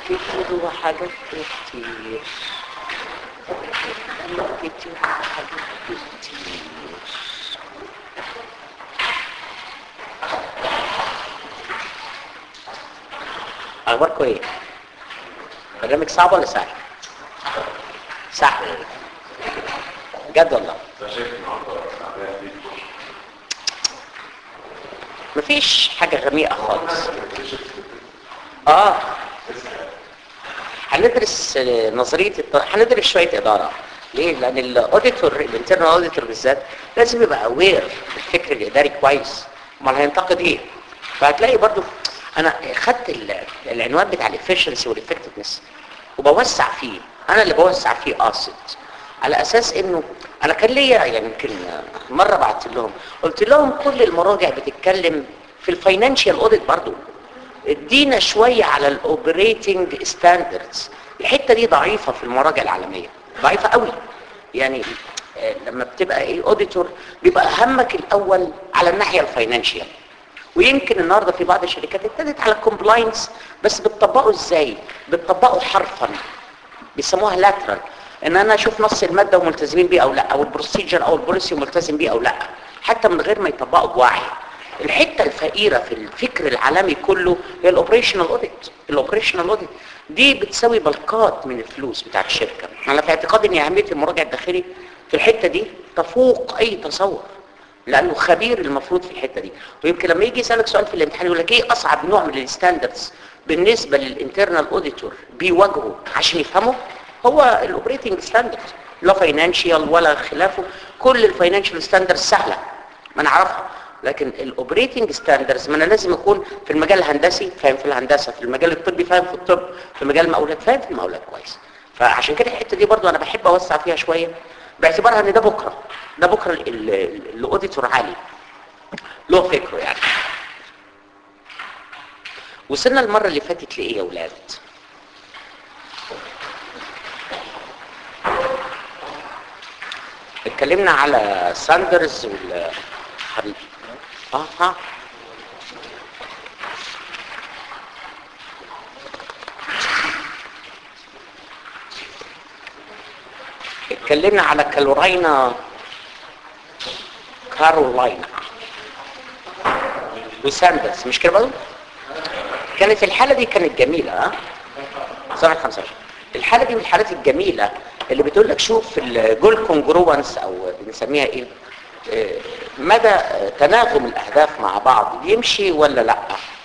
كتير وحاجات كتير كلام كتير وحاجات كتير اخباركم ايه برنامج صعب ولا سهل سهل بجد والله مفيش حاجة غميقة خالص اه هندرس آه، نظرية الت... هندرس شوية إدارة ليه؟ لأن الأوديتور الانترنال أوديتور بالذات لازم يبقى أوير بالفكر الإداري كويس أمال هينتقد إيه؟ فهتلاقي برضو أنا خدت ال- العنوان بتاع الإفشنسي والإفكتفنس وبوسع فيه أنا اللي بوسع فيه قاصد على اساس انه انا كان ليا يعني يمكن مره بعت لهم قلت لهم كل المراجع بتتكلم في الفاينانشال اوديت برضو ادينا شويه على الاوبريتنج ستاندردز الحته دي ضعيفه في المراجع العالميه ضعيفه قوي يعني آه، لما بتبقى ايه اوديتور بيبقى همك الاول على الناحيه الفاينانشال ويمكن النهارده في بعض الشركات ابتدت على الكومبلاينس بس بتطبقه ازاي بتطبقه حرفا بيسموها لاترال ان انا اشوف نص الماده وملتزمين بيه او لا او البروسيجر او البوليسي وملتزم بيه او لا حتى من غير ما يطبقوا بوعي الحته الفقيره في الفكر العالمي كله هي الاوبريشنال اوديت الاوبريشنال اوديت دي بتساوي بلقات من الفلوس بتاعت الشركه انا في اعتقادي ان اهميه المراجع الداخلي في الحته دي تفوق اي تصور لانه خبير المفروض في الحته دي ويمكن لما يجي يسالك سؤال في الامتحان يقول لك ايه اصعب نوع من الستاندردز بالنسبه للانترنال اوديتور بيواجهه عشان يفهمه هو الاوبريتنج ستاندردز لا فاينانشال ولا خلافه كل الفاينانشال ستاندردز سهله ما نعرفها لكن الاوبريتنج ستاندردز ما انا لازم اكون في المجال الهندسي فاهم في الهندسه في المجال الطبي فاهم في الطب في مجال المقاولات فاهم في المقاولات كويس فعشان كده الحته دي برضو انا بحب اوسع فيها شويه باعتبارها ان ده بكره ده بكره ال- ال- الاوديتور عالي له فكره يعني وصلنا المره اللي فاتت لايه يا ولاد اتكلمنا على ساندرز وال حبيبي اه ها اتكلمنا على كالوراينا كارولاينا وساندرز مش كده برضه؟ كانت الحالة دي كانت جميلة ها؟ سنة 25 الحالة دي من الحالات الجميلة اللي بتقول لك شوف الجول كونجروانس او بنسميها ايه آه، مدى آه، تناغم الاهداف مع بعض يمشي ولا لا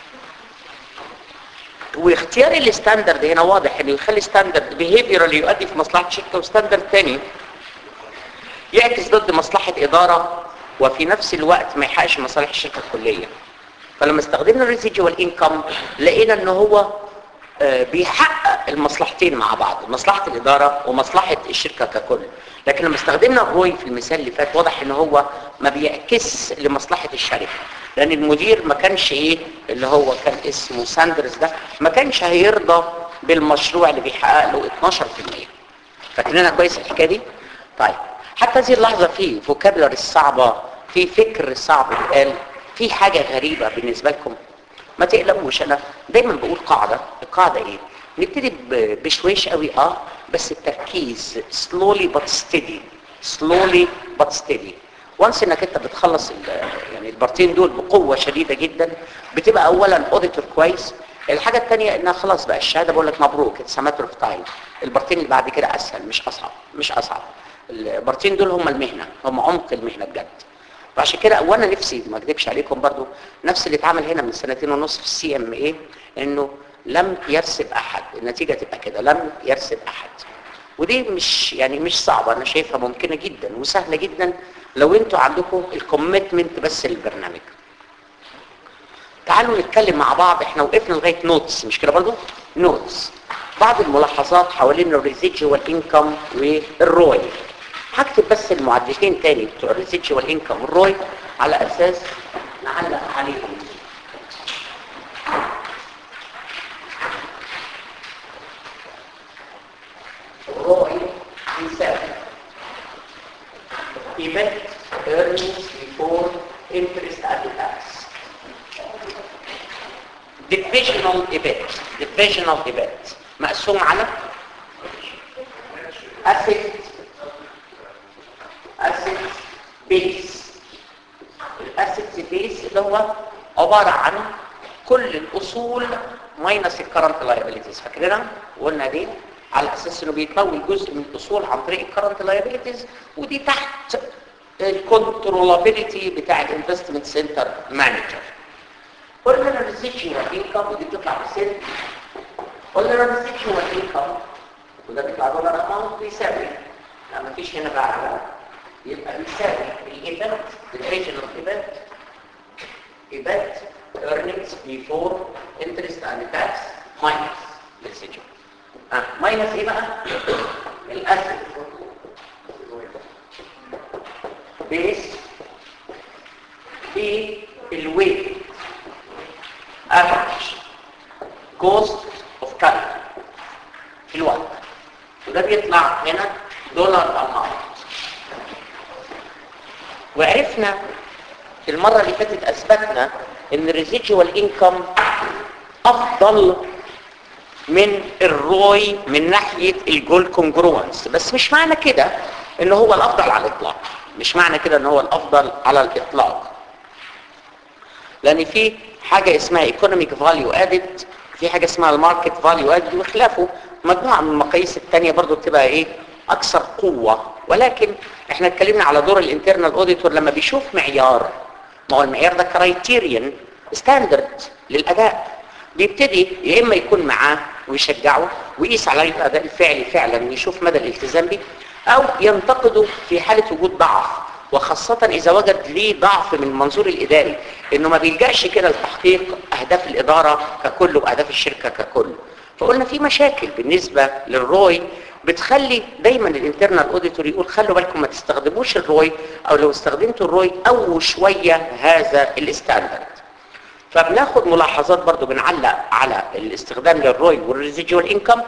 واختيار الستاندرد هنا واضح انه يخلي ستاندرد بيهيفيرال يؤدي في مصلحه شركه وستاندرد تاني يعكس ضد مصلحه اداره وفي نفس الوقت ما يحققش مصالح الشركه الكليه فلما استخدمنا الريزيجوال انكم لقينا ان هو آه، بيحقق المصلحتين مع بعض مصلحه الاداره ومصلحه الشركه ككل لكن لما استخدمنا الروي في المثال اللي فات واضح ان هو ما بيعكس لمصلحه الشركه لان المدير ما كانش ايه اللي هو كان اسمه ساندرز ده ما كانش هيرضى بالمشروع اللي بيحقق له 12% فاكرينها كويس الحكايه دي طيب حتى هذه اللحظه في فوكابلري صعبه في فكر صعب اتقال في حاجه غريبه بالنسبه لكم ما تقلقوش انا دايما بقول قاعده القاعده ايه نبتدي ب- بشويش قوي اه بس التركيز slowly but steady slowly but steady وانس انك انت بتخلص ال- يعني البارتين دول بقوه شديده جدا بتبقى اولا اوديتور كويس الحاجه الثانيه انها خلاص بقى الشهاده بقول لك مبروك اتس ماتر اوف تايم البارتين اللي بعد كده اسهل مش اصعب مش اصعب البارتين دول هم المهنه هم عمق المهنه بجد فعشان كده وانا نفسي ما اكذبش عليكم برضو نفس اللي اتعمل هنا من سنتين ونص في السي ام اي انه لم يرسب احد النتيجه تبقى كده لم يرسب احد ودي مش يعني مش صعبه انا شايفها ممكنه جدا وسهله جدا لو انتوا عندكم الكوميتمنت بس للبرنامج تعالوا نتكلم مع بعض احنا وقفنا لغايه نوتس مش كده برضو نوتس بعض الملاحظات حوالين الريزيجوال انكم والروي هكتب بس المعدتين تاني بتوع الريزيجوال انكم والروي على اساس نعلق عليهم روي يساوي EBIT earnings before interest and tax divisional EBIT divisional EBIT مقسوم على اسيت اسيت بيس الاسيت بيس اللي هو عباره عن كل الاصول ماينس الكرنت لايبيليتيز فاكرينها وقلنا دي على اساس انه بيتمول جزء من الاصول عن طريق الكرنت لايبيليتيز ودي تحت الكنترولابيلتي بتاع الانفستمنت سنتر مانجر قلنا انا ريزيشوال انكم ودي بتطلع بسن قلنا انا ريزيشوال انكم وده بيطلع دولار اماونت بيساوي لا مفيش هنا بقى على يبقى بيساوي الايفنت الاوريجينال ايفنت ايفنت earnings before interest and tax minus residual اه ماينس ايه بقى الاسيد بيس في الويت average cost of capital في الوقت وده بيطلع هنا دولار اماونت وعرفنا المرة اللي فاتت اثبتنا ان الريزيجوال انكم افضل من الروي من ناحية الجول كونجروانس بس مش معنى كده ان هو الافضل على الاطلاق مش معنى كده ان هو الافضل على الاطلاق لان في حاجة اسمها ايكونوميك فاليو ادد في حاجة اسمها الماركت فاليو ادد وخلافه مجموعة من المقاييس التانية برضو بتبقى ايه اكثر قوة ولكن احنا اتكلمنا على دور الانترنال اوديتور لما بيشوف معيار ما هو المعيار ده كرايتيريان ستاندرد للاداء بيبتدي يا اما يكون معاه ويشجعه ويقيس عليه الاداء الفعلي فعلا ويشوف مدى الالتزام به او ينتقده في حالة وجود ضعف وخاصة اذا وجد ليه ضعف من المنظور الاداري انه ما بيلجأش كده لتحقيق اهداف الادارة ككل واهداف الشركة ككل فقلنا في مشاكل بالنسبة للروي بتخلي دايما الانترنال اوديتور يقول خلوا بالكم ما تستخدموش الروي او لو استخدمتوا الروي او شوية هذا الستاندرد فبناخد ملاحظات برضو بنعلق على الاستخدام للروي والريزيجوال انكم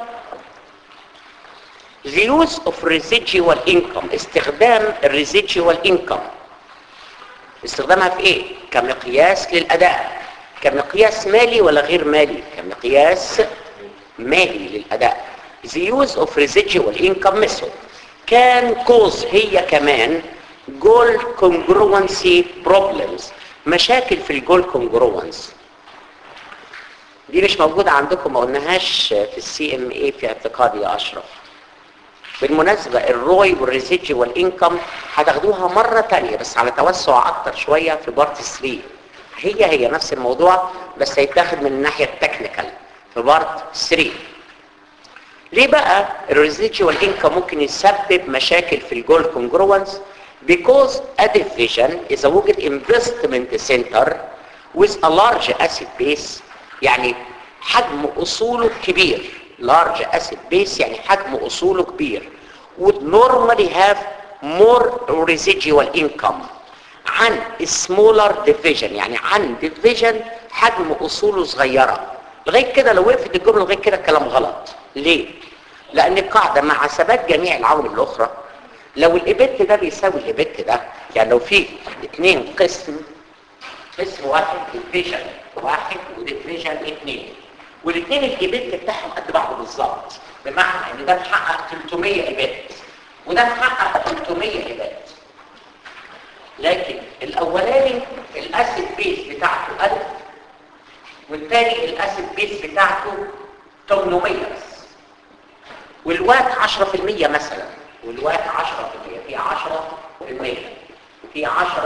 the use of residual income استخدام الريزيجوال انكم استخدامها في ايه كمقياس للاداء كمقياس مالي ولا غير مالي كمقياس مالي للاداء the use of residual income method can cause هي كمان goal congruency problems مشاكل في الجول كونجروانس دي مش موجودة عندكم ما قلناهاش في السي ام اي في اعتقادي يا اشرف بالمناسبة الروي والريزيجوال انكم هتاخدوها مرة تانية بس على توسع اكتر شوية في بارت 3 هي هي نفس الموضوع بس هيتاخد من الناحية التكنيكال في بارت 3 ليه بقى الريزيجوال انكم ممكن يسبب مشاكل في الجول كونجروانس because a division is a وجد investment center with a large asset base يعني حجم اصوله كبير large asset base يعني حجم اصوله كبير would normally have more residual income عن smaller division يعني عن division حجم اصوله صغيرة لغاية كده لو وقفت الجملة لغاية كده الكلام غلط ليه؟ لان القاعدة مع ثبات جميع العوامل الاخرى لو الايبت ده بيساوي الايبت ده يعني لو في اثنين قسم قسم واحد ديفيجن واحد وديفيجن اثنين والاثنين الايبت بتاعهم قد بعض بالظبط بمعنى ان ده محقق 300 ايبت وده محقق 300 ايبت لكن الاولاني الاسيد بيس بتاعته 1000 والثاني الاسيد بيس بتاعته 800 بس والوات 10% مثلا والوقت 10% في 10% في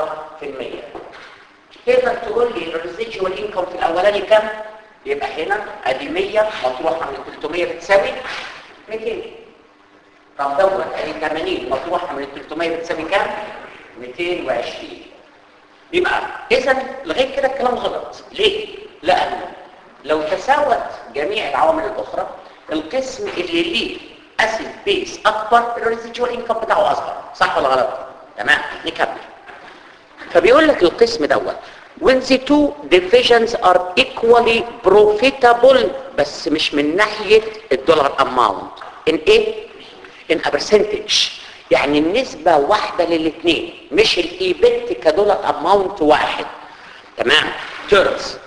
10% تقدر تقول لي الريزيجوال انكم في الاولاني كام يبقى هنا ادي 100 مطروحه من 300 بتساوي 200 طب دوت ادي 80 مطروحه من 300 بتساوي كام 220 يبقى اذا لغايه كده الكلام غلط ليه لان لو تساوت جميع العوامل الاخرى القسم اللي ليه اسيد بيس اكبر الريزيجوال انكم بتاعه اصغر صح ولا غلط تمام نكمل فبيقول لك القسم دوت when the two divisions are equally profitable بس مش من ناحية الدولار amount in ايه in a percentage يعني النسبة واحدة للاثنين مش الايبت كدولار amount واحد تمام terms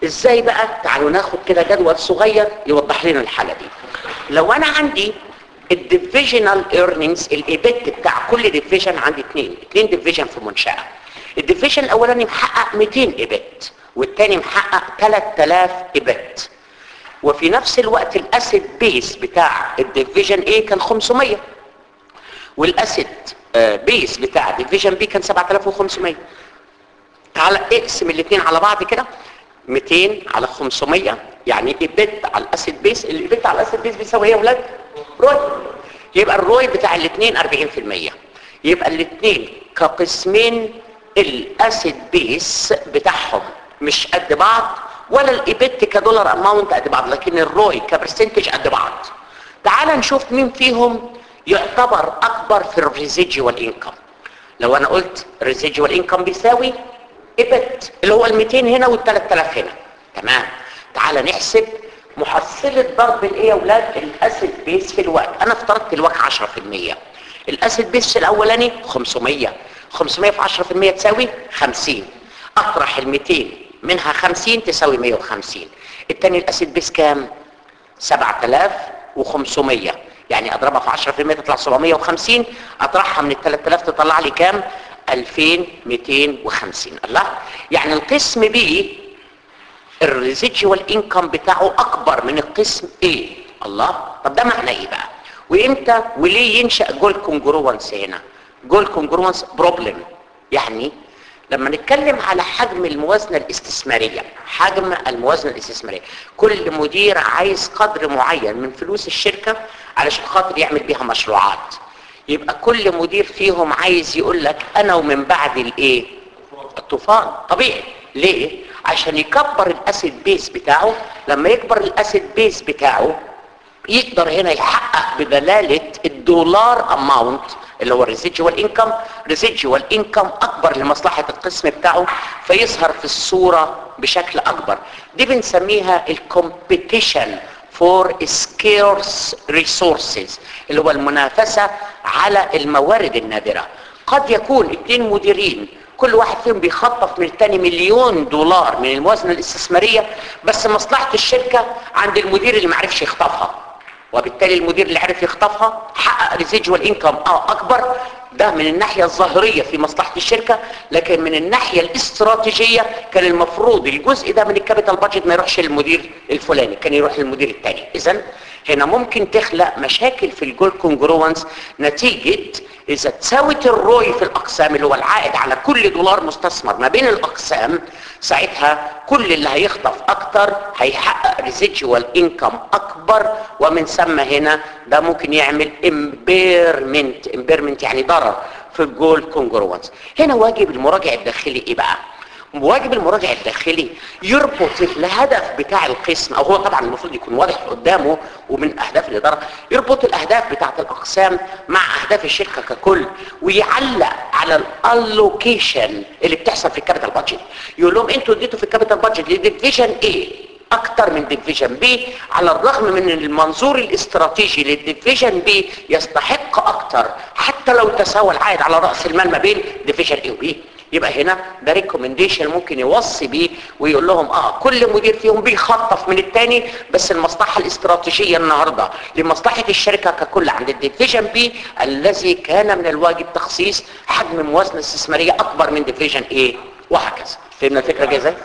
ازاي بقى تعالوا ناخد كده جدول صغير يوضح لنا الحاله دي لو انا عندي الديفيجنال ايرنينجز الايبت بتاع كل ديفيجن عندي اثنين اثنين ديفيجن في منشاه الديفيجن الاولاني محقق 200 ايبت والثاني محقق 3000 ايبت وفي نفس الوقت الاسيد بيس بتاع الديفيجن ايه كان 500 والاسيد بيس بتاع ديفيجن بي كان 7500 تعالى اقسم الاثنين على بعض كده 200 على 500 يعني ايبت على الاسيد بيس الايبت على الاسيد بيس بيساوي ايه يا ولاد روي يبقى الروي بتاع الاثنين 40% يبقى الاثنين كقسمين الاسيد بيس بتاعهم مش قد بعض ولا الايبت كدولار اماونت قد بعض لكن الروي كبرسنتج قد بعض تعال نشوف مين فيهم يعتبر اكبر في الريزيدجوال انكم لو انا قلت ريزيدجوال انكم بيساوي ايبت اللي هو ال 200 هنا وال 3000 هنا تمام تعال نحسب محصلة ضرب الايه يا اولاد الاسيد بيس في الوقت انا افترضت الوقت 10% الاسيد بيس الاولاني 500 500 في 10% تساوي 50 اطرح ال 200 منها 50 تساوي 150 الثاني الاسيد بيس كام 7500 يعني اضربها في 10% تطلع 750 اطرحها من ال 3000 تطلع لي كام 2250 الله يعني القسم بي الريزيدجوال انكم بتاعه اكبر من القسم ايه الله طب ده معنى ايه بقى وامتى وليه ينشا جول كونجروانس هنا جول كونجروانس بروبلم يعني لما نتكلم على حجم الموازنه الاستثماريه حجم الموازنه الاستثماريه كل مدير عايز قدر معين من فلوس الشركه علشان خاطر يعمل بيها مشروعات يبقى كل مدير فيهم عايز يقول لك انا ومن بعد الايه الطوفان طبيعي ليه عشان يكبر الاسيد بيس بتاعه لما يكبر الاسيد بيس بتاعه يقدر هنا يحقق بدلالة الدولار اماونت اللي هو الريزيدجوال انكم ريزيدجوال انكم اكبر لمصلحة القسم بتاعه فيظهر في الصورة بشكل اكبر دي بنسميها الكومبيتيشن فور scarce resources اللي هو المنافسة على الموارد النادرة قد يكون اثنين مديرين كل واحد فيهم بيخطف من التاني مليون دولار من الموازنة الاستثمارية بس مصلحة الشركة عند المدير اللي معرفش يخطفها وبالتالي المدير اللي عرف يخطفها حقق ريزيجوال انكم اه اكبر ده من الناحية الظاهرية في مصلحة الشركة لكن من الناحية الاستراتيجية كان المفروض الجزء ده من الكابيتال بادجت ما يروحش للمدير الفلاني كان يروح للمدير الثاني اذا هنا ممكن تخلق مشاكل في الجول كونجروانس نتيجة اذا تساوت الروي في الاقسام اللي هو العائد على كل دولار مستثمر ما بين الاقسام ساعتها كل اللي هيخطف اكتر هيحقق ريزيدجوال انكم اكبر ومن ثم هنا ده ممكن يعمل امبيرمنت امبيرمنت يعني ضرر في الجول كونجروانس هنا واجب المراجع الداخلي ايه بقى واجب المراجع الداخلي يربط الهدف بتاع القسم او هو طبعا المفروض يكون واضح قدامه ومن اهداف الاداره يربط الاهداف بتاعه الاقسام مع اهداف الشركه ككل ويعلق على الالوكيشن اللي بتحصل في الكابيتال بادجت يقول لهم انتوا اديتوا في الكابيتال بادجت لديفيجن ايه اكتر من ديفيجن بي على الرغم من المنظور الاستراتيجي للديفيجن بي يستحق اكتر حتى لو تساوى العائد على راس المال ما بين ديفيجن اي وبي يبقى هنا ده ريكومنديشن ممكن يوصي بيه ويقول لهم اه كل مدير فيهم بيخطف من الثاني بس المصلحه الاستراتيجيه النهارده لمصلحه الشركه ككل عند الديفيجن بي الذي كان من الواجب تخصيص حجم موازنه استثماريه اكبر من ديفيجن ايه وهكذا فهمنا الفكره جايه ازاي؟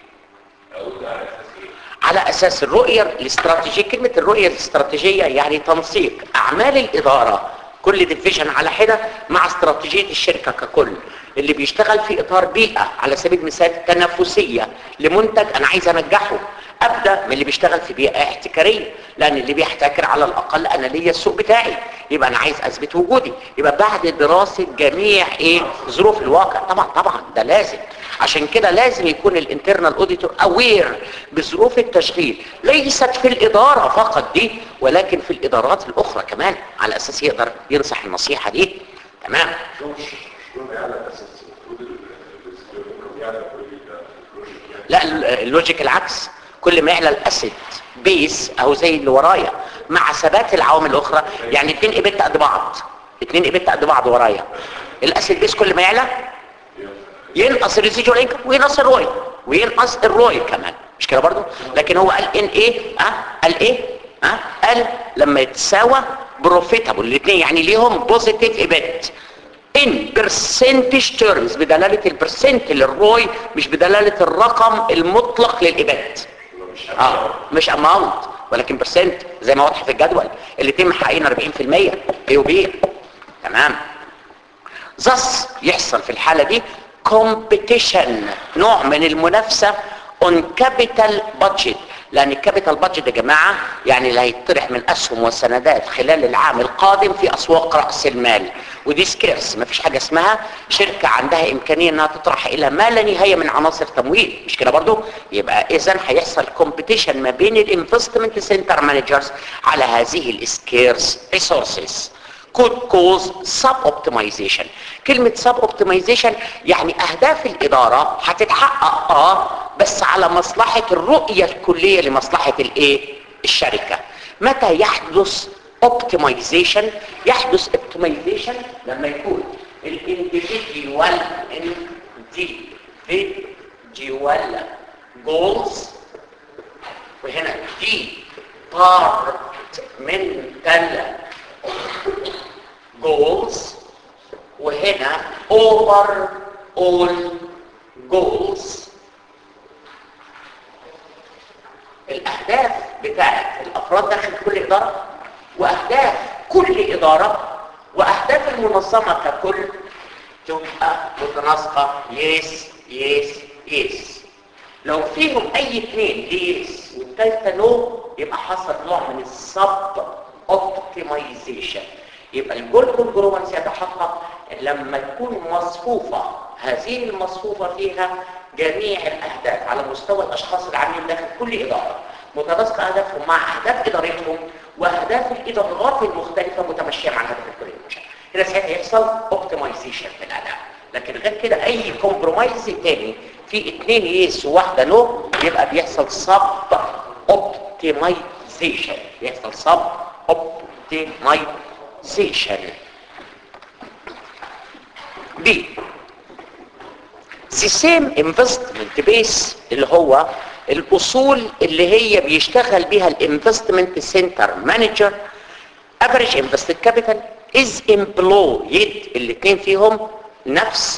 على اساس الرؤيه الاستراتيجيه كلمه الرؤيه الاستراتيجيه يعني تنسيق اعمال الاداره كل ديفيجن على حده مع استراتيجيه الشركه ككل اللي بيشتغل في اطار بيئه على سبيل المثال تنافسيه لمنتج انا عايز انجحه ابدا من اللي بيشتغل في بيئه احتكاريه لان اللي بيحتكر على الاقل انا ليا السوق بتاعي يبقى انا عايز اثبت وجودي يبقى بعد دراسه جميع ايه ظروف الواقع طبعا طبعا ده لازم عشان كده لازم يكون الانترنال اوديتور اوير بظروف التشغيل ليست في الاداره فقط دي ولكن في الادارات الاخرى كمان على اساس يقدر ينصح النصيحه دي تمام لا اللوجيك العكس كل ما يعلى الاسيد بيس او زي اللي ورايا مع ثبات العوامل الاخرى يعني اتنين ايبت قد بعض اتنين ايبت قد بعض ورايا الاسيد بيس كل ما يعلى ينقص الريزيجوال انكم وينقص الروي وينقص الروي كمان مش كده برضو لكن هو قال ان ايه اه قال ايه اه قال لما يتساوى بروفيتابل الاثنين يعني ليهم بوزيتيف ايبت ان برسنتج تيرمز بدلاله البرسنت للروي مش بدلاله الرقم المطلق للايبت اه مش اماونت ولكن برسنت زي ما واضح في الجدول الاثنين محققين 40% بي وبي تمام thus يحصل في الحالة دي competition نوع من المنافسة on capital budget لان الكابيتال بادجت يا جماعة يعني اللي هيطرح من اسهم والسندات خلال العام القادم في اسواق رأس المال ودي سكيرس مفيش حاجة اسمها شركة عندها امكانية انها تطرح الى ما لا نهاية من عناصر تمويل مش كده برضو يبقى اذا هيحصل كومبيتيشن ما بين الانفستمنت سنتر مانجرز على هذه السكيرس ريسورسز could cause sub-optimization كلمة sub-optimization يعني أهداف الإدارة هتتحقق آه بس على مصلحة الرؤية الكلية لمصلحة الإيه؟ الشركة متى يحدث optimization يحدث optimization لما يكون الانديفيديوال individual goals وهنا دي departmental goals وهنا over all goals الاهداف بتاعت الافراد داخل كل اداره واهداف كل اداره واهداف المنظمه ككل تبقى متناسقه يس يس يس لو فيهم اي اثنين يس والثالثه نو يبقى حصل نوع من السب اوبتمايزيشن يبقى الجول كونجروانس يتحقق لما تكون مصفوفة هذه المصفوفة فيها جميع الأهداف على مستوى الأشخاص العاملين داخل كل إدارة متناسقة أهدافهم مع أهداف إدارتهم وأهداف الإدارات المختلفة متمشية مع الهدف الكلي هنا ساعتها يحصل اوبتمايزيشن في الأداء لكن غير كده أي كومبرومايز تاني في اثنين يس وواحدة نو يبقى بيحصل سب اوبتمايزيشن بيحصل سب optimization B the same investment base اللي هو الأصول اللي هي بيشتغل بيها الانفستمنت سنتر مانجر average invested capital is employed الاثنين فيهم نفس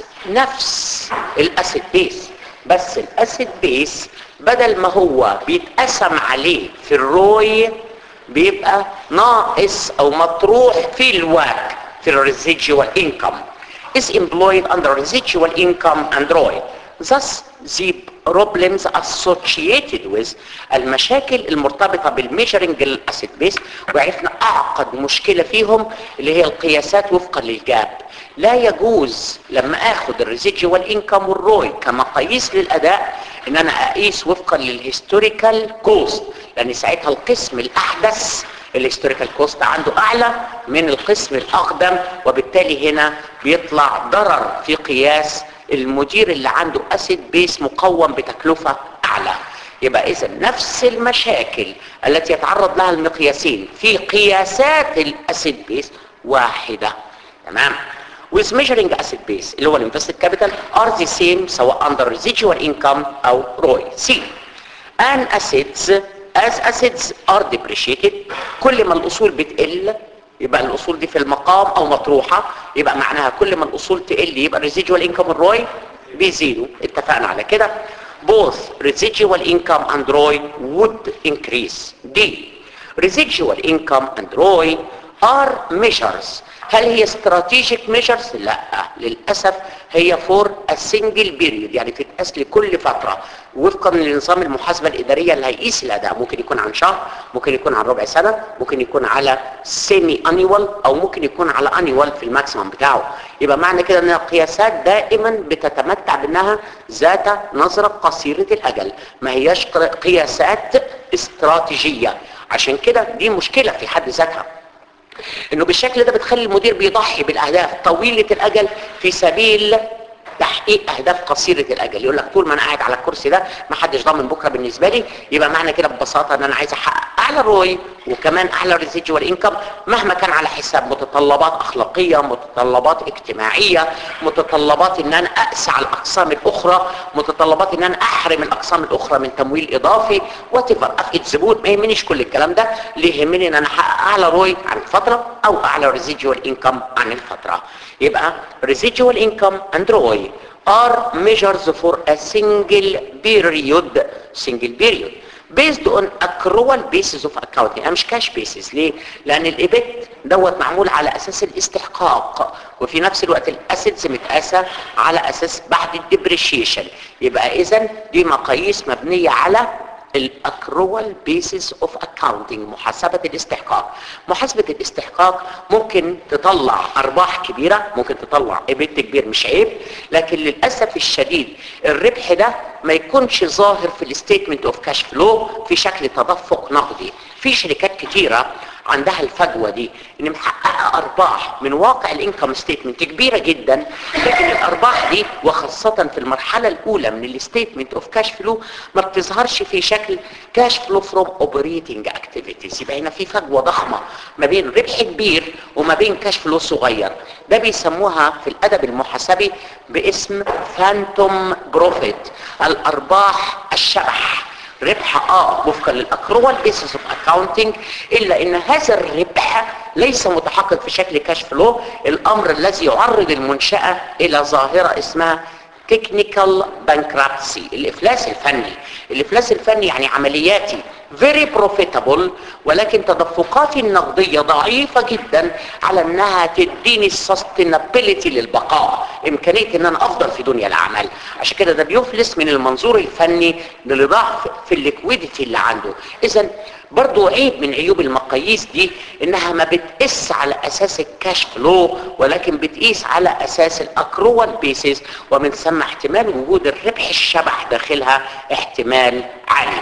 نفس الاسيد بيس بس الاسيد بيس بدل ما هو بيتقسم عليه في الروي بيبقى ناقص او مطروح في الواك في الريزيدوال انكم is employed under residual income and ROI. Thus, the problems associated with المشاكل المرتبطة بالميجرنج الاسيد بيس وعرفنا اعقد مشكلة فيهم اللي هي القياسات وفقا للجاب لا يجوز لما اخد الريزيدوال انكم والروي كمقاييس للاداء ان انا اقيس وفقا للهيستوريكال كوست لان ساعتها القسم الاحدث الهيستوريكال كوست عنده اعلى من القسم الاقدم وبالتالي هنا بيطلع ضرر في قياس المدير اللي عنده اسيد بيس مقوم بتكلفة اعلى يبقى اذا نفس المشاكل التي يتعرض لها المقياسين في قياسات الاسيد بيس واحدة تمام with measuring asset base اللي هو invested capital are the same سواء under residual income او ROI C and assets as assets are depreciated كل ما الاصول بتقل يبقى الاصول دي في المقام او مطروحة يبقى معناها كل ما الاصول تقل يبقى residual income والروي بيزيدوا اتفقنا على كده both residual income and ROI would increase D residual income and ROI are measures هل هي strategic measures لا للأسف هي for a single period يعني تتقاس لكل فترة وفقا لنظام المحاسبة الإدارية اللي هيقيس الأداء ممكن يكون عن شهر ممكن يكون عن ربع سنة ممكن يكون على سيمي انيوال أو ممكن يكون على انيوال في الماكسيمم بتاعه يبقى معنى كده ان القياسات دائما بتتمتع بانها ذات نظرة قصيرة الأجل ما هياش قياسات استراتيجية عشان كده دي مشكلة في حد ذاتها انه بالشكل ده بتخلي المدير بيضحي بالاهداف طويلة الاجل في سبيل تحقيق اهداف قصيره الاجل يقول لك طول ما انا قاعد على الكرسي ده ما حدش ضامن بكره بالنسبه لي يبقى معنى كده ببساطه ان انا عايز احقق اعلى روي وكمان اعلى ريزيدوال انكم مهما كان على حساب متطلبات اخلاقيه متطلبات اجتماعيه متطلبات ان انا اقسى على الاقسام الاخرى متطلبات ان انا احرم الاقسام الاخرى من تمويل اضافي وات ايفر افقد زبون ما يهمنيش كل الكلام ده اللي يهمني ان انا احقق اعلى روي عن الفتره او اعلى ريزيدوال انكم عن الفتره يبقى residual income and ROI are measures for a single period single period based on accrual basis of accounting انا مش كاش بيسز ليه لان الايبت دوت معمول على اساس الاستحقاق وفي نفس الوقت الاسيتس متقاسه على اساس بعد الديبريشيشن يبقى اذا دي مقاييس مبنيه على الاكروال بيسز اوف اكاونتنج محاسبه الاستحقاق محاسبه الاستحقاق ممكن تطلع ارباح كبيره ممكن تطلع ايبت كبير مش عيب لكن للاسف الشديد الربح ده ما يكونش ظاهر في الستيتمنت اوف كاش فلو في شكل تدفق نقدي في شركات كتيره عندها الفجوة دي ان محققة ارباح من واقع الانكم ستيتمنت كبيرة جدا لكن الارباح دي وخاصة في المرحلة الاولى من الستيتمنت اوف كاش فلو ما بتظهرش في شكل كاش فلو فروم اوبريتنج اكتيفيتيز يبقى هنا في فجوة ضخمة ما بين ربح كبير وما بين كاش فلو صغير ده بيسموها في الادب المحاسبي باسم فانتوم بروفيت الارباح الشبح ربح اه وفقا للاكروال بيسس اوف اكاونتنج الا ان هذا الربح ليس متحقق في شكل كاش فلو الامر الذي يعرض المنشاه الى ظاهره اسمها تكنيكال بانكرابسي الافلاس الفني الافلاس الفني يعني عملياتي very profitable ولكن تدفقاتي النقدية ضعيفة جدا على انها تديني السستينابيليتي للبقاء امكانية ان انا افضل في دنيا الاعمال عشان كده ده بيفلس من المنظور الفني لضعف في الليكويديتي اللي عنده اذا برضو عيب من عيوب المقاييس دي انها ما بتقيس على اساس الكاش فلو ولكن بتقيس على اساس الاكروال بيسز ومن ثم احتمال وجود الربح الشبح داخلها احتمال عالي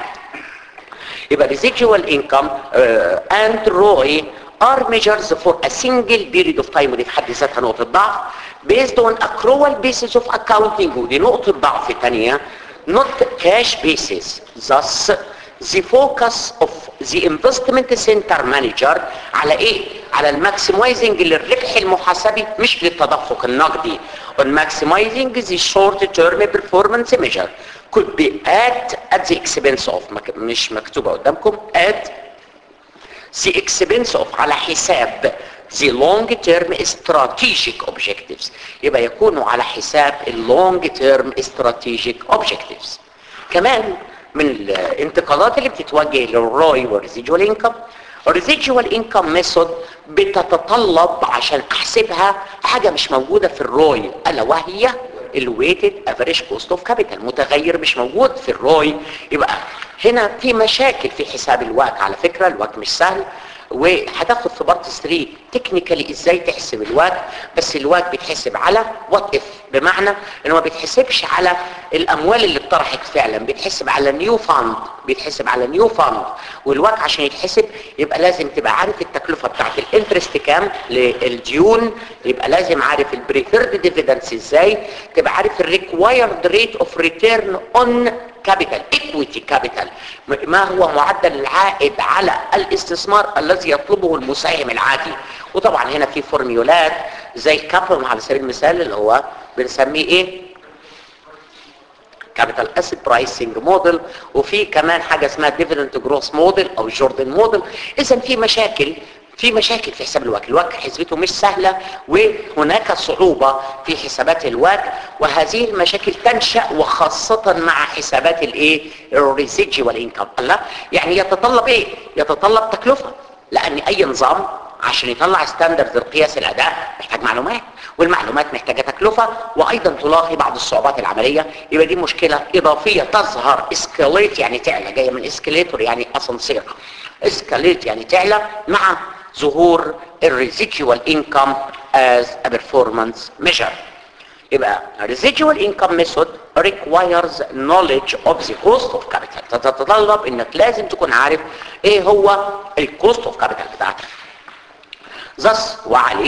يبقى residual income uh, and ROI are measures for a single period of time ودي في حد ذاتها نقطة ضعف based on accrual basis of accounting ودي نقطة ضعف تانية not cash basis thus the focus of the investment center manager على ايه؟ على الماكسمايزنج للربح المحاسبي مش للتدفق النقدي on maximizing the short term performance measure could be at at the expense of مك- مش مكتوبة قدامكم at the expense of على حساب the long term strategic objectives يبقى يكونوا على حساب ال long term strategic objectives كمان من الانتقادات اللي بتتوجه للروي والريزيجوال انكم الريزيجوال انكم ميثود بتتطلب عشان احسبها حاجه مش موجوده في الروي الا وهي الويتد افريج كوست اوف كابيتال متغير مش موجود في الروي يبقى هنا في مشاكل في حساب الواك على فكره الواك مش سهل وهتاخد في بارت 3 تكنيكالي ازاي تحسب الواك بس الواك بيتحسب على وات اف بمعنى انه ما بيتحسبش على الاموال اللي اتطرحت فعلا بيتحسب على نيو فاند بيتحسب على نيو فاند والواك عشان يتحسب يبقى لازم تبقى عارف التكلفه بتاعت الانترست كام للديون يبقى لازم عارف البريفيرد ديفيدنس ازاي تبقى عارف الريكوايرد ريت اوف ريتيرن اون كابيتال ايكويتي كابيتال ما هو معدل العائد على الاستثمار الذي يطلبه المساهم العادي وطبعا هنا في فورميولات زي كابل على سبيل المثال اللي هو بنسميه ايه كابيتال اسيد برايسنج موديل وفي كمان حاجه اسمها ديفيدنت جروس موديل او جوردن موديل اذا في مشاكل في مشاكل في حساب الواك الواك حسبته مش سهلة وهناك صعوبة في حسابات الواك وهذه المشاكل تنشأ وخاصة مع حسابات الايه الريسيجوال انكم الله يعني يتطلب ايه يتطلب تكلفة لان اي نظام عشان يطلع ستاندرد القياس الاداء محتاج معلومات والمعلومات محتاجه تكلفه وايضا تلاقي بعض الصعوبات العمليه يبقى دي مشكله اضافيه تظهر اسكاليت يعني تعلى جايه من اسكليتور يعني اسانسير اسكاليت يعني تعلى مع ظهور الريزيدوال انكم as a performance measure يبقى residual income method requires knowledge of the cost of capital تتطلب انك لازم تكون عارف ايه هو الكوست اوف كابيتال بتاعتك thus وعليه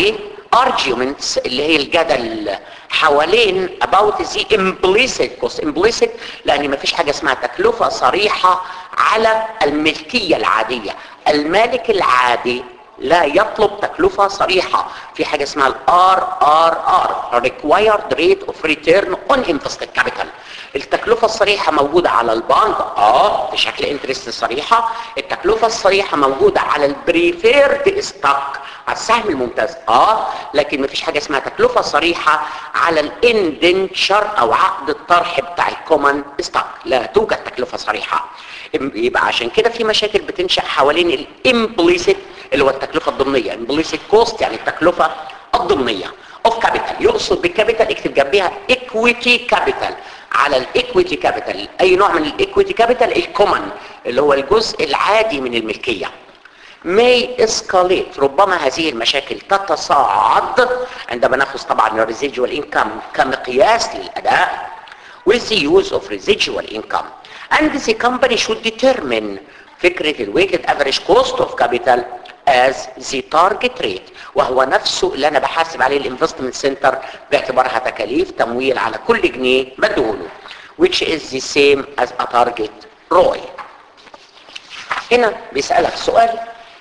arguments اللي هي الجدل حوالين about the implicit cost implicit لان مفيش حاجة اسمها تكلفة صريحة على الملكية العادية المالك العادي لا يطلب تكلفة صريحة في حاجة اسمها ال RRR Required Rate of Return on Invested Capital التكلفة الصريحة موجودة على الباند اه في شكل انترست صريحة التكلفة الصريحة موجودة على البريفيرد ستوك على السهم الممتاز اه لكن مفيش حاجة اسمها تكلفة صريحة على الاندنشر او عقد الطرح بتاع الكومن ستوك لا توجد تكلفة صريحة يبقى عشان كده في مشاكل بتنشأ حوالين الامبليسيت اللي هو التكلفة الضمنية امبليسيت كوست يعني التكلفة الضمنية اوف كابيتال يقصد بالكابيتال اكتب جنبيها ايكويتي كابيتال على الايكويتي كابيتال اي نوع من الايكويتي كابيتال الكومن اللي هو الجزء العادي من الملكيه may escalate ربما هذه المشاكل تتصاعد عندما ناخذ طبعا الريزيجوال انكم كمقياس للاداء with the use of residual income and the company should determine فكرة ال weighted average cost of capital as the target rate وهو نفسه اللي انا بحاسب عليه الانفستمنت سنتر باعتبارها تكاليف تمويل على كل جنيه بديهوله which is the same as a target ROI هنا بيسألك سؤال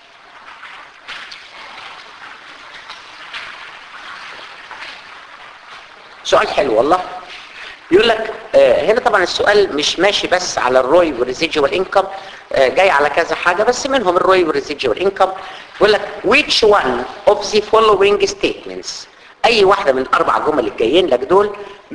سؤال حلو والله يقول لك آه هنا طبعا السؤال مش ماشي بس على الروي والريزيجوال انكم آه جاي على كذا حاجة بس منهم الروي والريزيجوال انكم يقول لك which one of the following statements اي واحدة من الاربع جمل الجايين لك دول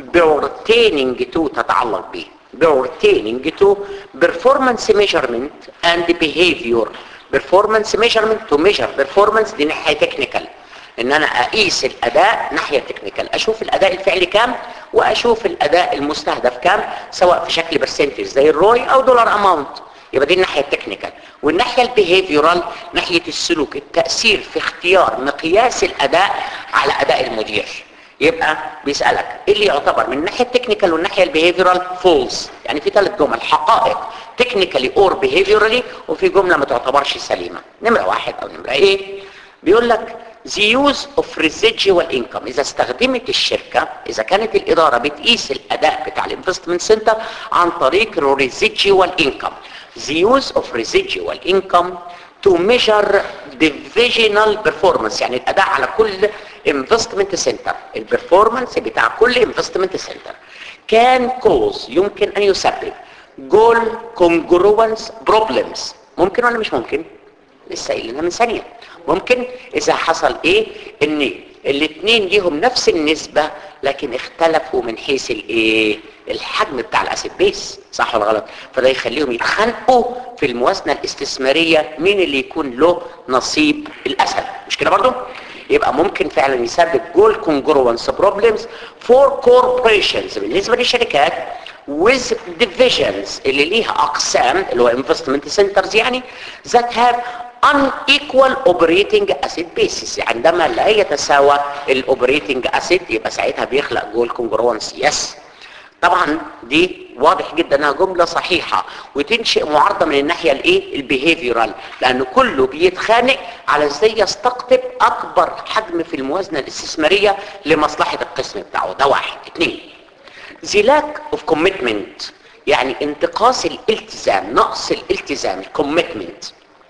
pertaining to تتعلق به pertaining to performance measurement and behavior performance measurement to measure performance دي ناحية technical ان انا اقيس الاداء ناحية تكنيكال اشوف الاداء الفعلي كام واشوف الاداء المستهدف كام سواء في شكل برسنتج زي الروي او دولار اماونت يبقى دي الناحية التكنيكال والناحية البيهيفيورال ناحية السلوك التأثير في اختيار مقياس الاداء على اداء المدير يبقى بيسألك ايه اللي يعتبر من الناحية التكنيكال والناحية البيهيفيورال فولس يعني في ثلاث جمل حقائق تكنيكالي اور بيهيفيورالي وفي جملة ما تعتبرش سليمة نمرة واحد او نمرة ايه بيقول لك the use of residual income اذا استخدمت الشركة اذا كانت الادارة بتقيس الاداء بتاع الانفستمنت سنتر عن طريق residual income the use of residual income to measure divisional performance يعني الاداء على كل investment center البرفورمانس بتاع كل investment center can cause يمكن ان يسبب goal congruence problems ممكن ولا مش ممكن لسه قايلينها من ثانيه ممكن اذا حصل ايه ان الاثنين ليهم نفس النسبة لكن اختلفوا من حيث الايه الحجم بتاع الاسيد بيس صح ولا غلط فده يخليهم يتخانقوا في الموازنة الاستثمارية مين اللي يكون له نصيب الاسد مش كده برضو يبقى ممكن فعلا يسبب جول كونجروانس بروبلمز فور كوربوريشنز بالنسبة للشركات with divisions اللي ليها اقسام اللي هو investment centers يعني that have unequal operating asset basis عندما لا يتساوى الاوبريتنج asset يبقى ساعتها بيخلق جول كونجروانس يس طبعا دي واضح جدا انها جمله صحيحه وتنشئ معارضه من الناحيه الايه البيهيفيورال لان كله بيتخانق على ازاي يستقطب اكبر حجم في الموازنه الاستثماريه لمصلحه القسم بتاعه ده واحد اثنين the lack of commitment يعني انتقاص الالتزام نقص الالتزام الكوميتمنت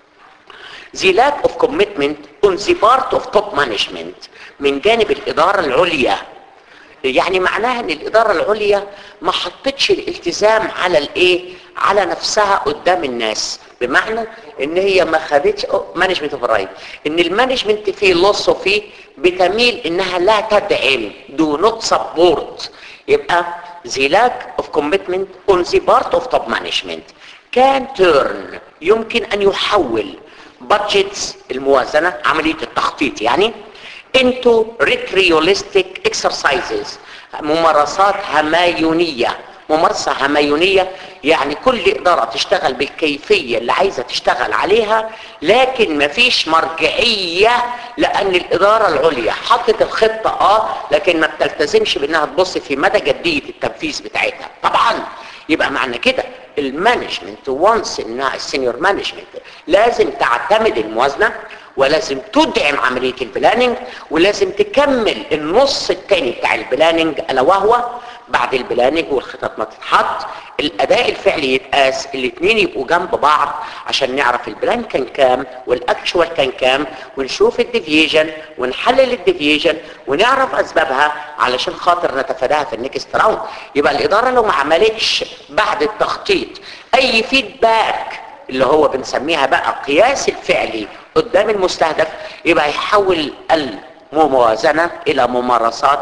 the lack of commitment on the part of top management من جانب الإدارة العليا يعني معناها ان الإدارة العليا ما حطتش الالتزام على الايه على نفسها قدام الناس بمعنى ان هي ما خدتش مانجمنت اوف رايت ان المانجمنت فيلوسوفي بتميل انها لا تدعم do not support يبقى the lack of commitment on the part of top management can turn يمكن ان يحول budgets الموازنة عملية التخطيط يعني into ritualistic exercises ممارسات همايونية ممارسة همايونية يعني كل إدارة تشتغل بالكيفية اللي عايزة تشتغل عليها لكن مفيش مرجعية لأن الإدارة العليا حطت الخطة آه لكن ما بتلتزمش بأنها تبص في مدى جدية التنفيذ بتاعتها طبعا يبقى معنى كده المانجمنت وانس انها السينيور مانجمنت لازم تعتمد الموازنه ولازم تدعم عملية البلاننج ولازم تكمل النص التاني بتاع البلاننج الا وهو بعد البلاننج والخطط ما تتحط الاداء الفعلي يتقاس الاثنين يبقوا جنب بعض عشان نعرف البلان كان كام والاكشوال كان كام ونشوف الديفيجن ونحلل الديفيجن ونعرف اسبابها علشان خاطر نتفاداها في النكست راوند يبقى الاداره لو ما عملتش بعد التخطيط اي فيدباك اللي هو بنسميها بقى قياس الفعلي قدام المستهدف يبقى يحول الموازنة الى ممارسات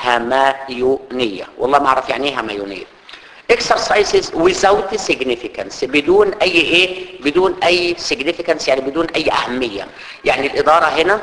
همايونية والله ما اعرف يعني ايه همايونية exercises without significance بدون اي ايه بدون اي significance يعني بدون اي اهمية يعني الادارة هنا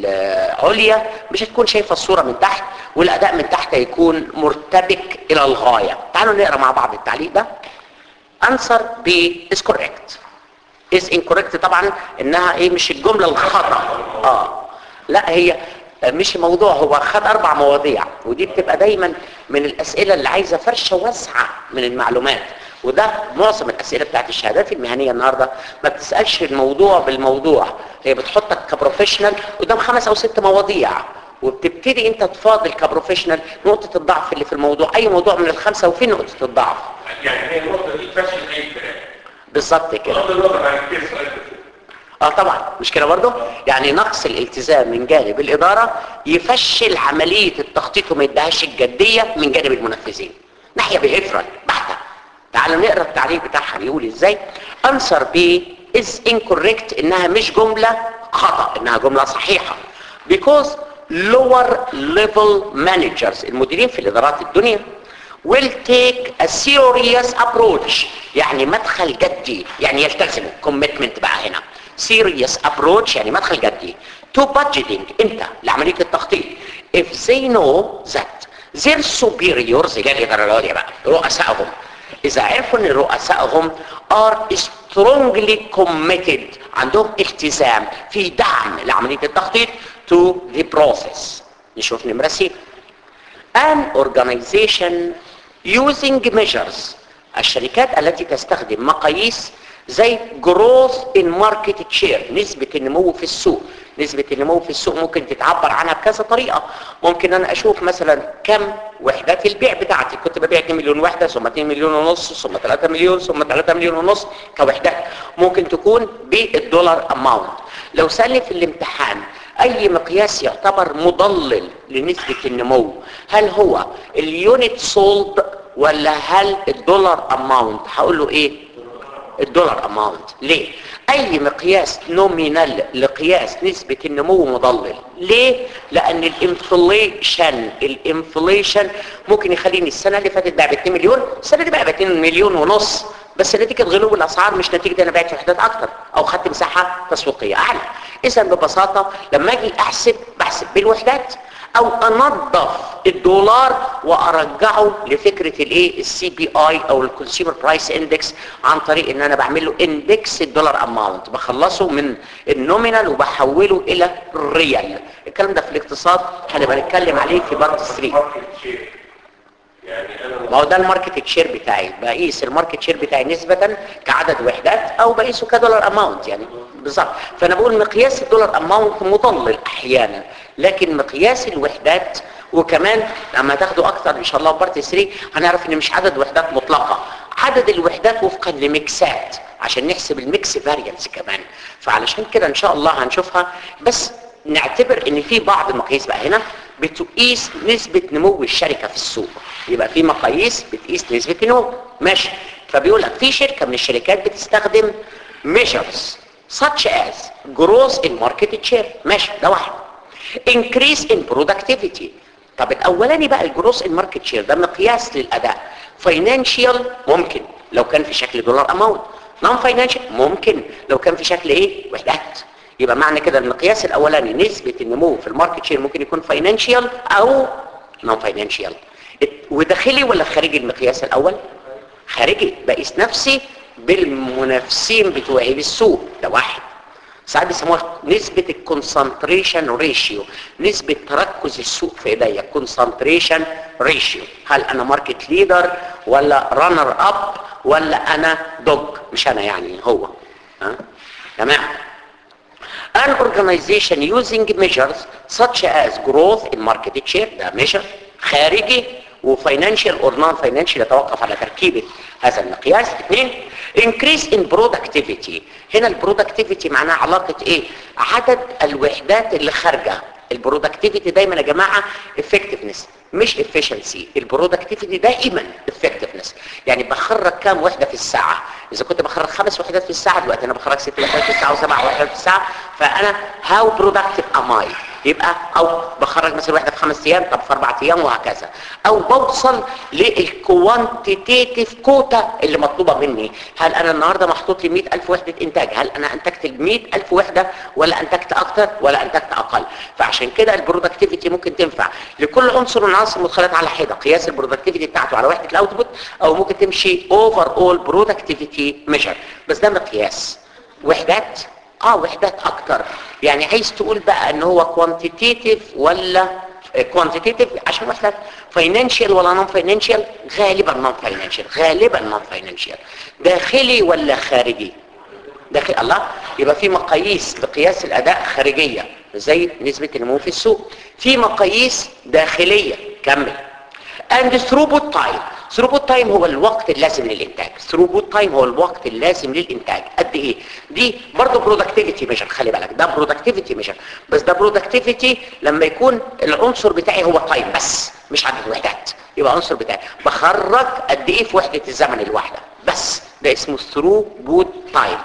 العليا مش هتكون شايفة الصورة من تحت والاداء من تحت هيكون مرتبك الى الغاية تعالوا نقرأ مع بعض التعليق ده answer B is correct is incorrect طبعا انها ايه مش الجملة الخطأ اه لا هي مش موضوع هو خد اربع مواضيع ودي بتبقى دايما من الاسئلة اللي عايزة فرشة واسعة من المعلومات وده معظم الاسئلة بتاعت الشهادات المهنية النهاردة ما بتسألش الموضوع بالموضوع هي بتحطك كبروفيشنال قدام خمس او ست مواضيع وبتبتدي انت تفاضل كبروفيشنال نقطة الضعف اللي في الموضوع اي موضوع من الخمسة وفين نقطة الضعف يعني هي النقطة دي فشل أي كلام بالظبط كده بغض النظر عن كده سؤال بس. اه طبعا مش كده برضه يعني نقص الالتزام من جانب الاداره يفشل عمليه التخطيط وما يديهاش الجديه من جانب المنفذين ناحيه بيهيفرال بحته تعالوا نقرا التعليق بتاعها بيقول ازاي انسر بي از incorrect انها مش جمله خطا انها جمله صحيحه because lower level managers المديرين في الادارات الدنيا will take a serious approach يعني مدخل جدي يعني يلتزموا commitment بقى هنا serious approach يعني مدخل جدي to budgeting انت لعملية التخطيط if they know that their superiors اللي هي الإدارة العليا بقى رؤسائهم إذا عرفوا إن رؤسائهم are strongly committed عندهم التزام في دعم لعملية التخطيط to the process نشوف نمرة سي an organization using measures الشركات التي تستخدم مقاييس زي growth in market share نسبة النمو في السوق نسبة النمو في السوق ممكن تتعبر عنها بكذا طريقة ممكن انا اشوف مثلا كم وحدات البيع بتاعتي كنت ببيع 2 مليون وحدة ثم 2 مليون ونص ثم 3 مليون ثم 3 مليون ونص كوحدات ممكن تكون بالدولار اماونت لو سألني في الامتحان اي مقياس يعتبر مضلل لنسبة النمو هل هو اليونت سولد ولا هل الدولار اماونت هقول له ايه الدولار اماونت ليه اي مقياس نومينال لقياس نسبة النمو مضلل ليه لان الانفليشن الانفليشن ممكن يخليني السنة اللي فاتت بقى ب 2 مليون السنة دي بقى ب 2 مليون ونص بس نتيجة غلو الاسعار مش نتيجة انا بعت وحدات اكتر او خدت مساحة تسويقية اعلى اذا ببساطة لما اجي احسب بحسب بالوحدات او انظف الدولار وارجعه لفكرة الايه السي بي اي او الكونسيومر برايس اندكس عن طريق ان انا بعمل له اندكس الدولار اماونت بخلصه من النومينال وبحوله الى الريال الكلام ده في الاقتصاد هنبقى نتكلم عليه في بارت 3 Market share. يعني انا ما هو ده الماركت شير بتاعي بقيس الماركت شير بتاعي نسبة كعدد وحدات او بقيسه كدولار اماونت يعني بالظبط فانا بقول مقياس الدولار اماونت مضلل احيانا لكن مقياس الوحدات وكمان لما تاخدوا اكتر ان شاء الله في بارت 3 هنعرف ان مش عدد وحدات مطلقة عدد الوحدات وفقا لميكسات عشان نحسب الميكس فاريانس كمان فعلشان كده ان شاء الله هنشوفها بس نعتبر ان في بعض المقاييس بقى هنا بتقيس نسبة نمو الشركة في السوق يبقى في مقاييس بتقيس نسبة النمو ماشي فبيقول لك في شركة من الشركات بتستخدم measures such as growth in market share ماشي ده واحد increase in productivity طب الاولاني بقى الجروس ان ماركت شير ده مقياس للاداء فاينانشال ممكن لو كان في شكل دولار اماونت نون فاينانشال ممكن لو كان في شكل ايه وحدات يبقى معنى كده المقياس الاولاني نسبة النمو في الماركت شير ممكن يكون فاينانشال او نون فاينانشال وداخلي ولا خارجي المقياس الاول خارجي بقيس نفسي بالمنافسين بتوعي بالسوق ده واحد ساعات بيسموها نسبة الكونسنتريشن ريشيو نسبة تركز السوق في ايديا كونسنتريشن ريشيو هل انا ماركت ليدر ولا رانر اب ولا انا دوج مش انا يعني هو ها تمام an organization using measures such as growth in market share ده measure خارجي وفاينانشال اور نون فاينانشال يتوقف على تركيبه هذا المقياس اثنين increase in productivity هنا البرودكتيفيتي معناها علاقه ايه عدد الوحدات اللي خارجه البرودكتيفيتي دايما يا جماعه effectiveness مش efficiency البرودكتيفيتي دائما effectiveness يعني بخرج كام وحده في الساعه اذا كنت بخرج خمس وحدات في الساعه دلوقتي انا بخرج ست وحدات في الساعه وسبع وحدات في الساعه فانا how productive am I يبقى او بخرج مثلا واحده في خمس ايام طب في اربع ايام وهكذا او بوصل للكوانتيتيف كوتا اللي مطلوبه مني هل انا النهارده محطوط لي 100000 وحده انتاج هل انا انتجت ال 100000 وحده ولا انتجت اكتر ولا انتجت اقل فعشان كده البرودكتيفيتي ممكن تنفع لكل عنصر من عناصر مدخلات على حده قياس البرودكتيفيتي بتاعته على وحده الاوتبوت او ممكن تمشي اوفر اول برودكتيفيتي ميجر بس ده مقياس وحدات اه وحدات اكتر يعني عايز تقول بقى ان هو كوانتيتيف ولا كوانتيتيف عشان وحدات فاينانشال ولا نون فاينانشال غالبا نون فاينانشال غالبا نون فاينانشال داخلي ولا خارجي داخل الله يبقى في مقاييس لقياس الاداء خارجيه زي نسبه النمو في السوق في مقاييس داخليه كمل and throughput time throughput time هو الوقت اللازم للانتاج throughput time هو الوقت اللازم للانتاج قد ايه دي برضه productivity measure خلي بالك ده productivity measure بس ده productivity لما يكون العنصر بتاعي هو تايم بس مش عدد وحدات يبقى عنصر بتاعي بخرج قد ايه في وحده الزمن الواحده بس ده اسمه throughput time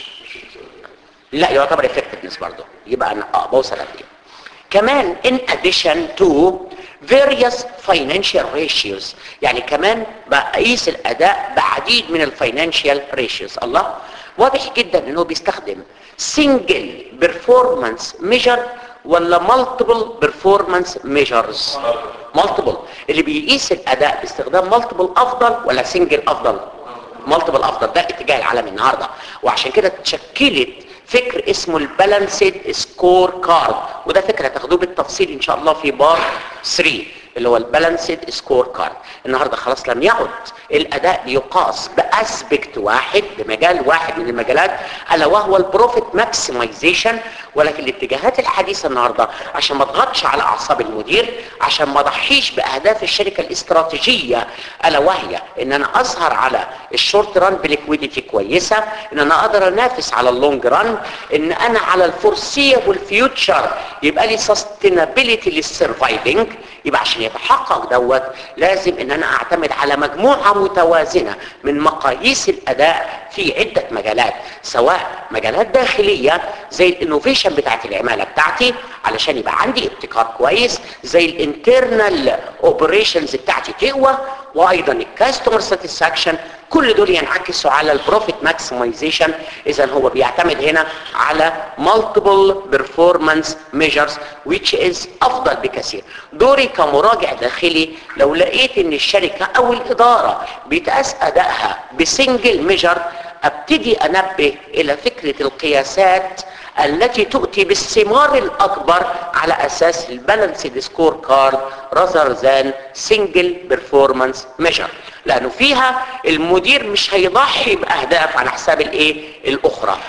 لا يعتبر effectiveness برضه يبقى انا اه بوصل قد ايه كمان in addition to various financial ratios يعني كمان بقيس الاداء بعديد من الفاينانشال ratios الله واضح جدا انه بيستخدم single performance measure ولا multiple performance measures multiple اللي بيقيس الاداء باستخدام multiple افضل ولا single افضل multiple افضل ده اتجاه العالم النهارده وعشان كده اتشكلت فكر اسمه البالانسد سكور كارد وده فكره هتاخدوه بالتفصيل ان شاء الله في بار 3 اللي هو البالانسد سكور كارد النهارده خلاص لم يعد الاداء يقاس باسبكت واحد بمجال واحد من المجالات الا وهو البروفيت ماكسمايزيشن ولكن الاتجاهات الحديثه النهارده عشان ما اضغطش على اعصاب المدير عشان ما اضحيش باهداف الشركه الاستراتيجيه الا وهي ان انا اظهر على الشورت ران بليكويديتي كويسه ان انا اقدر انافس على اللونج ران ان انا على الفورسيبل فيوتشر يبقى لي سستينابيليتي للسرفايفنج يبقى عشان يتحقق دوت لازم ان انا اعتمد على مجموعه متوازنه من مقاييس الاداء في عده مجالات سواء مجالات داخليه زي الانوفيشن بتاعت العماله بتاعتي علشان يبقى عندي ابتكار كويس زي الانترنال اوبريشنز بتاعتي تقوى وايضا الكاستمر ساتسفاكشن كل دول ينعكسوا على البروفيت ماكسمايزيشن اذا هو بيعتمد هنا على multiple performance measures which is افضل بكثير دوري كمراجع داخلي لو لقيت ان الشركه او الاداره بتقاس ادائها بسنجل ميجر ابتدي انبه الى فكره القياسات التي تؤتي بالثمار الاكبر على اساس البالانسد سكور كارد rather than single performance measure لانه فيها المدير مش هيضحي باهداف على حساب الايه الاخرى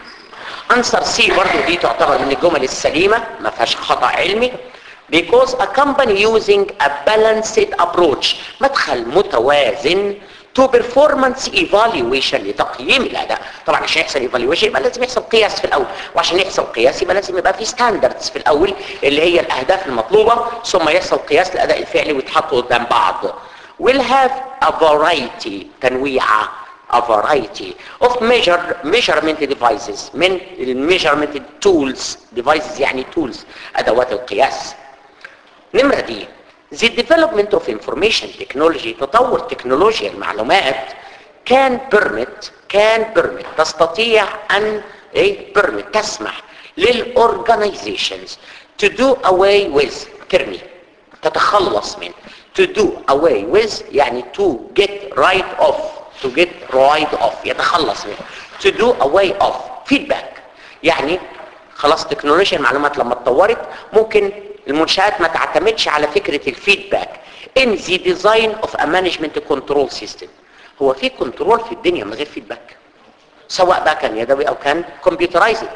انسر سي برضو دي تعتبر من الجمل السليمه ما فيهاش خطا علمي because a company using a balanced approach مدخل متوازن to performance evaluation لتقييم الاداء طبعا عشان يحصل evaluation يبقى لازم يحصل قياس في الاول وعشان يحصل قياس يبقى لازم يبقى في standards في الاول اللي هي الاهداف المطلوبه ثم يحصل قياس الاداء الفعلي ويتحطوا قدام بعض will have a variety تنويعه a variety of measure measurement devices من measurement tools devices يعني tools ادوات القياس نمرة دي The development of information technology تطور تكنولوجيا المعلومات can permit can permit تستطيع أن ايه permit تسمح للorganizations to do away with ترمي تتخلص من to do away with يعني to get right off to get right off يتخلص منه to do away off feedback يعني خلاص تكنولوجيا المعلومات لما اتطورت ممكن المنشآت ما تعتمدش على فكرة الفيدباك in the design of a management control system هو في كنترول في الدنيا من غير فيدباك سواء بقى كان يدوي او كان كمبيوترايزد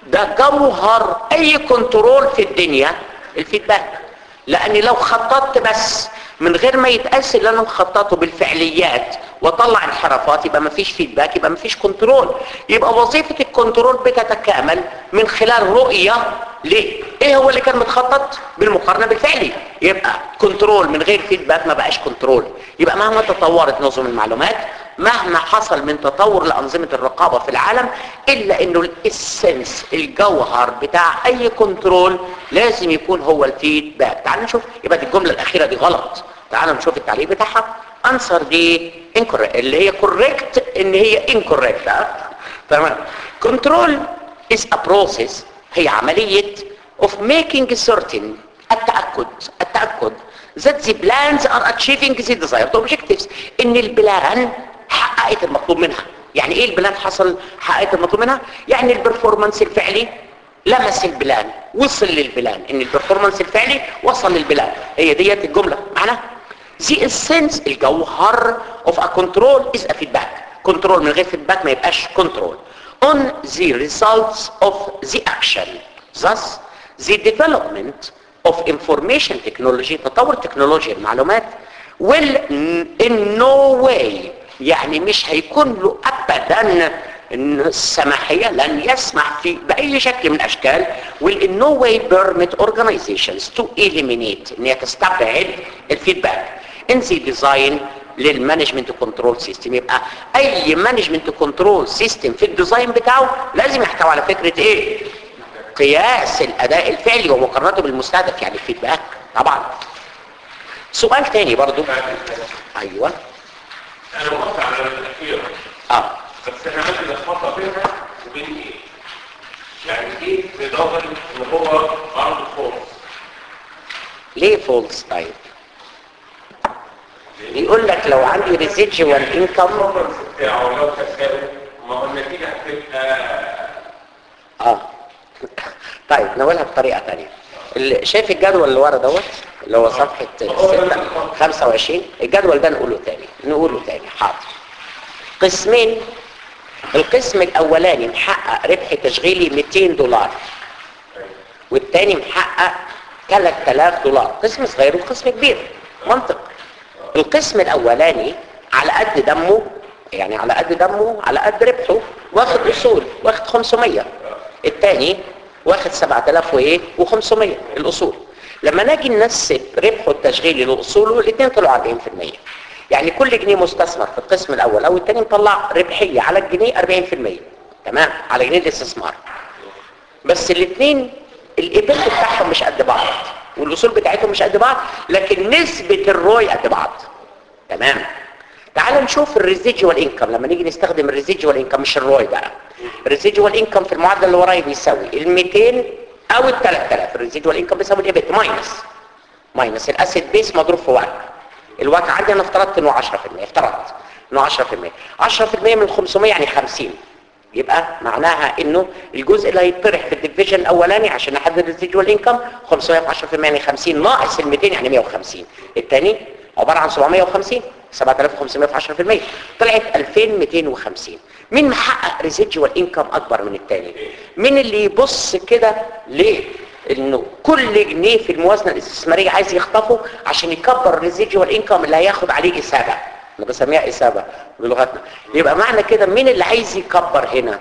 ده جوهر اي كنترول في الدنيا الفيدباك لاني لو خططت بس من غير ما يتقاس اللي انا مخططه بالفعليات واطلع انحرافات يبقى مفيش فيدباك يبقى مفيش كنترول يبقى وظيفة الكنترول بتتكامل من خلال رؤية ليه ايه هو اللي كان متخطط بالمقارنة بالفعلي يبقى كنترول من غير فيدباك ما بقاش كنترول يبقى مهما تطورت نظم المعلومات مهما حصل من تطور لأنظمة الرقابة في العالم إلا إنه الإسنس الجوهر بتاع أي كنترول لازم يكون هو الفيدباك تعال نشوف يبقى دي الجملة الأخيرة دي غلط تعال نشوف التعليق بتاعها أنصر دي incorrect اللي هي correct إن هي incorrect ها؟ تمام control is a process هي عملية of making certain التأكد التأكد that the plans are achieving the desired objectives ان البلان حققت المطلوب منها يعني ايه البلان حصل حققت المطلوب منها يعني البرفورمانس الفعلي لمس البلان وصل للبلان ان البرفورمانس الفعلي وصل للبلان هي ديت الجمله معناها the essence الجوهر of a control is a feedback كنترول من غير فيدباك ما يبقاش كنترول on the results of the action thus the development of information technology تطور تكنولوجيا المعلومات will in no way يعني مش هيكون له ابدا ان السماحية لن يسمح في بأي شكل من الأشكال will in no way permit organizations to eliminate ان هي تستبعد الفيدباك in the design للمانجمنت كنترول سيستم يبقى اي مانجمنت كنترول سيستم في الديزاين بتاعه لازم يحتوي على فكرة ايه قياس الاداء الفعلي ومقارنته بالمستهدف يعني الفيدباك طبعا سؤال تاني برضو ايوه انا موافق على الاخيره اه بس احنا ممكن نخبطها بينها وبين ايه؟ يعني ايه بنظري ان هو عرض فورس ليه فولس طيب بيقول لك لو عندي ريزيدجوال انكم البرفورمانس بتاعه لو تساوي ما هو النتيجه هتبقى اه طيب نقولها بطريقه ثانيه اللي شايف الجدول اللي ورا دوت اللي هو صفحه 6 25 الجدول ده نقوله تاني نقوله تاني حاضر قسمين القسم الاولاني محقق ربح تشغيلي 200 دولار والتاني محقق 3000 دولار قسم صغير وقسم كبير منطق القسم الاولاني على قد دمه يعني على قد دمه على قد ربحه واخد اصول واخد 500 التاني واخد 7000 وايه و500 الاصول لما نجي ننسب ربحه التشغيلي لاصوله الاثنين طلعوا 40% يعني كل جنيه مستثمر في القسم الاول او الثاني مطلع ربحيه على الجنيه 40% تمام على جنيه الاستثمار بس الاثنين الايبيل بتاعهم مش قد بعض والاصول بتاعتهم مش قد بعض لكن نسبه الروي قد بعض تمام تعال نشوف الريزيجوال انكم لما نيجي نستخدم الريزيجوال انكم مش الروي بقى الريزيجوال انكم في المعادله اللي ورايا بيساوي ال 200 او ال 3000 الريزيجوال انكم بيساوي الايبيت ماينس ماينس الاسيد بيس مضروب في واك الواك عندي انا افترضت انه 10% افترضت انه 10% 10% من 500 يعني 50 يبقى معناها انه الجزء اللي هيطرح في الديفيجن الاولاني عشان نحدد الريزيدوال انكم 500 في 10% يعني 50 ناقص ال 200 يعني 150 الثاني عباره عن 750 7500 في 10% طلعت 2250 مين محقق ريزيدوال انكم اكبر من الثاني مين اللي يبص كده ليه انه كل جنيه في الموازنه الاستثماريه عايز يخطفه عشان يكبر الريزيدوال انكم اللي هياخد عليه اثابه انا بسميها اثابه بلغتنا يبقى معنى كده مين اللي عايز يكبر هنا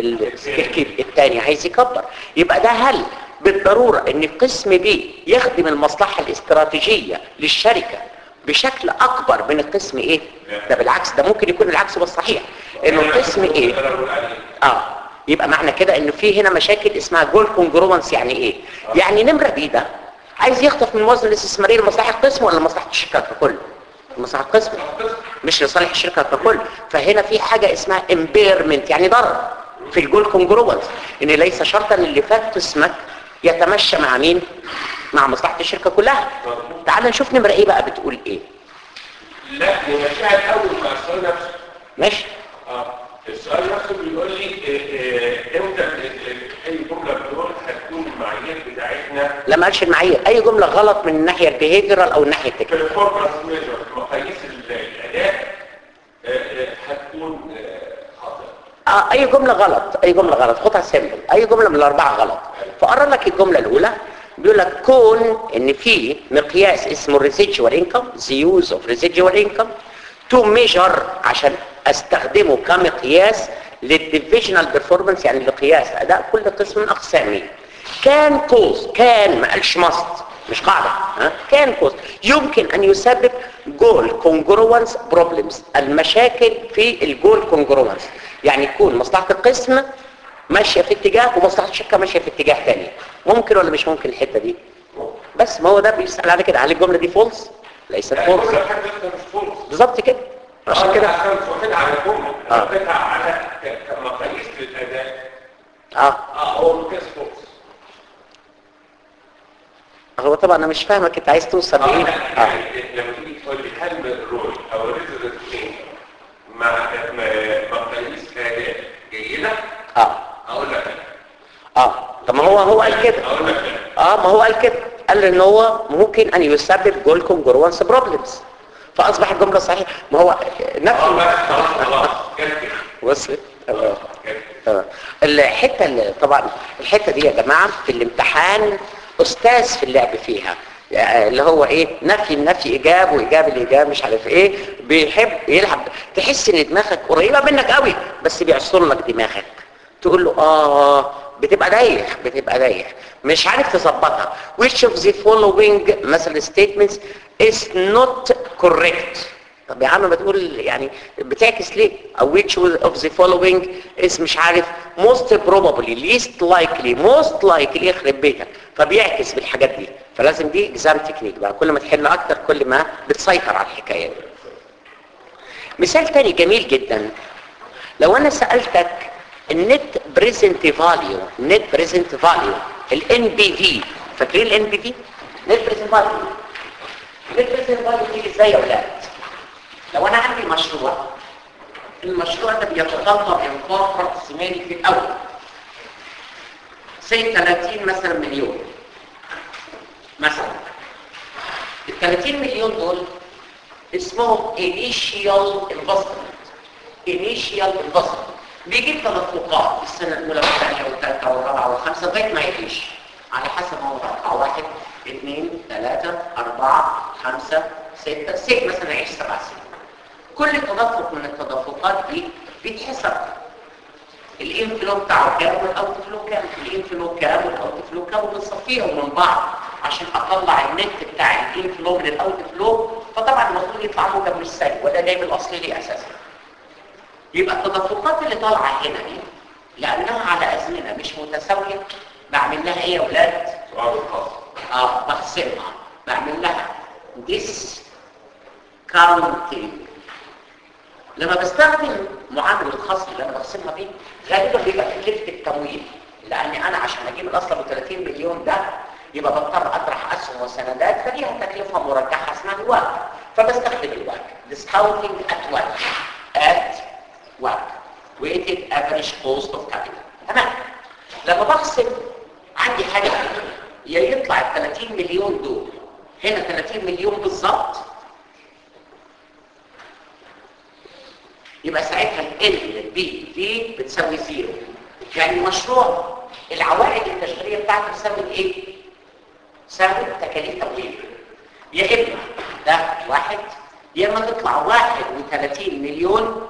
الثاني عايز يكبر يبقى ده هل بالضروره ان قسم بي يخدم المصلحه الاستراتيجيه للشركه بشكل اكبر من القسم ايه ده بالعكس ده ممكن يكون العكس بس صحيح انه القسم ايه اه يبقى معنى كده انه في هنا مشاكل اسمها جول كونجروانس يعني ايه يعني نمره بي ده عايز يخطف من الموازنه الاستثماريه لمصلحه القسم ولا لمصلحه الشركه ككل لمصلحه القسم مش لصالح الشركه ككل فهنا في حاجه اسمها امبيرمنت يعني ضرر في الجول كونجروانس ان ليس شرطا اللي فات قسمك يتمشى مع مين مع مصلحه الشركه كلها تعال نشوف نمره ايه بقى بتقول ايه لا نمشيها الاول مع السؤال نفسه ماشي اه السؤال نفسه بيقول لي إيه إيه امتى ال- ال- اي جمله من دول هتكون المعايير بتاعتنا لما قالش المعايير اي جمله غلط من الناحيه البيهيفيرال او الناحيه في التكنيكال الفورمانس ميجر مقاييس ال- الاداء آه، آه، هتكون آه، خاطئه آه، اي جمله غلط اي جمله غلط خدها سيمبل اي جمله من الاربعه غلط فقرا لك الجمله الاولى بيقول لك كون ان في مقياس اسمه residual income the use of residual income to measure عشان استخدمه كمقياس للديفيجنال بيرفورمانس يعني لقياس اداء كل قسم من اقسامه كان كوز كان ما قالش ماست مش قاعده ها كان كوز يمكن ان يسبب جول كونجروانس بروبلمز المشاكل في الجول كونجروانس يعني يكون مصلحه القسم ماشيه في اتجاه ومصلحه الشركه ماشيه في اتجاه ثاني ممكن ولا مش ممكن الحته دي بس ما هو ده بيسال على كده هل الجمله دي فولس ليست يعني فولس كل حاجه انت مش فولس بالظبط كده عشان كده عشان مش واخدها على جمله آه. واخدها على ك- كمقاييس للاداء اه اه هو مقياس فولس هو طبعا انا مش فاهمك انت عايز توصل اه لايه لا، اه يعني لما تيجي تقول لي هل الرول او الريزلت مع مع- مقاييس اداء جيده اه اقول لك اه طب ما هو هو قال كده اقول لك لا. اه ما هو قال كده قال ان هو ممكن ان يسبب جول كونجروانس بروبلمز فاصبح الجمله صحيحه ما هو اه نفي بس خلاص خلاص كده كده. وصلت تمام كده. تمام. الحته اللي طبعا الحته دي يا جماعه في الامتحان استاذ في اللعب فيها يعني اللي هو ايه نفي النفي ايجاب وايجاب الايجاب مش عارف ايه بيحب يلعب تحس ان دماغك قريبه منك قوي بس بيعصر لك دماغك تقول له اه بتبقى دايخ بتبقى دايخ مش عارف تظبطها which of the following مثلا statements is not correct طب يا عم ما تقول يعني بتعكس ليه او which of the following is مش عارف most probably least likely most likely يخرب بيتك فبيعكس بالحاجات دي فلازم دي اكزام تكنيك بقى كل ما تحل اكتر كل ما بتسيطر على الحكايه دي مثال تاني جميل جدا لو انا سألتك النت بريزنت فاليو نت بريزنت فاليو الان بي في فاكرين الان بي في نت بريزنت فاليو نت بريزنت فاليو دي ازاي يا اولاد لو انا عندي مشروع المشروع ده بيتطلب انفاق راس مالي في الاول سي 30 مثلا مليون مثلا ال 30 مليون دول اسمهم initial investment initial investment بيجيب تدفقات السنة الأولى والثانية والثالثة والرابعة والخامسة لغاية ما يعيش على حسب ما هو متوقع واحد اثنين ثلاثة أربعة خمسة ستة ست مثلا يعيش سبع سنين كل تدفق من التدفقات دي بيتحسب الانفلو بتاعه كام والاوت فلو كام الانفلو كام والاوت فلو كام وبنصفيهم من بعض عشان اطلع النت بتاع الانفلو من الاوت فلو فطبعا المفروض يطلع موجب مش سالب ولا جايب الاصل ليه اساسا يبقى التدفقات اللي طالعه هنا دي لانها على ازمنه مش متساويه بعمل لها ايه يا اولاد سؤال الخاص اه بخصمها بعمل لها discounting لما بستخدم معامل الخصم اللي انا بخصمها بيه غالبا بيبقى تكلفه التمويل لان انا عشان اجيب الاصل ابو 30 مليون ده يبقى بضطر اطرح اسهم وسندات فليها تكلفه مرجحه اسمها الوقت فبستخدم الوقت discounting at work at work weighted average cost of capital تمام لما بخصم عندي حاجه كده يا يطلع ال 30 مليون دول هنا 30 مليون بالظبط يبقى ساعتها ال بي في بتساوي زيرو يعني المشروع العوائد التشغيليه بتاعته تساوي ايه؟ تساوي تكاليف تمويل يا اما ده واحد يا اما تطلع 31 مليون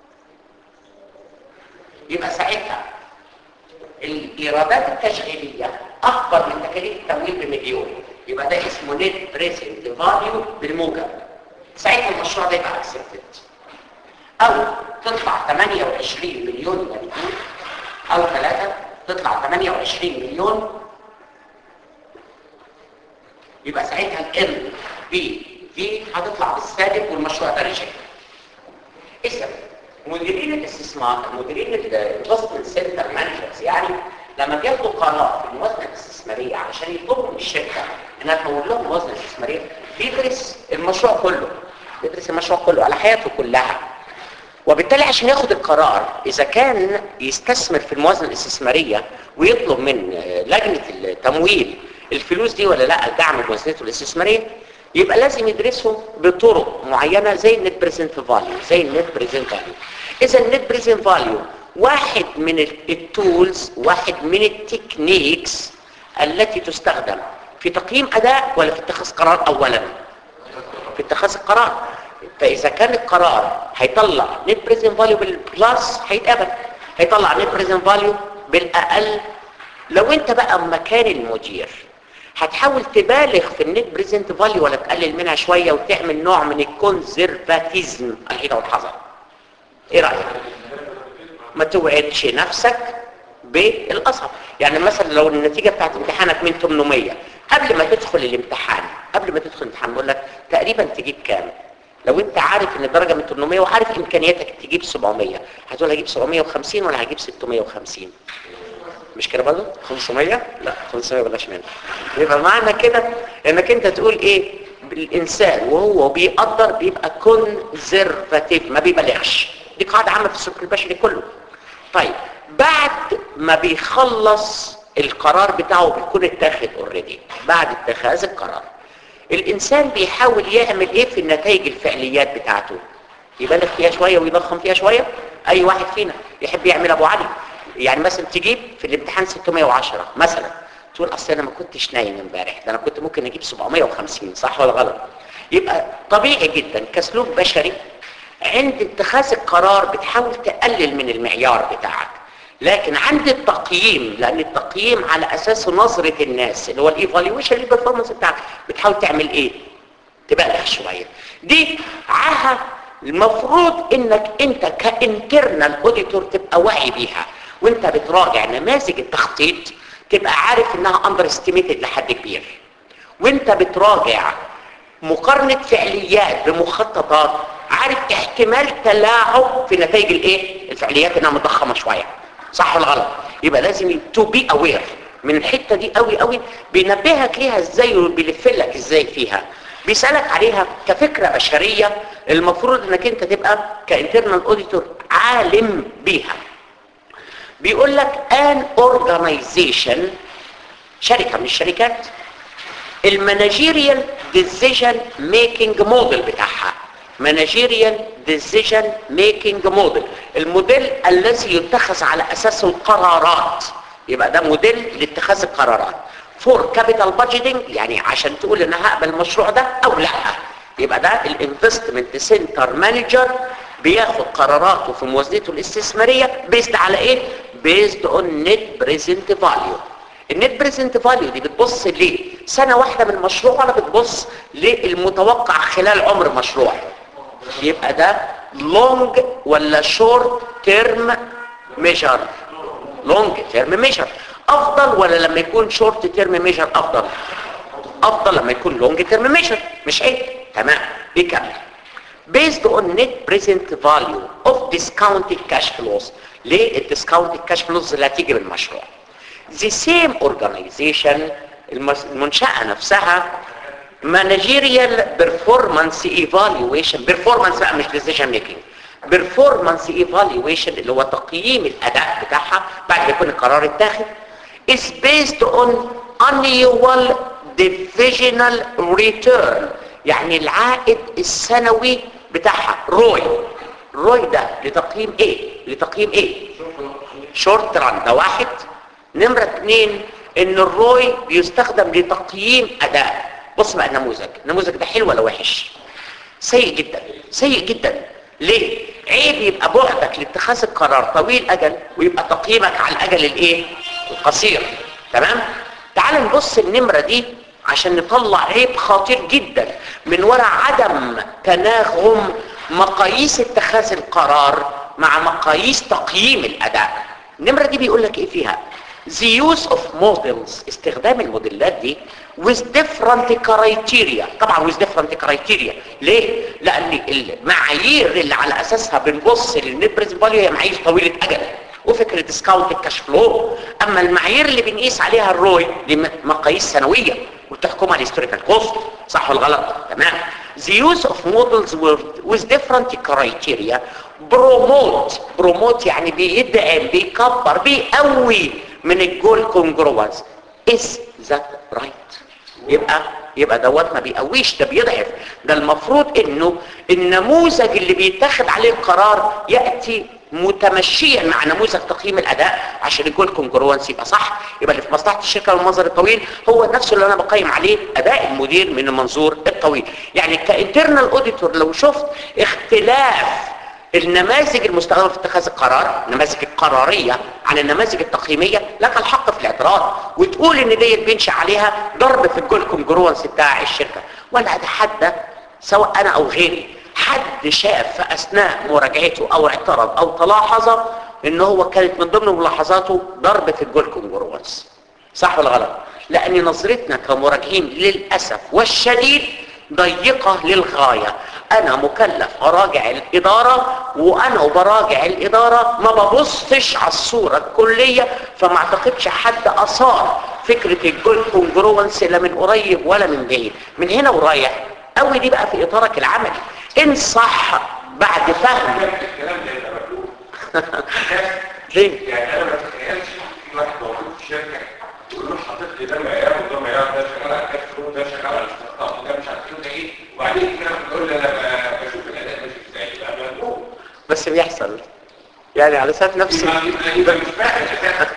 يبقى ساعتها الايرادات التشغيليه اكبر من تكاليف التمويل بمليون يبقى ده اسمه نت بريزنت فاليو بالموجب ساعتها المشروع ده يبقى اكسبتد او تطلع 28 مليون مليون او ثلاثة تطلع 28 مليون يبقى ساعتها ال بي في هتطلع بالسالب والمشروع ده رجع اذا مديرين الاستثمار مديرين الانفستمنت سنتر مانجرز يعني لما بياخدوا قرار في الموازنه الاستثماريه علشان يطلبوا من الشركه انها تمول لهم موازنه استثماريه بيدرس المشروع كله بيدرس المشروع كله على حياته كلها وبالتالي عشان ياخد القرار اذا كان يستثمر في الموازنه الاستثماريه ويطلب من لجنه التمويل الفلوس دي ولا لا دعم موازنته الاستثماريه يبقى لازم يدرسه بطرق معينه زي النت بريزنت فاليو زي النت بريزنت فاليو اذا النت بريزنت فاليو واحد من التولز واحد من التكنيكس التي تستخدم في تقييم اداء ولا في اتخاذ قرار اولا في اتخاذ القرار فاذا كان القرار هيطلع نت بريزنت فاليو بالبلس هيتقبل هيطلع نت بريزنت فاليو بالاقل لو انت بقى مكان المدير هتحاول تبالغ في النت بريزنت فاليو ولا تقلل منها شويه وتعمل نوع من الكونزرفاتيزم الحيطه والحذر ايه رايك ما توعدش نفسك بالاصعب يعني مثلا لو النتيجه بتاعت امتحانك من 800 قبل ما تدخل الامتحان قبل ما تدخل الامتحان بقول لك تقريبا تجيب كام لو انت عارف ان الدرجه من 800 وعارف امكانياتك تجيب 700 هتقول هجيب 750 ولا هجيب 650 مش كده برضه 500 لا 500 بلاش منها يبقى معنى كده انك انت تقول ايه الانسان وهو بيقدر بيبقى كونزرفاتيف ما بيبالغش دي قاعده عامه في السلوك البشري كله طيب بعد ما بيخلص القرار بتاعه بيكون اتاخد اوريدي بعد اتخاذ القرار الانسان بيحاول يعمل ايه في النتائج الفعليات بتاعته يبالغ فيها شويه ويضخم فيها شويه اي واحد فينا يحب يعمل ابو علي يعني مثلا تجيب في الامتحان 610 مثلا تقول اصل انا ما كنتش نايم امبارح ده انا كنت ممكن اجيب 750 صح ولا غلط يبقى طبيعي جدا كسلوك بشري عند اتخاذ القرار بتحاول تقلل من المعيار بتاعك لكن عند التقييم لان التقييم على اساس نظرة الناس اللي هو الايفالويشن البرفورمانس بتاعك بتحاول تعمل ايه تبالغ شوية دي عاهة المفروض انك انت كانترنال اوديتور تبقى واعي بيها وانت بتراجع نماذج التخطيط تبقى عارف انها اندر استيميتد لحد كبير وانت بتراجع مقارنة فعليات بمخططات عارف احتمال تلاعب في نتائج الايه الفعليات انها مضخمة شوية صح ولا غلط يبقى لازم تو بي اوير من الحتة دي قوي قوي بينبهك ليها ازاي وبيلفلك ازاي فيها بيسألك عليها كفكرة بشرية المفروض انك انت تبقى كانترنال اوديتور عالم بيها بيقول لك ان اورجانيزيشن شركة من الشركات المانجيريال ديسيجن ميكنج موديل بتاعها مانجيريال ديسيجن ميكنج موديل الموديل الذي يتخذ على اساسه القرارات يبقى ده موديل لاتخاذ القرارات فور كابيتال بادجيتنج يعني عشان تقول ان هقبل المشروع ده او لا يبقى ده الانفستمنت سنتر مانجر بياخد قراراته في موازنته الاستثماريه بيزد على ايه بيزد اون نت بريزنت فاليو النت بريزنت فاليو دي بتبص ليه سنه واحده من المشروع ولا بتبص للمتوقع خلال عمر المشروع يبقى ده لونج ولا شورت تيرم ميجر لونج تيرم ميجر افضل ولا لما يكون شورت تيرم ميجر افضل افضل لما يكون لونج تيرم ميجر مش عيب تمام بيكمل based on net present value of discounted cash flows ليه الديسكاونتد كاش فلوز اللي هتيجي من المشروع the same organization المنشأة نفسها managerial performance evaluation performance بقى مش decision making performance evaluation اللي هو تقييم الأداء بتاعها بعد ما يكون القرار اتاخد is based on annual divisional return يعني العائد السنوي بتاعها روي روي ده لتقييم ايه لتقييم ايه شورت ران ده واحد نمرة اتنين ان الروي بيستخدم لتقييم اداء بص بقى النموذج النموذج ده حلو ولا وحش سيء جدا سيء جدا ليه عيب يبقى بعدك لاتخاذ القرار طويل اجل ويبقى تقييمك على الاجل الايه القصير تمام تعال نبص النمرة دي عشان نطلع عيب خطير جدا من وراء عدم تناغم مقاييس اتخاذ القرار مع مقاييس تقييم الاداء النمرة دي بيقول لك ايه فيها the use of models استخدام الموديلات دي with different criteria طبعا with different criteria ليه لان المعايير اللي على اساسها بنبص للنت بريزنت فاليو هي معايير طويله اجل وفكره ديسكاونت الكاش فلو اما المعايير اللي بنقيس عليها الروي دي مقاييس سنويه وتحكمها الهيستوريكال كوست صح ولا غلط تمام the use of models with different criteria promote promote يعني بيدعم بيكبر بيقوي من الجول كونجروانس is that right يبقى يبقى دوت ما بيقويش ده بيضعف ده المفروض انه النموذج اللي بيتاخد عليه القرار ياتي متمشيا مع نموذج تقييم الاداء عشان يكون كونجروانس يبقى صح يبقى اللي في مصلحه الشركه والمنظر الطويل هو نفسه اللي انا بقيم عليه اداء المدير من المنظور الطويل يعني كانترنال اوديتور لو شفت اختلاف النماذج المستخدمه في اتخاذ القرار النماذج القراريه عن النماذج التقييميه لك الحق في الاعتراض وتقول ان ديت بينشا عليها ضرب في الجول كونجروانس بتاع الشركه ولا اتحدى سواء انا او غيري حد شاف في اثناء مراجعته او اعترض او تلاحظ ان هو كانت من ضمن ملاحظاته ضرب في الجول كونجروانس صح ولا غلط لان نظرتنا كمراجعين للاسف والشديد ضيقة للغاية انا مكلف اراجع الادارة وانا وبراجع الادارة ما ببصش على الصورة الكلية فما اعتقدش حد اثار فكرة الجول كونجروانس لا من قريب ولا من بعيد من هنا ورايح قوي دي بقى في اطارك العملي ان صح بعد فهم الكلام ده يبقى مكتوب ليه؟ يعني انا ما اتخيلش في واحد موجود في شركه يقول له حاطط لي ده معيار وده معيار ده شغال على كاش فلو ده شغال على الاستقطاب وده مش عارف ايه وده ايه وبعدين كده بتقول لي انا ب- بشوف الاداء ماشي ازاي يبقى مجنون بس بيحصل يعني على سبب نفسي يبقى يبقى مش فاهم اساسا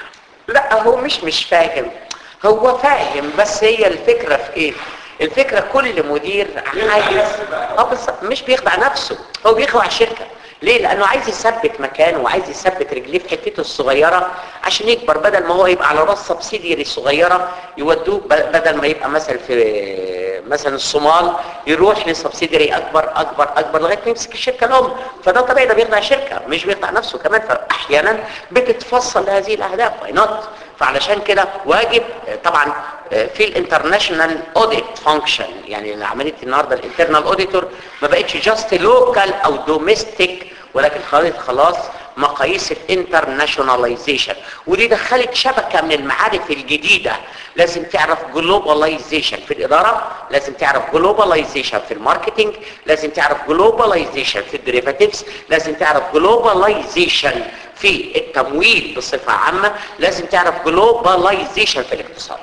لا هو مش مش فاهم هو فاهم بس هي الفكرة في ايه الفكرة كل مدير عايز اه بس مش بيخدع نفسه هو بيخدع الشركة ليه لانه عايز يثبت مكانه وعايز يثبت رجليه في حتته الصغيرة عشان يكبر بدل ما هو يبقى على راس سبسيديري صغيرة يودوه ب- بدل ما يبقى مثلا في مثلا الصومال يروح لسبسيديري اكبر اكبر اكبر لغايه ما يمسك الشركه الام فده طبيعي ده بيخدع الشركه مش بيخدع نفسه كمان فاحيانا بتتفصل لهذه الاهداف واي نوت فعلشان كده واجب آه، طبعا آه، في الانترناشونال اوديت فانكشن يعني عمليه النهارده الانترنال اوديتور ما بقتش جاست لوكال او دوميستيك ولكن خلاص خلاص مقاييس الانترناشوناليزيشن ودي دخلت شبكه من المعارف الجديده لازم تعرف جلوباليزيشن في الاداره لازم تعرف جلوباليزيشن في الماركتنج لازم تعرف جلوباليزيشن في الديريفاتيفز لازم تعرف جلوباليزيشن في التمويل بصفه عامه لازم تعرف جلوباليزيشن في الاقتصاد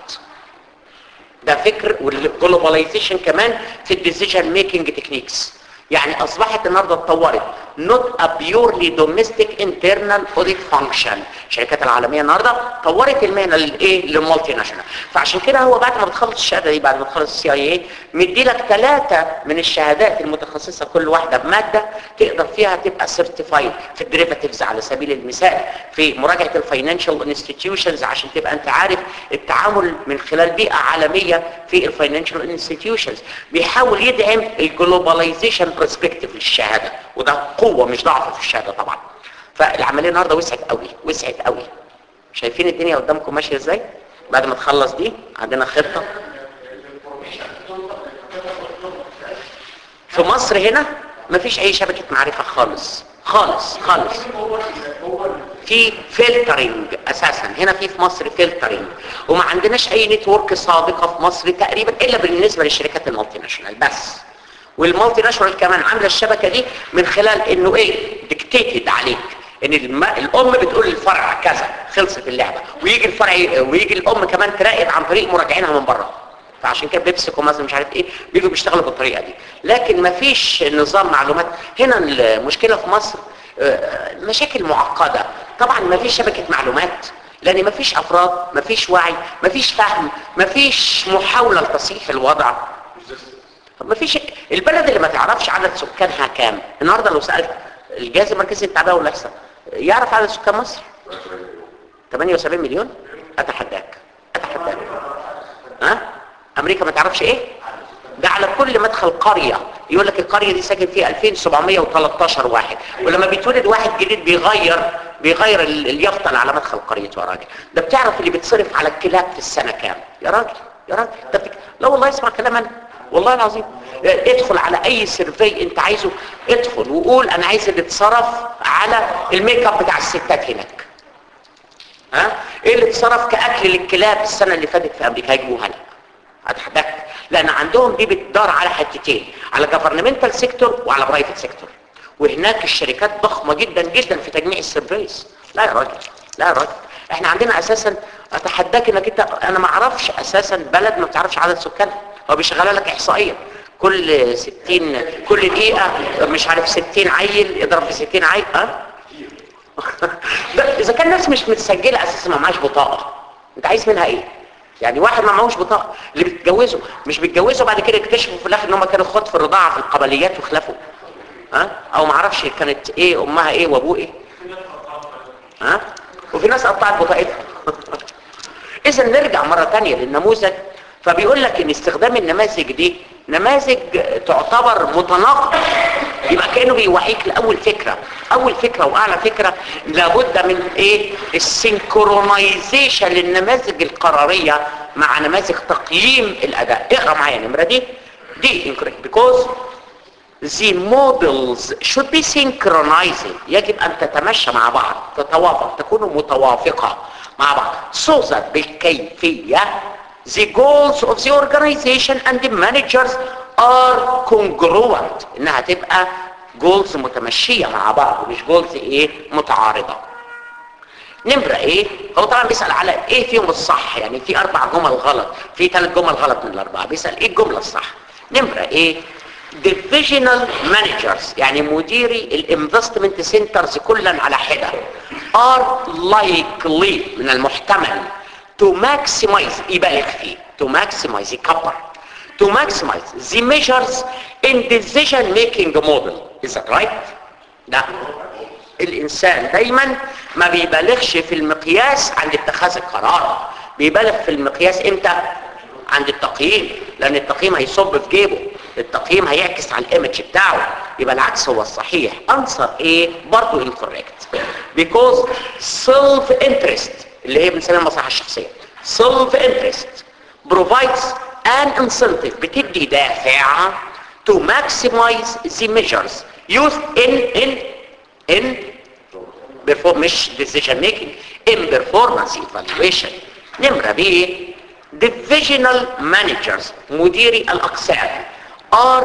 ده فكر والجلوباليزيشن كمان في الديسيجن ميكنج تكنيكس يعني اصبحت النهارده اتطورت not a purely domestic internal audit function الشركات العالميه النهارده طورت المهنه للايه للمالتي ناشونال فعشان كده هو بعد ما بتخلص الشهاده دي بعد ما تخلص السي اي اي مدي لك ثلاثه من الشهادات المتخصصه كل واحده بماده تقدر فيها تبقى سيرتيفايد في الديريفاتيفز على سبيل المثال في مراجعه الفاينانشال انستتيوشنز عشان تبقى انت عارف التعامل من خلال بيئه عالميه في الفاينانشال انستتيوشنز بيحاول يدعم الجلوباليزيشن برسبكتيف للشهاده وده قوه مش ضعف في الشهاده طبعا فالعمليه النهارده وسعت قوي وسعت قوي شايفين الدنيا قدامكم ماشيه ازاي بعد ما تخلص دي عندنا خطه في مصر هنا مفيش اي شبكه معرفه خالص خالص خالص في فلترنج اساسا هنا في في مصر فلترنج وما عندناش اي نتورك صادقه في مصر تقريبا الا بالنسبه للشركات المالتي ناشونال بس والمالتي ناشونال كمان عامله الشبكه دي من خلال انه ايه ديكتيتد عليك ان الم... الام بتقول للفرع كذا خلصت اللعبه ويجي الفرع ويجي الام كمان تراقب عن طريق مراجعينها من بره فعشان كده بيبسكوا مثلا مش عارف ايه بيجوا بيشتغلوا بالطريقه دي لكن ما فيش نظام معلومات هنا المشكله في مصر آه، مشاكل معقده طبعا ما فيش شبكه معلومات لان ما فيش افراد ما فيش وعي ما فيش فهم ما فيش محاوله لتصحيح الوضع طب ما فيش البلد اللي ما تعرفش عدد سكانها كام النهارده لو سالت الجهاز المركزي للتعبئه والاحصاء يعرف عدد سكان مصر 78 مليون اتحداك اتحداك ها امريكا ما تعرفش ايه ده على كل مدخل قرية يقول لك القرية دي ساكن فيها 2713 واحد ولما بيتولد واحد جديد بيغير بيغير ال- اليافطة اللي على مدخل قريته يا راجل ده بتعرف اللي بيتصرف على الكلاب في السنة كام يا راجل يا راجل ده بتك... لا والله اسمع كلام انا والله العظيم ادخل على اي سيرفي انت عايزه ادخل وقول انا عايز اللي اتصرف على الميك اب بتاع الستات هناك ها ايه اللي اتصرف كاكل للكلاب السنه اللي فاتت في امريكا هيجيبوها لك اتحداك لان عندهم دي بتدار على حتتين على جفرنمنتال سيكتور وعلى برايفت سيكتور وهناك الشركات ضخمه جدا جدا في تجميع السيرفيس لا يا راجل لا يا راجل احنا عندنا اساسا اتحداك انك انت انا ما اعرفش اساسا بلد ما بتعرفش عدد سكانها هو بيشغلها لك احصائيه كل 60 كل دقيقه مش عارف 60 عيل يضرب في 60 عيل ها ده اذا كان الناس مش متسجله اساسا ما معاش بطاقه انت عايز منها ايه يعني واحد ما معهوش بطاقه اللي بيتجوزوا مش بيتجوزوا بعد كده يكتشفوا في الاخر ان هم كانوا اخوات في الرضاعه في القبليات وخلافوا ها او ما اعرفش كانت ايه امها ايه وابوه ايه ها وفي ناس قطعت بطاقتها اذا نرجع مره تانية للنموذج فبيقول لك ان استخدام النماذج دي نماذج تعتبر متناقضه يبقى كانه بيوعيك لاول فكره اول فكره واعلى فكره لابد من ايه السينكرونايزيشن للنماذج القراريه مع نماذج تقييم الاداء اقرا معايا النمره دي دي incorrect because the models should be synchronizing يجب ان تتمشى مع بعض تتوافق تكون متوافقه مع بعض so that بالكيفيه the goals of the organization and the managers are congruent انها تبقى جولز متمشيه مع بعض مش جولز ايه متعارضه نمرة ايه هو طبعا بيسأل على ايه فيهم الصح يعني في اربع جمل غلط في ثلاث جمل غلط من الاربعة بيسأل ايه الجملة الصح نمرة ايه divisional managers يعني مديري الانفستمنت سنترز كلا على حدة are likely من المحتمل to maximize يبالغ فيه to maximize يكبر to maximize the measures in decision making model is that right؟ لا الانسان دايما ما بيبالغش في المقياس عند اتخاذ القرار بيبالغ في المقياس امتى عند التقييم لان التقييم هيصب في جيبه التقييم هيعكس على الايمج بتاعه يبقى العكس هو الصحيح انصر ايه برضه incorrect because self interest اللي هي بنسميها المصلحه الشخصيه self interest provides an incentive بتدي دافع to maximize the measures used in in in perform مش decision making in performance evaluation نمرة ب divisional managers مديري الأقسام are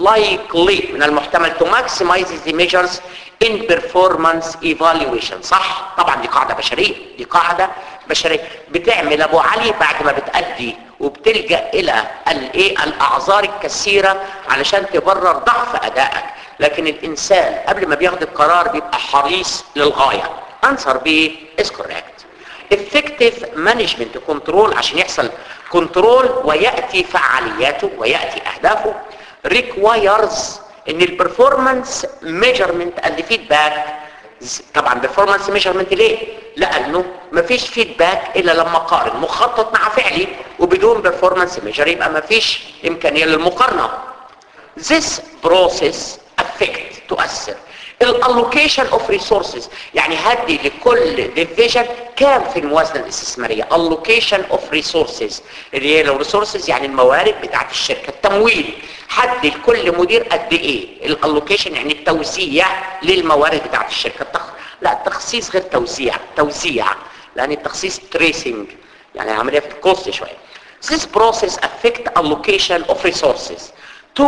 likely من المحتمل to maximize the measures in performance evaluation صح طبعا دي قاعدة بشرية دي قاعدة بشرية بتعمل ابو علي بعد ما بتأدي وبتلجأ الى الايه الاعذار الكثيرة علشان تبرر ضعف ادائك لكن الانسان قبل ما بياخد القرار بيبقى حريص للغاية انصر ب is correct effective management control عشان يحصل كنترول ويأتي فعالياته ويأتي اهدافه requires ان البرفورمانس ميجرمنت اند فيدباك طبعا performance measurement ليه لانه مفيش فيدباك الا لما اقارن مخطط مع فعلي وبدون performance measure يبقى مفيش امكانيه للمقارنه this process affect تؤثر الالوكيشن اوف ريسورسز يعني هدي لكل ديفيجن كام في الموازنه الاستثماريه allocation اوف ريسورسز اللي هي لو ريسورسز يعني الموارد بتاعت الشركه التمويل حد لكل مدير قد ايه الالوكيشن يعني التوزيع للموارد بتاعت الشركه التخ... لا التخصيص غير توزيع توزيع لان التخصيص تريسنج يعني عمليه في الكوست شويه This process affect allocation of resources to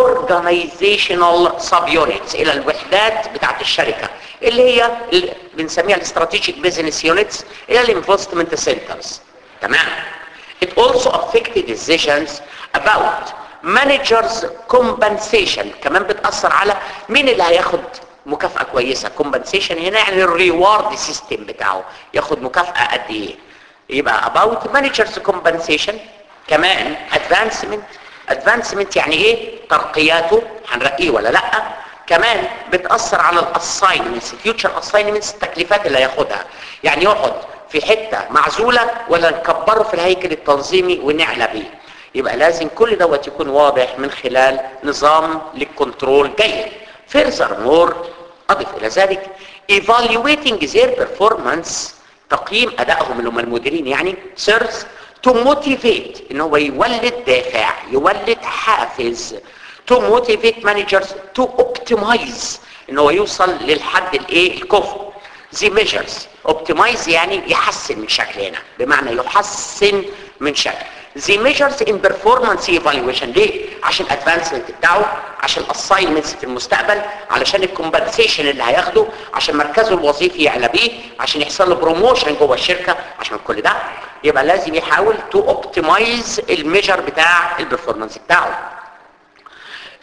organizational subunits الى الوحدات بتاعت الشركة اللي هي اللي بنسميها الاستراتيجيك بيزنس يونتس الى الانفستمنت سنترز تمام it also affect decisions about managers compensation كمان بتأثر على مين اللي هياخد مكافأة كويسة compensation هنا يعني الريوارد سيستم بتاعه ياخد مكافأة قد ايه يبقى about managers compensation كمان advancement advancement يعني ايه ترقياته هنرقيه ولا لا كمان بتأثر على الاساينمنتس فيوتشر اساينمنتس التكليفات اللي هياخدها يعني يقعد في حتة معزولة ولا نكبره في الهيكل التنظيمي ونعلى بيه يبقى لازم كل دوت يكون واضح من خلال نظام للكنترول جيد furthermore اضف الى ذلك evaluating their performance تقييم ادائهم اللي هم المديرين يعني serves to motivate ان هو يولد دافع يولد حافز to motivate managers to optimize ان هو يوصل للحد الايه الكفء the measures optimize يعني يحسن من شكل هنا بمعنى يحسن من شكل the measures in performance evaluation ليه؟ عشان advancement بتاعه عشان assignments في المستقبل علشان الكومبنسيشن اللي هياخده عشان مركزه الوظيفي يعلى بيه عشان يحصل له بروموشن جوه الشركة عشان كل ده يبقى لازم يحاول تو اوبتمايز الميجر بتاع البرفورمانس بتاعه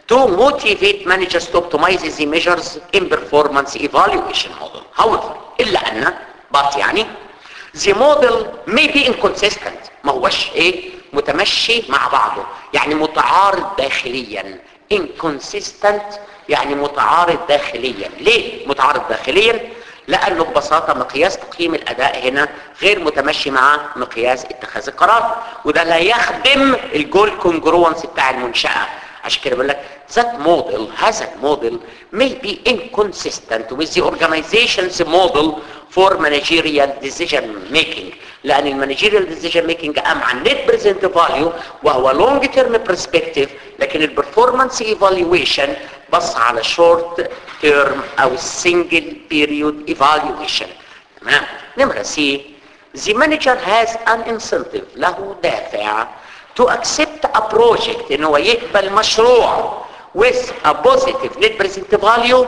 to motivate managers to optimize the measures in performance evaluation model. However, إلا أن but يعني the model may be inconsistent ما هوش ايه متمشي مع بعضه يعني متعارض داخليا inconsistent يعني متعارض داخليا ليه متعارض داخليا لانه ببساطه مقياس تقييم الاداء هنا غير متمشي مع مقياس اتخاذ القرار وده لا يخدم الجول كونجروانس بتاع المنشاه عشان كده بقول لك that model هذا الموديل may be inconsistent with the organization's model for managerial decision making لان المانجيريال decision making قام عن net present value وهو long term perspective لكن البرفورمانس evaluation بص على short term او single period evaluation تمام نمرة سي the manager has an incentive له دافع to accept a project ان هو يقبل مشروع with a positive net present value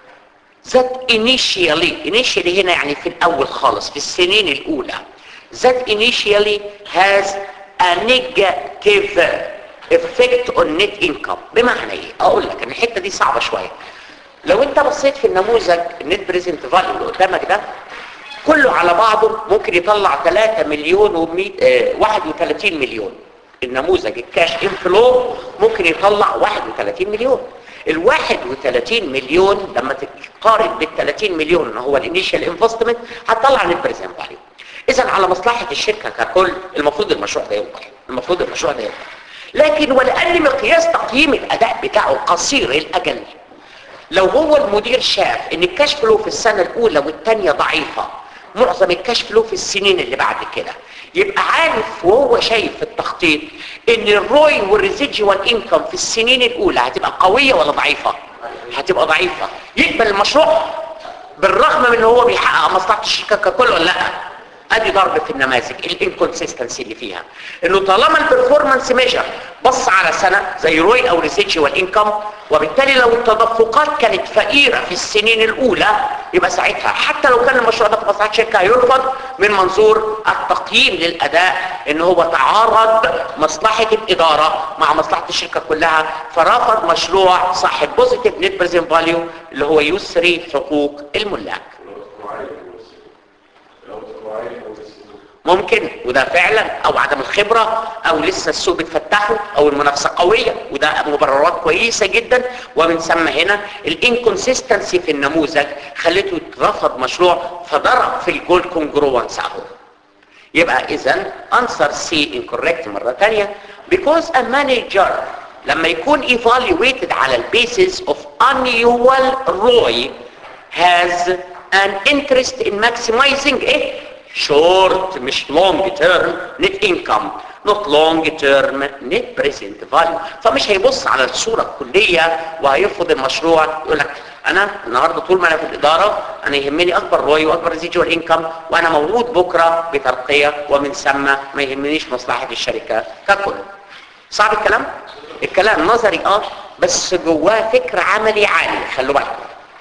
that initially initially هنا يعني في الاول خالص في السنين الاولى that initially has a negative effect on net income بمعنى ايه اقول لك ان الحته دي صعبه شويه لو انت بصيت في النموذج النت بريزنت فاليو اللي قدامك ده كله على بعضه ممكن يطلع 3 مليون و100 اه 31 مليون النموذج الكاش انفلو ممكن يطلع 31 مليون ال 31 مليون لما تقارن بال 30 مليون اللي هو الانيشال انفستمنت هتطلع نت بريزنت فاليو اذا على مصلحه الشركه ككل المفروض المشروع ده ينجح المفروض المشروع ده ينجح لكن ولان مقياس تقييم الاداء بتاعه قصير الاجل لو هو المدير شاف ان الكاش فلو في السنه الاولى والثانيه ضعيفه معظم الكاش فلو في السنين اللي بعد كده يبقى عارف وهو شايف في التخطيط ان الروي والريزيدجوال انكم في السنين الاولى هتبقى قويه ولا ضعيفه هتبقى ضعيفه يقبل المشروع بالرغم من ان هو بيحقق مصلحه الشركه ككل ولا لا ادي ضرب في النماذج الانكونسيستنسي اللي فيها انه طالما البرفورمانس ميجر بص على سنه زي روي او ريسيتشوال انكم وبالتالي لو التدفقات كانت فقيره في السنين الاولى يبقى ساعتها حتى لو كان المشروع ده في مصلحه شركه هيرفض من منظور التقييم للاداء ان هو تعارض مصلحه الاداره مع مصلحه الشركه كلها فرفض مشروع صاحب بوزيتيف نت بريزنت فاليو اللي هو يسري حقوق الملاك ممكن وده فعلا او عدم الخبرة او لسه السوق بتفتحه او المنافسة قوية وده مبررات كويسة جدا ومن ثم هنا الانكونسيستنسي في النموذج خليته يترفض مشروع فضرب في الجول كونجروانس اهو يبقى اذا answer C incorrect مرة تانية because a manager لما يكون evaluated على البيسز of annual ROI has an interest in maximizing ايه short مش long term net income not long term net present value فمش هيبص على الصورة الكلية وهيرفض المشروع يقول لك انا النهارده طول ما انا في الاداره انا يهمني اكبر روي واكبر ريزيجوال انكم وانا موجود بكره بترقيه ومن ثم ما يهمنيش مصلحه الشركه ككل صعب الكلام الكلام نظري اه بس جواه فكر عملي عالي خلوا بالكم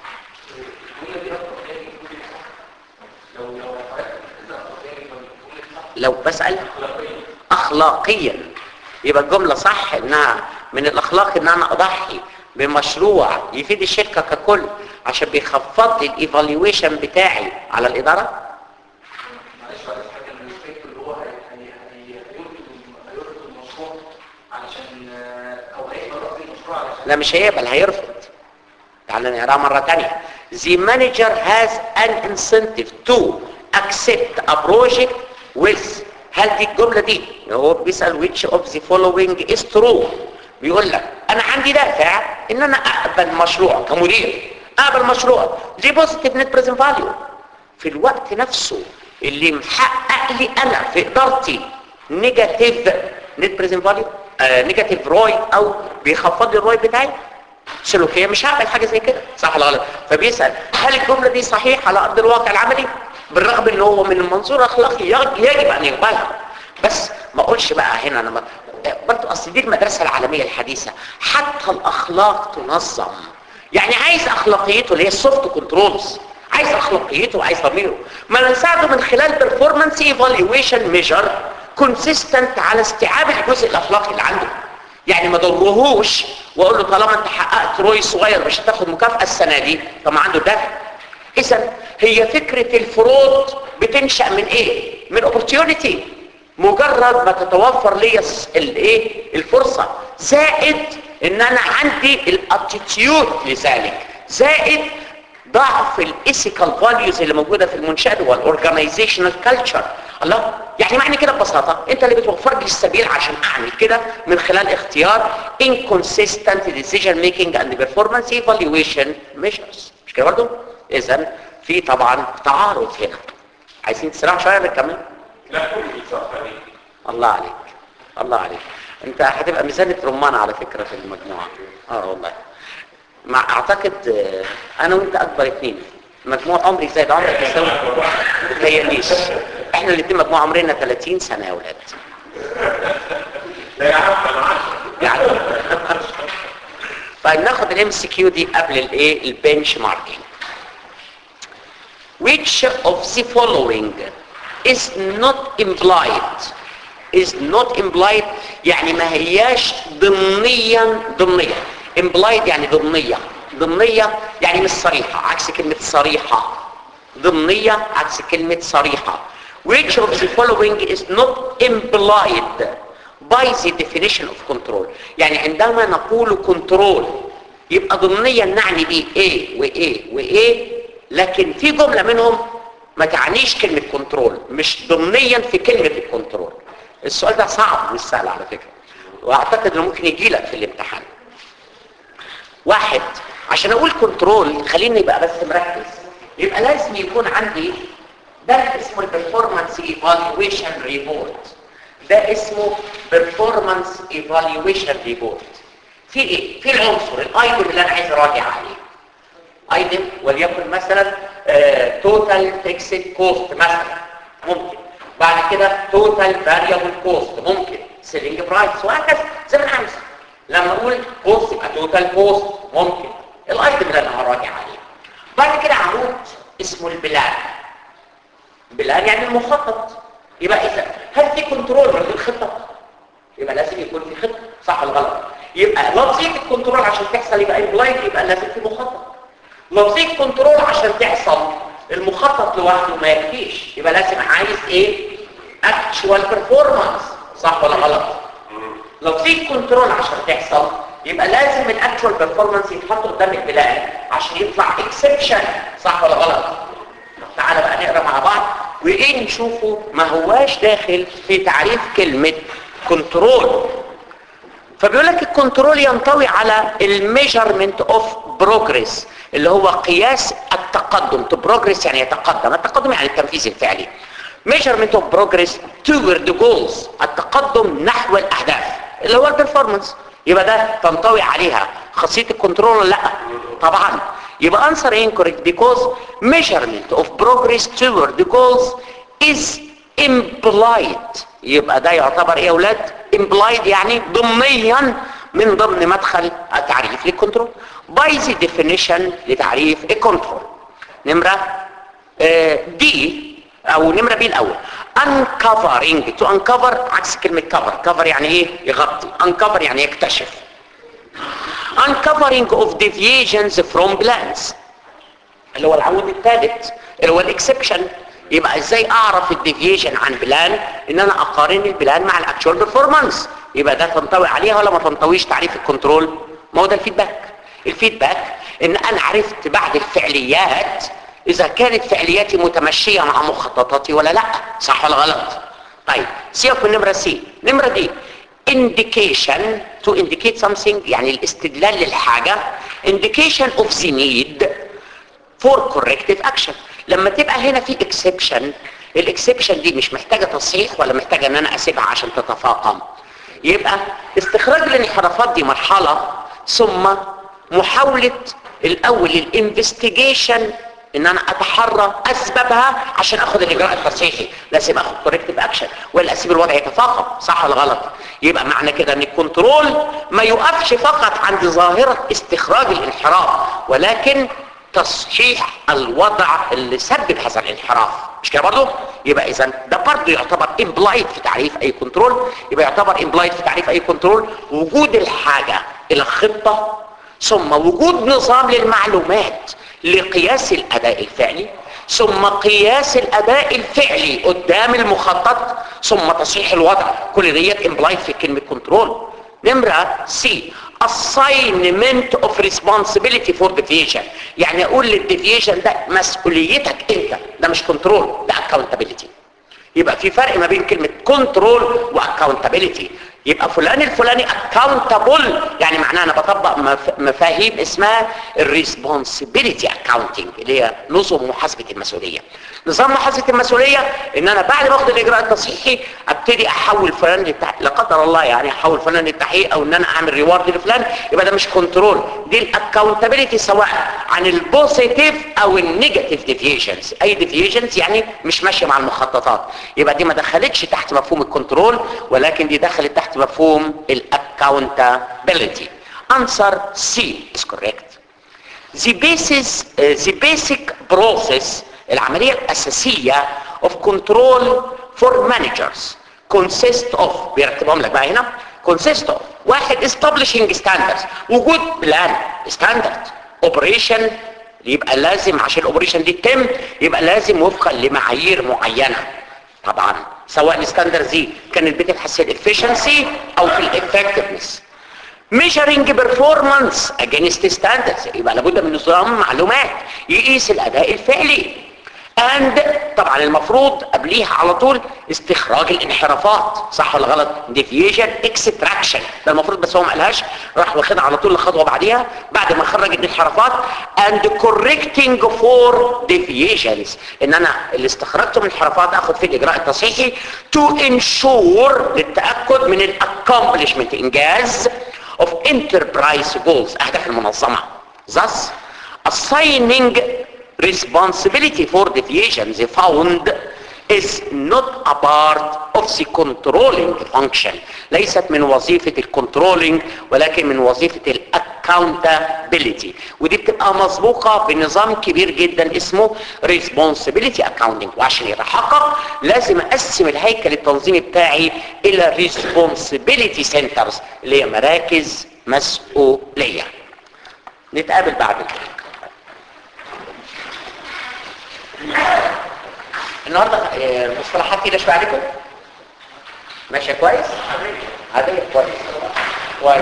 لو بسأل اخلاقيا يبقى الجملة صح انها من الاخلاق ان انا اضحي بمشروع يفيد الشركة ككل عشان بيخفض لي الايفالويشن بتاعي على الادارة معلش بعد حاجه من الفكر اللي هو هي- هي- هي- هيرفض هيرفض المشروع علشان آه، او هيقبل رفض المشروع علشان لا مش هيقبل هيرفض تعال نقراها مرة تانية The manager has an incentive to accept a project with هل دي الجملة دي هو بيسأل which of the following is true بيقول لك انا عندي دافع ان انا اقبل مشروع كمدير اقبل مشروع دي بوزيتيف نت بريزنت فاليو في الوقت نفسه اللي محقق لي انا في ادارتي نيجاتيف نت بريزنت فاليو نيجاتيف روي او بيخفض لي الروي بتاعي سلوكيه مش هعمل حاجه زي كده صح ولا غلط فبيسال هل الجمله دي صحيحه على ارض الواقع العملي بالرغم ان هو من منظور اخلاقي يج- يجب ان يقبلها بس ما اقولش بقى هنا انا ما- برضه اصل دي المدرسه العالميه الحديثه حتى الاخلاق تنظم يعني عايز اخلاقيته اللي هي السوفت كنترولز عايز اخلاقيته وعايز ضميره ما نساعده من خلال بيرفورمانس ايفالويشن ميجر كونسيستنت على استيعاب الجزء الاخلاقي اللي عنده يعني ما ضرهوش واقول له طالما انت حققت روي صغير مش هتاخد مكافاه السنه دي طب ما عنده دافع اذا هي فكره الفروض بتنشا من ايه من اوبورتيونيتي مجرد ما تتوفر لي الايه الفرصه زائد ان انا عندي الاتيتيود لذلك زائد ضعف الايثيكال فاليوز اللي موجوده في المنشاه والاورجنايزيشنال كلتشر الله يعني معنى كده ببساطه انت اللي بتوفر لي السبيل عشان اعمل كده من خلال اختيار inconsistent decision making and performance evaluation measures مش كده برضه اذا في طبعا تعارض هنا عايزين تسرعوا شويه نكمل لا كل صح الله عليك الله عليك انت هتبقى ميزانة رمانة على فكرة في المجموعة اه والله مع اعتقد آه، انا وانت اكبر اتنين مجموع عمري زائد عمرك يساوي متهيأليش احنا الاتنين مجموع عمرنا 30 سنة يا ولاد لا يا عم انا عارف يعني طيب ناخد الام سي كيو دي قبل الايه البنش ماركينج which of the following is not implied is not implied يعني ما هياش ضمنيا ضمنيا implied يعني ضمنية ضمنية يعني مش صريحة عكس كلمة صريحة ضمنية عكس كلمة صريحة which of the following is not implied by the definition of control يعني عندما نقول control يبقى ضمنيا نعني به A و A و A لكن في جملة منهم ما تعنيش كلمة كنترول مش ضمنيا في كلمة الكنترول السؤال ده صعب مش سهل على فكرة واعتقد انه ممكن يجي لك في الامتحان واحد عشان اقول كنترول خليني يبقى بس مركز يبقى لازم يكون عندي ده اسمه البرفورمانس ايفالويشن ريبورت ده اسمه برفورمانس ايفالويشن ريبورت في ايه في العنصر الايتم اللي انا عايز اراجع عليه ايتم وليكن مثلا توتال فيكسد كوست مثلا ممكن بعد كده توتال فاريبل كوست ممكن سيلينج برايس وهكذا زي ما انا عايز لما اقول كوست يبقى توتال كوست ممكن الايتم اللي انا هراجع عليه بعد كده عمود اسمه البلان بلان يعني المخطط يبقى اذا هل في كنترول من غير خطه يبقى لازم يكون في خطه صح ولا غلط يبقى لفظيه الكنترول عشان تحصل يبقى امبلايد يبقى لازم في مخطط لفظيه كنترول عشان تحصل المخطط لوحده ما يكفيش يبقى لازم عايز ايه اكشوال بيرفورمانس صح ولا غلط لفظيه كنترول عشان تحصل يبقى لازم الاكشوال بيرفورمانس يتحط قدام البلان عشان يطلع اكسبشن صح ولا غلط طب تعالى بقى نقرا مع بعض وايه نشوفه ما هواش داخل في تعريف كلمه كنترول فبيقول لك الكنترول ينطوي على الميجرمنت اوف بروجريس اللي هو قياس التقدم تو بروجريس يعني يتقدم التقدم يعني التنفيذ الفعلي measurement of progress toward the goals التقدم نحو الاهداف اللي هو البرفورمانس يبقى ده تنطوي عليها خاصيه الكنترول ولا لا طبعا يبقى answer incorrect because measurement of progress toward the goals is implied يبقى ده يعتبر ايه يا اولاد implied يعني ضمنيا من ضمن مدخل التعريف للكنترول by the definition لتعريف الكنترول نمرة دي او نمرة بي الاول uncovering to uncover عكس كلمة cover cover يعني ايه يغطي uncover يعني يكتشف uncovering of deviations from plans اللي هو العمود الثالث اللي هو الاكسبشن يبقى ازاي اعرف الديفيشن عن بلان ان انا اقارن البلان مع الاكشوال بيرفورمانس يبقى ده تنطوي عليها ولا ما تنطويش تعريف الكنترول ما هو ده الفيدباك الفيدباك ان انا عرفت بعد الفعليات اذا كانت فعلياتي متمشيه مع مخططاتي ولا لا صح ولا غلط طيب سيبك من نمره سي نمره دي indication to indicate something يعني الاستدلال للحاجه indication of the need for corrective action لما تبقى هنا في exception الاكسبشن دي مش محتاجه تصحيح ولا محتاجه ان انا اسيبها عشان تتفاقم يبقى استخراج الانحرافات دي مرحله ثم محاوله الاول الانفستيجيشن ان انا اتحرى اسبابها عشان اخد الاجراء التصحيحي لازم اخد كوركتيف اكشن ولا اسيب الوضع يتفاقم صح ولا غلط يبقى معنى كده ان الكنترول ما يقفش فقط عند ظاهره استخراج الانحراف ولكن تصحيح الوضع اللي سبب هذا الانحراف مش كده برضه يبقى اذا ده برضه يعتبر امبلايد في تعريف اي كنترول يبقى يعتبر امبلايد في تعريف اي كنترول وجود الحاجه الى خطه ثم وجود نظام للمعلومات لقياس الاداء الفعلي ثم قياس الاداء الفعلي قدام المخطط ثم تصحيح الوضع كل ديت امبلايد في كلمه كنترول نمرة سي assignment of responsibility for deviation يعني اقول للديفيشن ده مسؤوليتك انت ده مش كنترول ده accountability يبقى في فرق ما بين كلمة كنترول واكاونتابيلتي يبقى فلان الفلاني اكاونتابل يعني معناها انا بطبق مف- مفاهيم اسمها الريسبونسبيلتي اكاونتنج اللي هي نظم محاسبة المسؤولية نظام محاسبة المسؤولية ان انا بعد ما اخد الاجراء التصحيحي ابتدي احول فلان للتحقيق لا قدر الله يعني احول فلان للتحقيق او ان انا اعمل ريورد لفلان يبقى ده مش كنترول دي الاكاونتابيلتي سواء عن البوزيتيف او النيجاتيف ديفيشنز اي ديفيشنز يعني مش ماشيه مع المخططات يبقى دي ما دخلتش تحت مفهوم الكنترول ولكن دي دخلت تحت مفهوم الاكاونتابيلتي answer C is correct the basis uh, the basic process العملية الأساسية of control for managers consist of بيرتبهم لك بقى هنا consist of واحد establishing standards وجود بلان standard operation يبقى لازم عشان الاوبريشن دي تتم يبقى لازم وفقا لمعايير معينة طبعا سواء الستاندرز دي كانت بتبحث في الافشنسي او في الافكتفنس measuring performance against standards يبقى لابد من نظام معلومات يقيس الاداء الفعلي and طبعا المفروض قبليها على طول استخراج الانحرافات صح ولا غلط deviation extraction ده المفروض بس هو ما قالهاش راح واخدها على طول لخطوه بعديها بعد ما خرج الانحرافات and correcting for deviations ان انا اللي استخرجته من الانحرافات اخد فيه الاجراء التصحيحي to ensure للتاكد من الاكomplishment انجاز of enterprise goals اهداف المنظمه thus assigning responsibility for deviations found is not a part of the controlling function ليست من وظيفة الكنترولينج ولكن من وظيفة الاكاونتابيليتي ودي بتبقى مسبوقة بنظام كبير جدا اسمه responsibility accounting وعشان يتحقق لازم اقسم الهيكل التنظيمي بتاعي الى responsibility centers اللي هي مراكز مسؤولية نتقابل بعد كده النهارده آه، المصطلحات كده شويه عليكم ماشيه كويس عاديه كويس كويس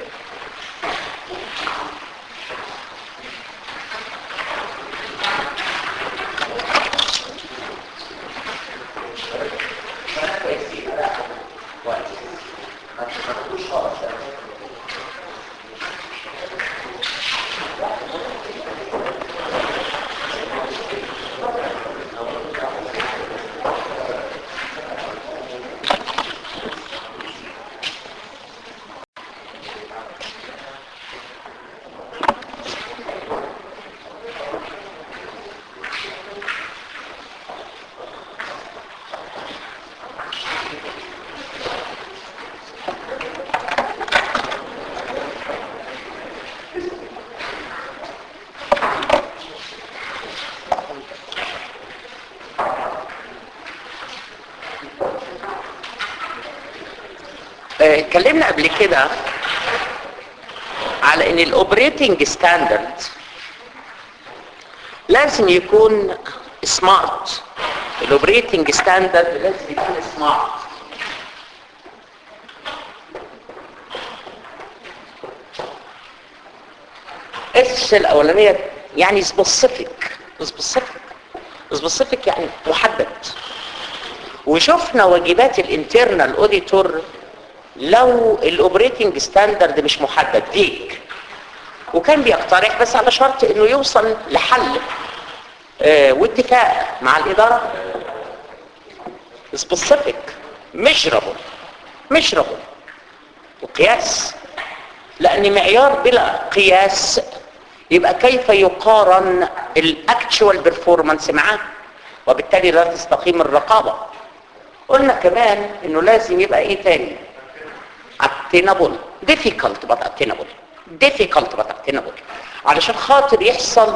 كويسين، لا، كويس. ما تشتغلوش خالص. آه، اتكلمنا قبل كده على ان الاوبريتنج ستاندرد لازم يكون سمارت الاوبريتنج ستاندرد لازم يكون سمارت اس الاولانيه يعني سبيسيفيك سبيسيفيك سبيسيفيك يعني محدد وشفنا واجبات الانترنال اوديتور لو الاوبريتنج ستاندرد مش محدد ليك وكان بيقترح بس على شرط انه يوصل لحل آه واتفاق مع الاداره سبيسيفيك ميجرابل ميجرابل وقياس لان معيار بلا قياس يبقى كيف يقارن الاكتشوال بيرفورمانس معاه وبالتالي لا تستقيم الرقابه قلنا كمان انه لازم يبقى ايه تاني attainable difficult but attainable difficult but attainable علشان خاطر يحصل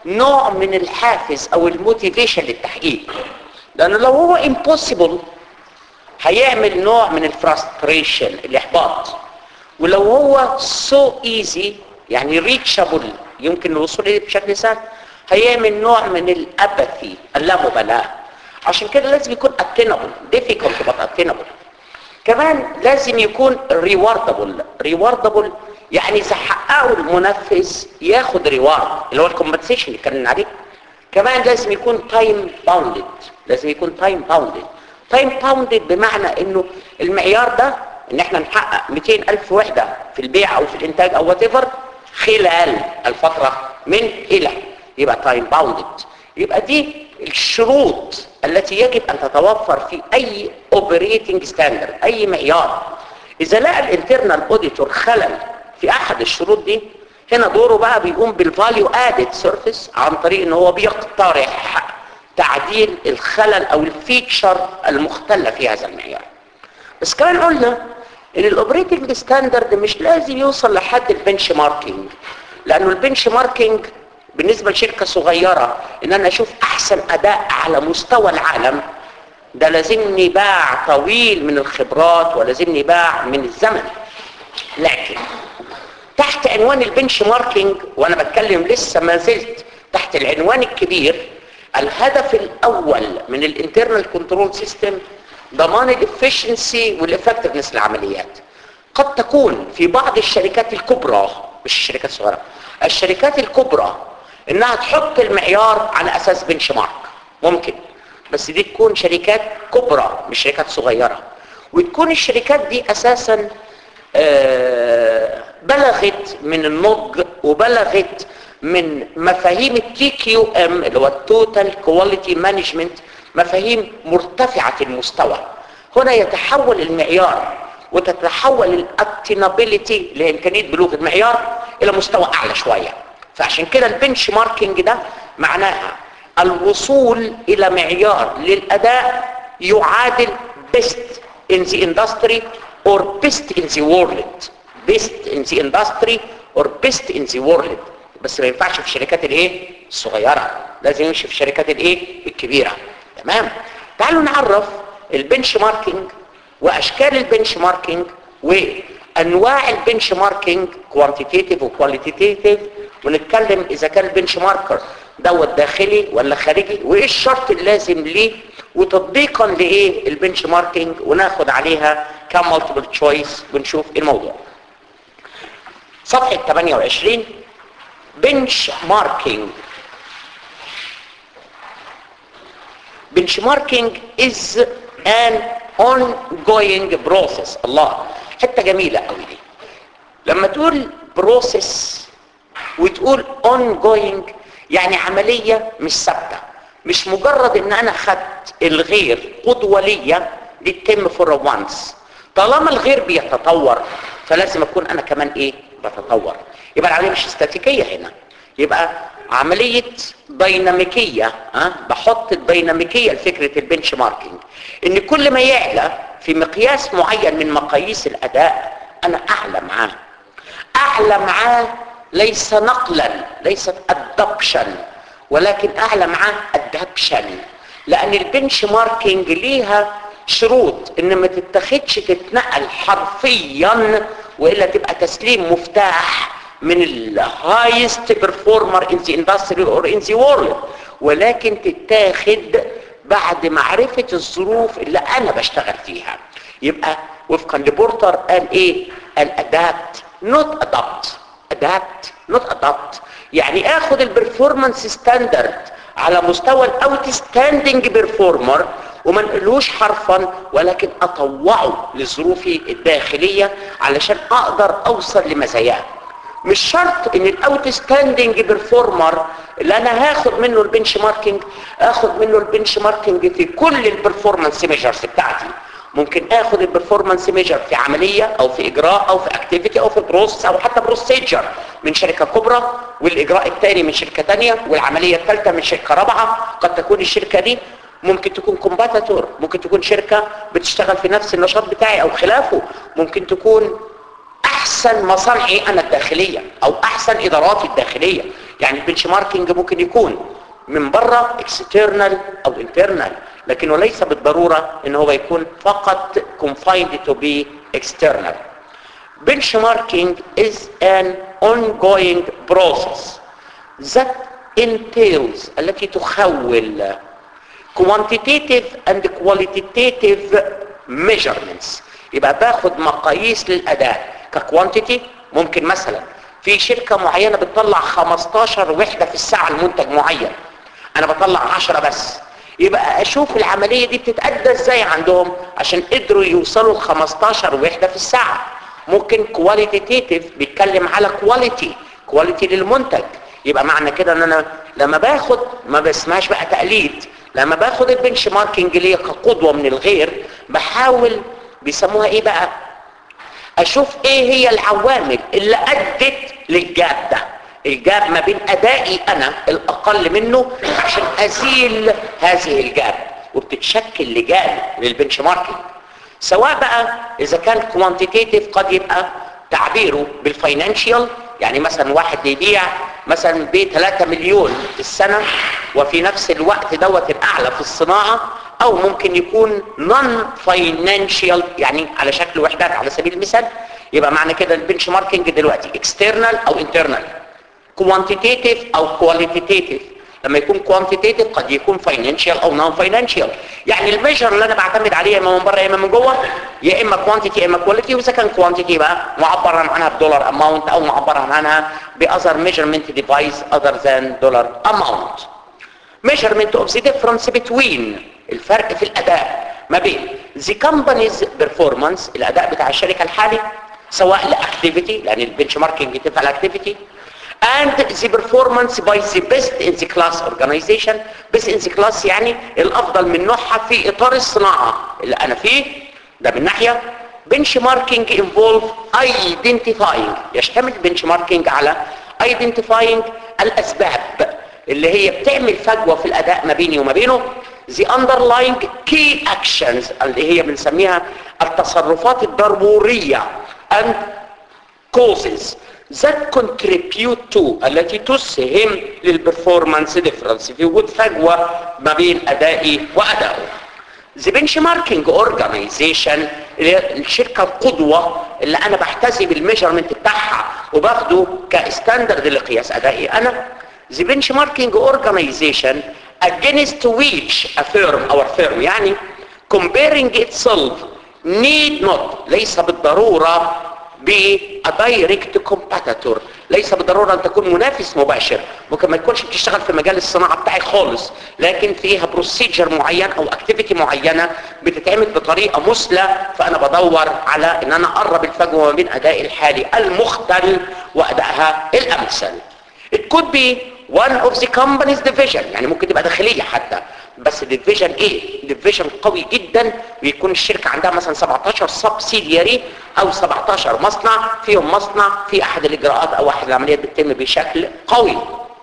نوع من الحافز او الموتيفيشن للتحقيق لانه لو هو impossible هيعمل نوع من الفراستريشن الاحباط ولو هو so easy يعني reachable يمكن الوصول اليه بشكل سهل هيعمل نوع من الاباثي اللامبالاه عشان كده لازم يكون attainable difficult but attainable كمان لازم يكون rewardable rewardable يعني اذا حققه المنفذ ياخد ريوارد اللي هو الكومبنسيشن اللي اتكلمنا عليه كمان لازم يكون تايم باوندد لازم يكون تايم باوندد تايم باوندد بمعنى انه المعيار ده ان احنا نحقق 200 الف وحده في البيع او في الانتاج او وات خلال الفتره من الى يبقى تايم باوندد يبقى دي الشروط التي يجب ان تتوفر في اي اوبريتنج ستاندرد اي معيار اذا لقى الانترنال اوديتور خلل في احد الشروط دي هنا دوره بقى بيقوم بالفاليو ادد سيرفيس عن طريق ان هو بيقترح تعديل الخلل او الفيتشر المختله في هذا المعيار بس كمان قلنا ان الاوبريتنج ستاندرد مش لازم يوصل لحد البنش ماركينج لانه البنش ماركينج بالنسبه لشركه صغيره ان انا اشوف احسن اداء على مستوى العالم ده لازمني باع طويل من الخبرات ولازمني باع من الزمن لكن تحت عنوان البنش ماركينج وانا بتكلم لسه ما زلت تحت العنوان الكبير الهدف الاول من الانترنال كنترول سيستم ضمان الافشنسي والافكتفنس للعمليات قد تكون في بعض الشركات الكبرى مش الشركات الصغيره الشركات الكبرى انها تحط المعيار على اساس بنش مارك ممكن بس دي تكون شركات كبرى مش شركات صغيره وتكون الشركات دي اساسا آه بلغت من النضج وبلغت من مفاهيم التي كيو ام اللي هو التوتال كواليتي مانجمنت مفاهيم مرتفعه المستوى هنا يتحول المعيار وتتحول الاتينابيليتي اللي هي امكانيه بلوغ المعيار الى مستوى اعلى شويه فعشان كده البنش ماركينج ده معناها الوصول الى معيار للاداء يعادل best in the industry or best in the world best in the industry or best in the world بس ما ينفعش في الشركات الايه الصغيره لازم يمشي في الشركات الايه الكبيره تمام تعالوا نعرف البنش ماركينج واشكال البنش ماركينج وانواع البنش ماركينج كوانتيتيف وكواليتيتيف ونتكلم اذا كان البنش ماركر دوت داخلي ولا خارجي وايه الشرط اللازم ليه وتطبيقا لايه البنش ماركينج وناخد عليها كم مالتيبل تشويس ونشوف ايه الموضوع صفحه 28 بنش ماركينج benchmarking is an ongoing process الله حته جميله قوي دي لما تقول process وتقول ongoing يعني عمليه مش ثابته مش مجرد ان انا خدت الغير قدوه ليا دي تتم فور وانس طالما الغير بيتطور فلازم اكون انا كمان ايه بتطور يبقى العمليه مش استاتيكيه هنا يبقى عملية ديناميكية ها بحط الديناميكية لفكرة البنش ماركينج ان كل ما يعلى في مقياس معين من مقاييس الاداء انا اعلى معاه اعلى معاه ليس نقلا ليست ادبشن ولكن اعلى معاه ادبشن لان البنش ماركينج ليها شروط ان ما تتخدش تتنقل حرفيا والا تبقى تسليم مفتاح من الهايست بيرفورمر ان ذا اندستري اور ان ذا وورلد ولكن تتاخد بعد معرفة الظروف اللي انا بشتغل فيها يبقى وفقا لبورتر قال ايه قال ادابت نوت ادابت ادابت نوت ادابت يعني اخد البرفورمانس ستاندرد على مستوى الاوت ستاندنج بيرفورمر وما نقلوش حرفا ولكن اطوعه لظروفي الداخلية علشان اقدر اوصل لمزاياه مش شرط ان الاوت ستاندنج بيرفورمر اللي انا هاخد منه البنش ماركينج اخد منه البنش ماركينج في كل البرفورمانس ميجرز بتاعتي ممكن اخد البرفورمانس ميجر في عمليه او في اجراء او في اكتيفيتي او في بروسس او حتى بروسيجر من شركه كبرى والاجراء الثاني من شركه ثانيه والعمليه الثالثه من شركه رابعه قد تكون الشركه دي ممكن تكون كومباتيتور ممكن تكون شركه بتشتغل في نفس النشاط بتاعي او خلافه ممكن تكون احسن مصانعي انا الداخليه او احسن اداراتي الداخليه يعني البنش ماركينج ممكن يكون من بره external او internal لكنه ليس بالضرورة ان هو يكون فقط confined to be external benchmarking is an ongoing process that entails التي تخول quantitative and qualitative measurements يبقى باخد مقاييس للأداء كquantity ممكن مثلا في شركة معينة بتطلع 15 وحدة في الساعة المنتج معين انا بطلع 10 بس يبقى اشوف العملية دي بتتأدى ازاي عندهم عشان قدروا يوصلوا ل 15 وحدة في الساعة ممكن كواليتيتيف بيتكلم على كواليتي كواليتي للمنتج يبقى معنى كده ان انا لما باخد ما بسمعش بقى تقليد لما باخد البنش ماركينج ليه كقدوة من الغير بحاول بيسموها ايه بقى اشوف ايه هي العوامل اللي ادت للجاب ده الجاب ما بين ادائي انا الاقل منه عشان ازيل هذه الجاب وبتتشكل لجان للبنش ماركينج سواء بقى اذا كان كوانتيتيف قد يبقى تعبيره بالفاينانشال يعني مثلا واحد بيبيع مثلا ب 3 مليون في السنة وفي نفس الوقت دوت الاعلى في الصناعة او ممكن يكون نون فاينانشال يعني على شكل وحدات على سبيل المثال يبقى معنى كده البنش ماركينج دلوقتي اكسترنال او انترنال كوانتيتيف او كواليتيتيف لما يكون كوانتيتيف قد يكون فاينانشال او نون فاينانشال يعني الميجر اللي انا بعتمد عليه اما من بره يا اما من جوه يا اما كوانتيتي يا اما كواليتي واذا كان كوانتيتي بقى معبر عنها بدولار اماونت او معبر عنها باذر ميجرمنت ديفايس اذر ذان دولار اماونت measurement of the difference between الفرق في الاداء ما بين the company's performance الاداء بتاع الشركه الحالي سواء لاكتيفيتي لان البنش ماركينج بتبقى الاكتيفيتي and the performance by the best in the class organization best in the class يعني الافضل من نوعها في اطار الصناعه اللي انا فيه ده من ناحيه bench marking involve identifying يشتمل bench marking على identifying الاسباب اللي هي بتعمل فجوه في الاداء ما بيني وما بينه the underlying key actions اللي هي بنسميها التصرفات الضروريه and causes that contribute to التي تسهم للبرفورمانس ديفرنس في وجود فجوه ما بين ادائي وادائه The benchmarking organization اللي هي الشركة القدوة اللي انا بحتذي بالميجرمنت بتاعها وباخده كستاندرد لقياس ادائي انا The benchmarking organization against which a firm our firm يعني comparing itself need not ليس بالضرورة be a direct competitor ليس بالضرورة ان تكون منافس مباشر ممكن ما تكونش بتشتغل في مجال الصناعة بتاعي خالص لكن فيها بروسيجر معين او اكتيفيتي معينة بتتعمل بطريقة مثلى فانا بدور على ان انا اقرب الفجوة ما بين ادائي الحالي المختل وادائها الامثل It could be one of the company's division يعني ممكن تبقى داخلية حتى بس ديفيجن ايه ديفيجن قوي جدا ويكون الشركة عندها مثلا 17 سبسيدياري او 17 مصنع فيهم مصنع في احد الاجراءات او احد العمليات بتتم بشكل قوي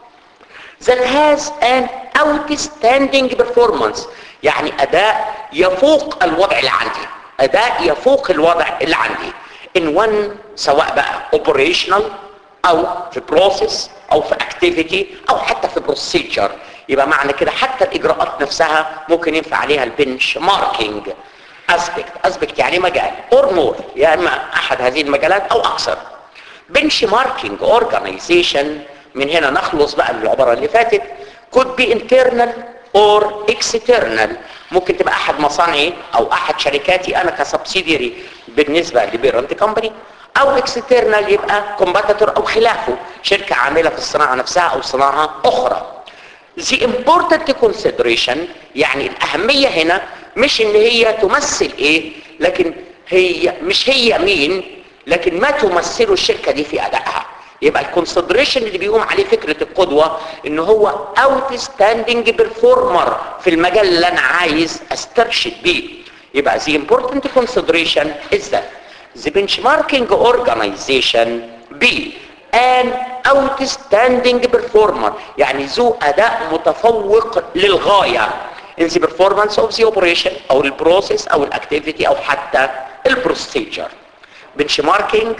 that has an outstanding performance يعني اداء يفوق الوضع اللي عندي اداء يفوق الوضع اللي عندي in one سواء بقى operational او في process او في activity او حتى في procedure يبقى معنى كده حتى الاجراءات نفسها ممكن ينفع عليها البنش ماركينج اسبكت اسبكت يعني مجال اور مور يا اما احد هذه المجالات او اكثر بنش ماركينج اورجانيزيشن من هنا نخلص بقى من العباره اللي فاتت could be internal or external ممكن تبقى احد مصانعي او احد شركاتي انا كسبسيديري بالنسبه لبيرنت كومباني او اكسترنال يبقى كومباتيتور او خلافه شركه عامله في الصناعه نفسها او صناعه اخرى the important consideration يعني الأهمية هنا مش ان هي تمثل ايه لكن هي مش هي مين لكن ما تمثله الشركة دي في أدائها يبقى الكونسيدريشن اللي بيقوم عليه فكرة القدوة ان هو outstanding performer في المجال اللي انا عايز استرشد بيه يبقى the important consideration is that the benchmarking organization B an outstanding performer يعني ذو اداء متفوق للغاية in the performance of the operation او البروسيس او الاكتيفيتي او حتى البروسيجر benchmarking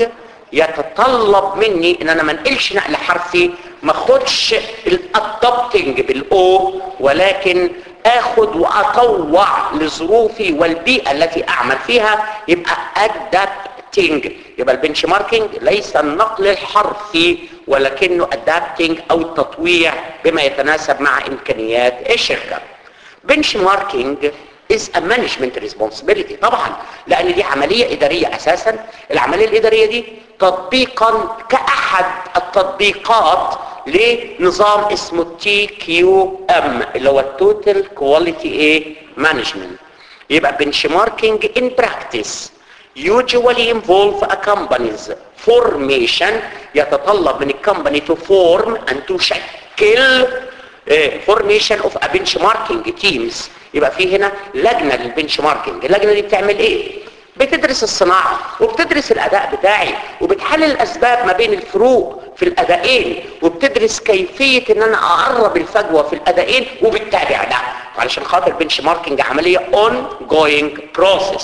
يتطلب مني ان انا ما انقلش نقل حرفي ما اخدش الادابتنج بالاو ولكن اخد واطوع لظروفي والبيئة التي اعمل فيها يبقى adapting يبقى البنش ماركينج ليس النقل الحرفي ولكنه adapting او التطويع بما يتناسب مع امكانيات الشركة بنش ماركينج is a management responsibility طبعا لان دي عملية ادارية اساسا العملية الادارية دي تطبيقا كاحد التطبيقات لنظام اسمه تي كيو ام اللي هو التوتال كواليتي ايه مانجمنت يبقى بنش ماركينج ان براكتس usually involve a company's formation يتطلب من الكمباني to form and تشكل formation of a benchmarking teams يبقى في هنا لجنة للبنش ماركينج اللجنة دي بتعمل ايه بتدرس الصناعة وبتدرس الاداء بتاعي وبتحلل الاسباب ما بين الفروق في الادائين وبتدرس كيفية ان انا اقرب الفجوة في الادائين وبتتابع ده علشان خاطر بنش ماركينج عملية ongoing process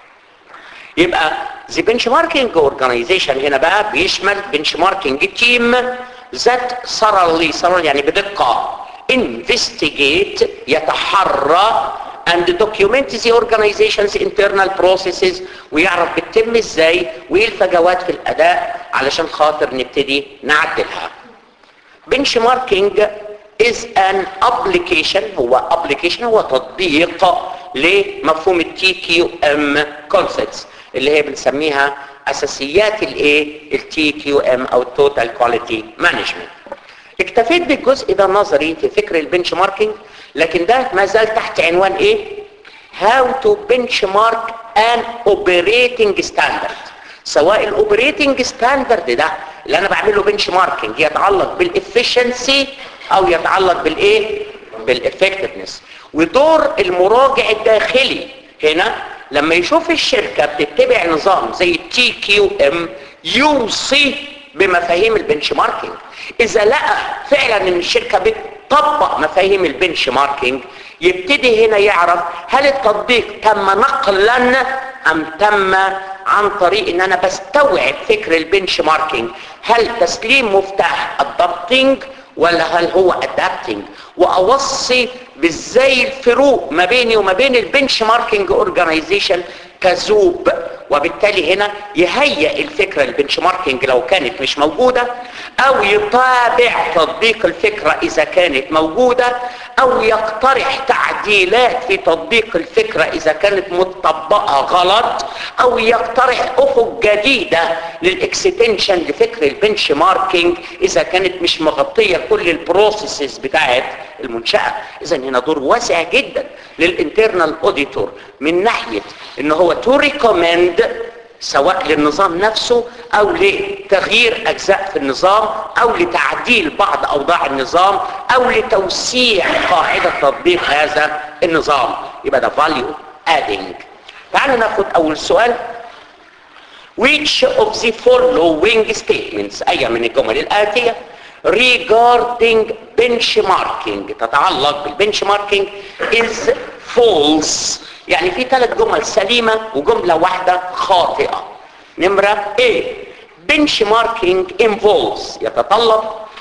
يبقى the benchmarking organization هنا بقى بيشمل benchmarking team ذات thoroughly thoroughly يعني بدقة investigate يتحرى and document the organization's internal processes ويعرف بتتم ازاي وايه الفجوات في الاداء علشان خاطر نبتدي نعدلها benchmarking is an application هو application هو تطبيق لمفهوم التي كيو ام concepts اللي هي بنسميها اساسيات الايه التي كيو ام او التوتال كواليتي مانجمنت اكتفيت بالجزء ده نظري في فكر البنش ماركينج لكن ده ما زال تحت عنوان ايه how to benchmark an operating standard سواء الاوبريتنج ستاندرد ده اللي انا بعمله بنش ماركينج يتعلق بالافشنسي او يتعلق بالايه بالافكتفنس ودور المراجع الداخلي هنا لما يشوف الشركة بتتبع نظام زي التي كيو ام يوصي بمفاهيم البنش ماركينج اذا لقى فعلا ان الشركة بتطبق مفاهيم البنش ماركينج يبتدي هنا يعرف هل التطبيق تم نقلا ام تم عن طريق ان انا بستوعب فكر البنش ماركينج هل تسليم مفتاح الضبطينج ولا هل هو ادابتنج واوصي بازاي الفروق ما بيني وما بين البنش ماركينج اورجانيزيشن كذوب وبالتالي هنا يهيئ الفكرة البنش ماركينج لو كانت مش موجودة او يتابع تطبيق الفكرة اذا كانت موجودة او يقترح تعديلات في تطبيق الفكرة اذا كانت مطبقة غلط او يقترح افق جديدة للاكستنشن لفكر البنش ماركينج اذا كانت مش مغطية كل البروسيسز بتاعت المنشأة اذا هنا دور واسع جدا للانترنال اوديتور من ناحية ان هو تو ريكومند سواء للنظام نفسه او لتغيير اجزاء في النظام او لتعديل بعض اوضاع النظام او لتوسيع قاعدة تطبيق هذا النظام يبقى ده value adding تعالوا ناخد اول سؤال which of the following statements اي من الجمل الاتية regarding benchmarking تتعلق بالبنشماركينج is false يعني في ثلاث جمل سليمة وجملة واحدة خاطئة نمرة A benchmarking involves يتطلب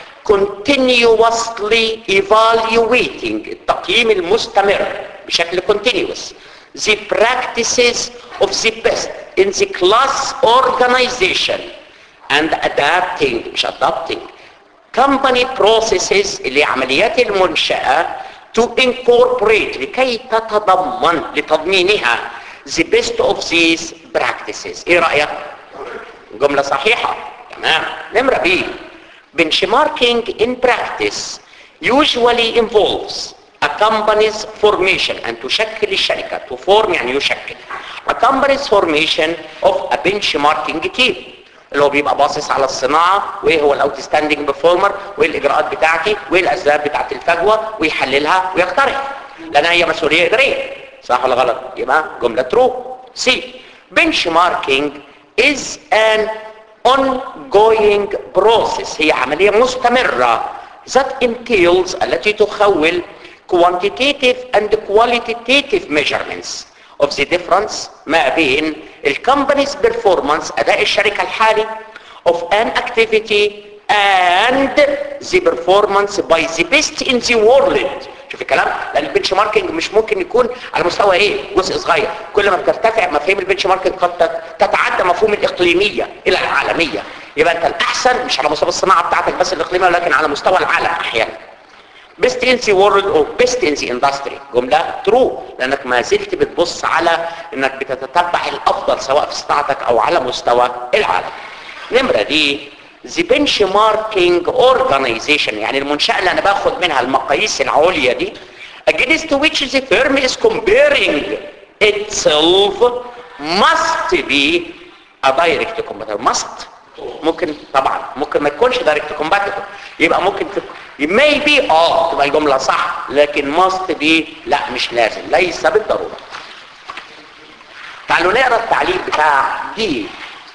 continuously evaluating التقييم المستمر بشكل continuous the practices of the best in the class organization and adapting مش adapting company processes اللي عمليات المنشأة to incorporate لكي تتضمن لتضمينها the best of these practices ايه رأيك جملة صحيحة تمام نمرة بي benchmarking in practice usually involves a company's formation and تشكل الشركة to form يعني يشكل a company's formation of a benchmarking team اللي هو بيبقى باصص على الصناعة وايه هو الاوتستاندنج بيرفورمر وايه الاجراءات بتاعتي وايه الاسباب بتاعت الفجوة ويحللها ويقترح لانها هي مسؤولية ادارية صح ولا غلط يبقى جملة ترو سي benchmarking is an ongoing process هي عملية مستمرة that entails التي تخول quantitative and qualitative measurements of the difference ما بين الكمبانيز performance اداء الشركة الحالي an activity and the performance by the best in the world شوف الكلام لان البنش ماركينج مش ممكن يكون على مستوى ايه جزء صغير كل ما بترتفع مفاهيم البنش ماركينج قد تتعدى مفهوم الاقليميه الى العالميه يبقى انت الاحسن مش على مستوى الصناعه بتاعتك بس الاقليميه ولكن على مستوى العالم احيانا best in the world or best in the industry جملة true لانك ما زلت بتبص على انك بتتتبع الافضل سواء في صناعتك او على مستوى العالم نمرة دي the benchmarking organization يعني المنشأة اللي انا باخد منها المقاييس العليا دي against which the firm is comparing itself must be a direct competitor must ممكن طبعا ممكن ما تكونش دايركت كومباتيتور يبقى ممكن maybe اه تبقى الجمله صح لكن must be لا مش لازم ليس بالضروره تعالوا نقرا التعليق بتاع دي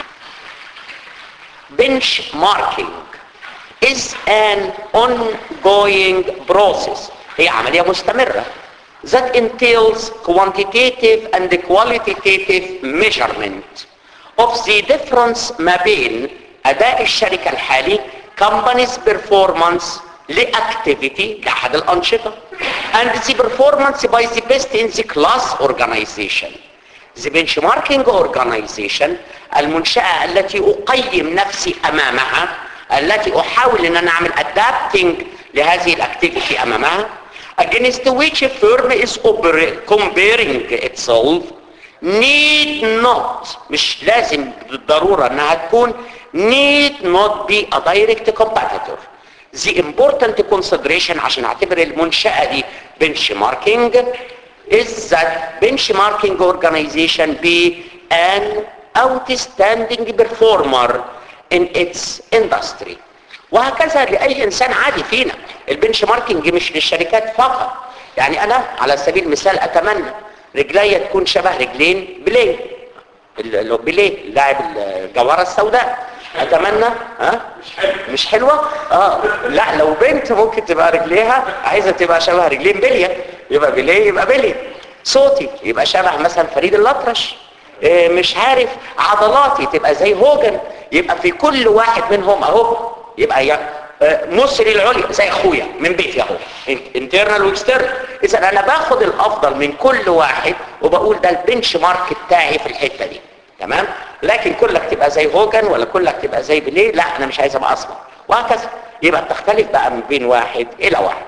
benchmarking is an ongoing process هي عمليه مستمره that entails quantitative and qualitative measurement of the difference ما بين أداء الشركة الحالي company's performance لactivity لأحد الأنشطة and the performance by the best in the class organization the benchmarking organization المنشأة التي أقيم نفسي أمامها التي أحاول أن أنا أعمل adapting لهذه الاكتيفيتي أمامها against which a firm is comparing itself need not مش لازم بالضرورة انها تكون need not be a direct competitor the important consideration عشان اعتبر المنشأة دي benchmarking is that benchmarking organization be an outstanding performer in its industry وهكذا لأي إنسان عادي فينا البنش ماركينج مش للشركات فقط يعني أنا على سبيل المثال أتمنى رجليا تكون شبه رجلين بليه اللي بليه لاعب الجوهرة السوداء اتمنى ها مش حلوة اه لا لو بنت ممكن تبقى رجليها عايزة تبقى شبه رجلين بلية يبقى بليه يبقى بليه صوتي يبقى شبه مثلا فريد الأطرش إيه مش عارف عضلاتي تبقى زي هوجن يبقى في كل واحد منهم اهو يبقى مصري العليا زي اخويا من بيتي اهو انترنال واكسترنال اذا انا باخد الافضل من كل واحد وبقول ده البنش مارك بتاعي في الحته دي تمام لكن كلك تبقى زي هوجن ولا كلك تبقى زي بليه لا انا مش عايز ابقى اسمر وهكذا يبقى بتختلف بقى من بين واحد الى واحد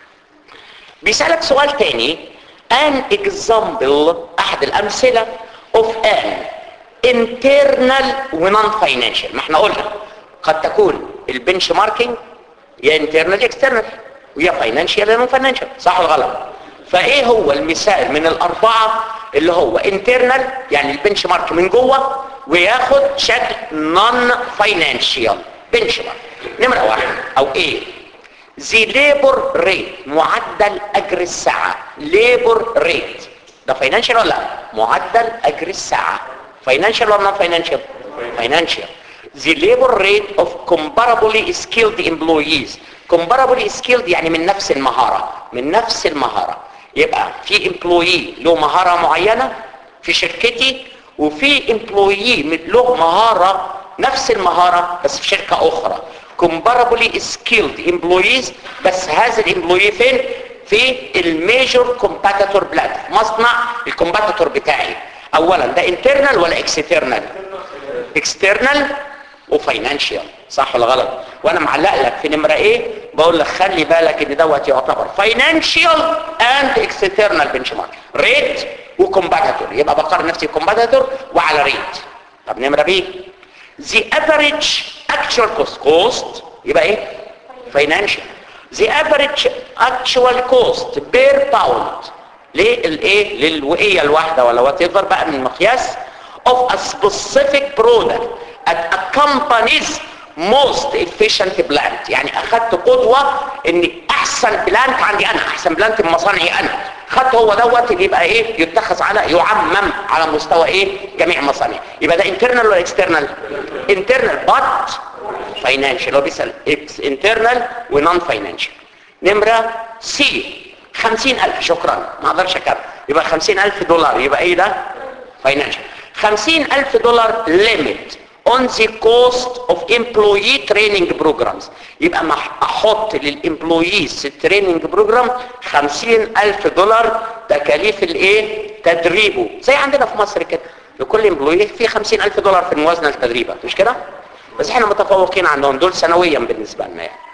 بيسالك سؤال تاني an example احد الامثله of an internal ونون financial ما احنا قلنا قد تكون البنش ماركينج يا انترنال يا اكسترنال ويا فاينانشال يا نون فاينانشال صح ولا غلط فايه هو المثال من الاربعه اللي هو انترنال يعني البنش مارك من جوه وياخد شكل نون فاينانشال بنش مارك نمره واحد او ايه زي ليبر ريت معدل اجر الساعه ليبر ريت ده فاينانشال ولا لا معدل اجر الساعه فاينانشال ولا نون فاينانشال فاينانشال the labor rate of comparably skilled employees comparably skilled يعني من نفس المهارة من نفس المهارة يبقى في employee له مهارة معينة في شركتي وفي employee له مهارة نفس المهارة بس في شركة أخرى comparably skilled employees بس هذا الامبلوي فين في الميجور كومباتيتور بلاد مصنع الكومباتيتور بتاعي اولا ده internal ولا external external وفاينانشال صح ولا غلط وانا معلق لك في نمره ايه بقول لك خلي بالك ان دوت يعتبر فاينانشال اند اكسترنال بنش مارك ريت وكومباتيتور يبقى بقارن نفسي كومباتيتور وعلى ريت طب نمره بي the average actual cost cost يبقى ايه فاينانشال the average actual cost per pound للايه للوقيه الواحده ولا وات بقى من المقياس of a specific product at a company's most efficient plant يعني اخدت قدوة ان احسن بلانت عندي انا احسن بلانت من مصانعي انا خدت هو دوت اللي يبقى ايه يتخذ على يعمم على مستوى ايه جميع المصانع يبقى ده internal ولا external internal but financial هو بيسأل internal ونون financial نمرة سي خمسين الف شكرا ما اقدرش اكمل يبقى خمسين الف دولار يبقى ايه ده financial خمسين الف دولار limit on the cost of employee training programs يبقى ما احط للامبلويز التريننج بروجرام خمسين الف دولار تكاليف الايه تدريبه زي عندنا في مصر كده لكل امبلوي في خمسين الف دولار في الموازنه لتدريبه مش كده بس احنا متفوقين عنهم دول سنويا بالنسبه لنا يعني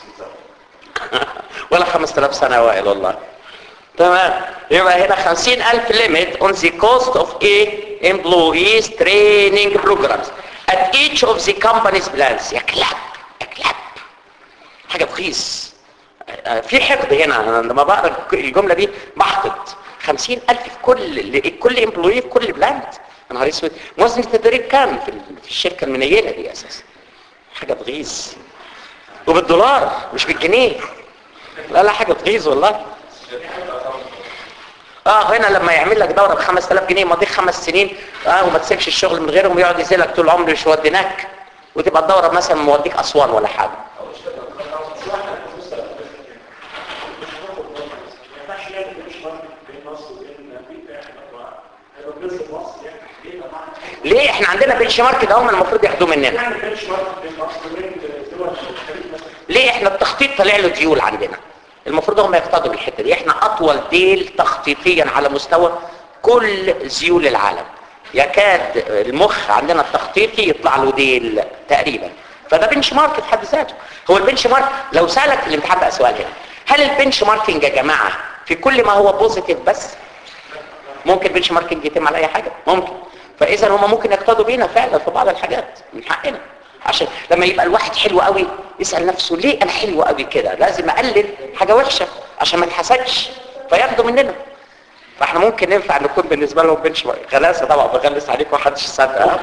ولا 5000 سنه اوائل والله تمام يبقى هنا 50000 limit on the cost of a employees training programs at each of the company's plants يا كلاب يا كلاب حاجه بخيس في حقد هنا انا لما بقرا الجمله دي بحقد 50000 في كل كل امبلوي في كل بلانت يا نهار اسود موازنه التدريب كام في في الشركه المنيله دي اساسا حاجه تغيظ وبالدولار مش بالجنيه لا لا حاجه تغيظ والله اه هنا لما يعمل لك دوره ب 5000 جنيه مضيك خمس سنين اه وما تسيبش الشغل من غيرهم ويقعد يزيلك طول العمر مش وديناك وتبقى الدوره مثلا موديك اسوان ولا حاجه ليه احنا عندنا بنش مارك ده هم المفروض ياخدوه مننا ليه احنا التخطيط طلع له ديول عندنا المفروض هم يقتضوا بالحته دي احنا اطول ديل تخطيطيا على مستوى كل زيول العالم يكاد المخ عندنا التخطيطي يطلع له ديل تقريبا فده بنش مارك في حد ذاته هو البنش مارك لو سالك في الامتحان بقى سؤال هنا هل البنش ماركينج يا جماعه في كل ما هو بوزيتيف بس ممكن بنش ماركينج يتم على اي حاجه ممكن فاذا هم ممكن يقتضوا بينا فعلا في بعض الحاجات من حقنا عشان لما يبقى الواحد حلو قوي يسال نفسه ليه انا حلو قوي كده لازم اقلل حاجه وحشه عشان ما اتحسدش فياخدوا مننا فاحنا ممكن ننفع نكون بالنسبه لهم بنش مارك غلاسه طبعا بغلس عليك ومحدش يصدق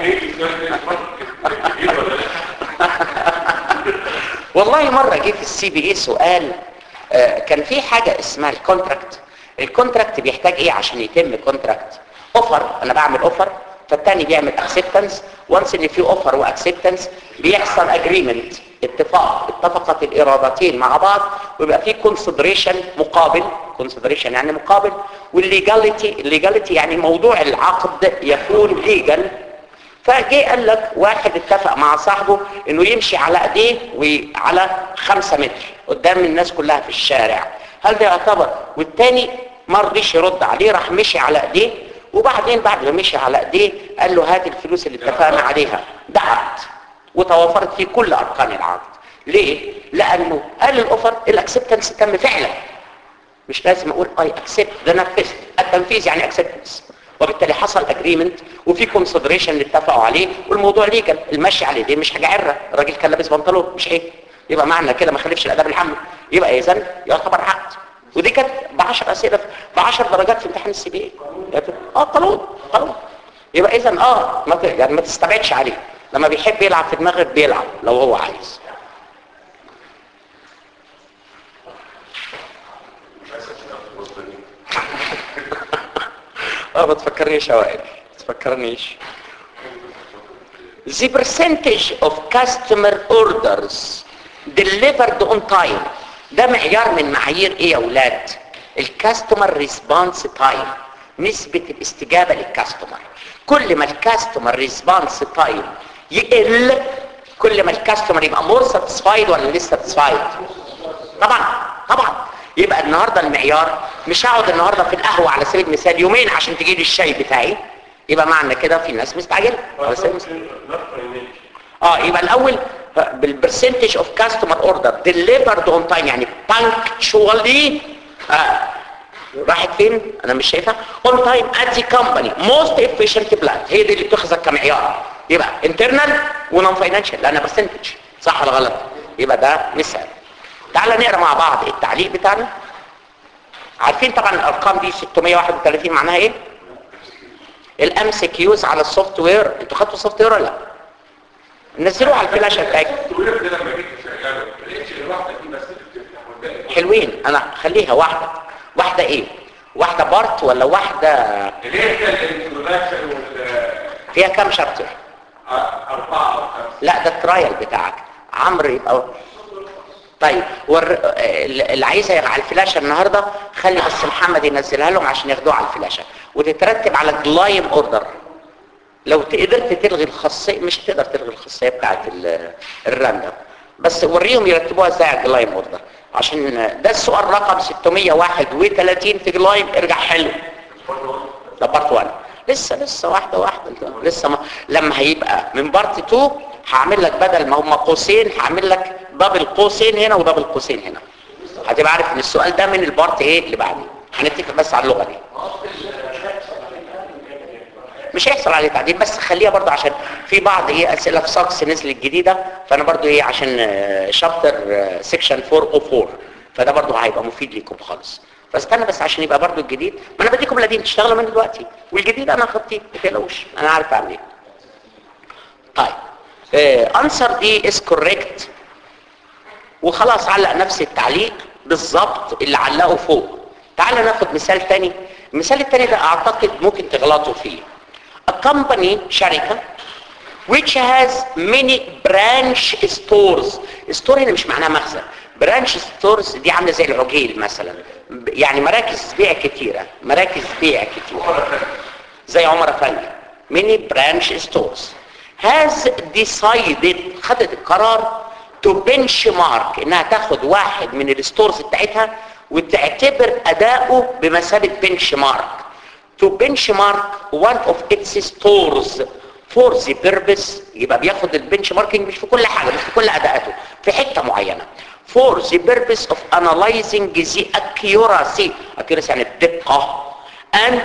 والله مره جه في السي بي اي سؤال آه كان في حاجه اسمها الكونتراكت الكونتراكت بيحتاج ايه عشان يتم كونتراكت اوفر انا بعمل اوفر فالتاني بيعمل اكسبتنس وانس ان في اوفر واكسبتنس بيحصل اجريمنت اتفاق اتفقت الارادتين مع بعض ويبقى في كونسيدريشن مقابل كونسيدريشن يعني مقابل والليجاليتي الليجاليتي يعني موضوع العقد يكون ليجل فجه قال لك واحد اتفق مع صاحبه انه يمشي على ايديه وعلى خمسة متر قدام الناس كلها في الشارع هل ده يعتبر والتاني ما رضيش يرد عليه راح مشي على ايديه وبعدين بعد ما مشي على ايديه قال له هات الفلوس اللي اتفقنا عليها ده عقد وتوافرت فيه كل اركان العقد ليه لانه قال الاوفر الاكسبتنس تم فعلا مش لازم اقول اي اكسبت ده نفذت التنفيذ يعني اكسبتنس وبالتالي حصل اجريمنت وفي كونسيدريشن اللي اتفقوا عليه والموضوع ليجل المشي على ايديه مش حاجه عره الراجل كان لابس بنطلون مش ايه يبقى معنى كده ما خالفش الاداب الحمل يبقى اذا يعتبر عقد ودي كانت ب 10 اسئله ب 10 درجات في امتحان السي بي اي اه قانون قانون يبقى اذا اه ما ت... يعني ما تستبعدش عليه لما بيحب يلعب في دماغك بيلعب لو هو عايز اه ما تفكرنيش يا وائل ما تفكرنيش the percentage of customer orders delivered on time ده معيار من معايير ايه يا اولاد الكاستمر ريسبونس تايم نسبة الاستجابة للكاستمر كل ما الكاستمر ريسبونس تايم يقل كل ما الكاستمر يبقى مور ساتسفايد ولا لسه ساتسفايد طبعا طبعا يبقى النهارده المعيار مش هقعد النهارده في القهوه على سبيل المثال يومين عشان تجي لي الشاي بتاعي يبقى معنى كده في ناس مستعجله على سبيل المثال اه يبقى الاول بالبرسنتج اوف كاستمر اوردر ديليفرد اون تايم يعني بانكشوالي آه. راحت فين انا مش شايفها اون تايم ات ذا كومباني موست افيشنت بلان هي دي اللي بتاخذها كمعيار يبقى انترنال ونون فاينانشال لانها برسنتج صح ولا غلط يبقى ده مثال تعال نقرا مع بعض التعليق بتاعنا عارفين طبعا الارقام دي 631 معناها ايه الام سي كيوز على السوفت وير انتوا خدتوا السوفت وير ولا لا نزلوه على الفلاشه بتاعتكم حلوين انا خليها واحده واحده ايه واحده بارت ولا واحده اللي هي الانترودكشن وال فيها كام شابتر أربعة أو خمسة لا ده الترايل بتاعك عمرو يبقى طيب ور... اللي عايزها على الفلاشه النهارده خلي بس محمد ينزلها لهم عشان ياخدوها على الفلاشه وتترتب على جلايم اوردر لو ت- قدرت تلغي الخاصيه مش هتقدر تلغي الخاصيه بتاعت ال- الراندوم بس وريهم يرتبوها ازاي على الجلايم اوردر عشان ده السؤال رقم 631 في جلايم ارجع حلو ده بارت 1 لسه لسه واحده واحده لسه ما لما هيبقى من بارت 2 هعمل لك بدل ما هم قوسين هعمل لك دبل قوسين هنا ودبل قوسين هنا هتبقى عارف ان السؤال ده من البارت ايه اللي بعديه هنتفق بس على اللغه دي مش هيحصل عليه تعديل بس خليها برضه عشان في بعض ايه اسئله في ساكس نزلت جديده فانا برضه ايه عشان شابتر سيكشن 404 فده برضه هيبقى مفيد ليكم خالص فاستنى بس عشان يبقى برضه الجديد ما انا بديكم القديم تشتغلوا منه دلوقتي والجديد انا خطيه ما تقلقوش انا عارف اعمل ايه طيب انسر دي از كوريكت وخلاص علق نفس التعليق بالظبط اللي علقه فوق تعال ناخد مثال تاني المثال التاني ده اعتقد ممكن تغلطوا فيه a company شركة which has many branch stores store هنا مش معناها مخزن branch stores دي عاملة زي العجيل مثلا يعني مراكز بيع كتيرة مراكز بيع كتيرة زي عمر افندي many branch stores has decided خدت القرار to benchmark انها تاخد واحد من الستورز بتاعتها وتعتبر اداؤه بمثابة benchmark to benchmark one of its stores for the purpose يبقى بياخد البنش ماركينج مش في كل حاجة مش في كل اداءاته في حتة معينة for the purpose of analyzing the accuracy accuracy يعني الدقة and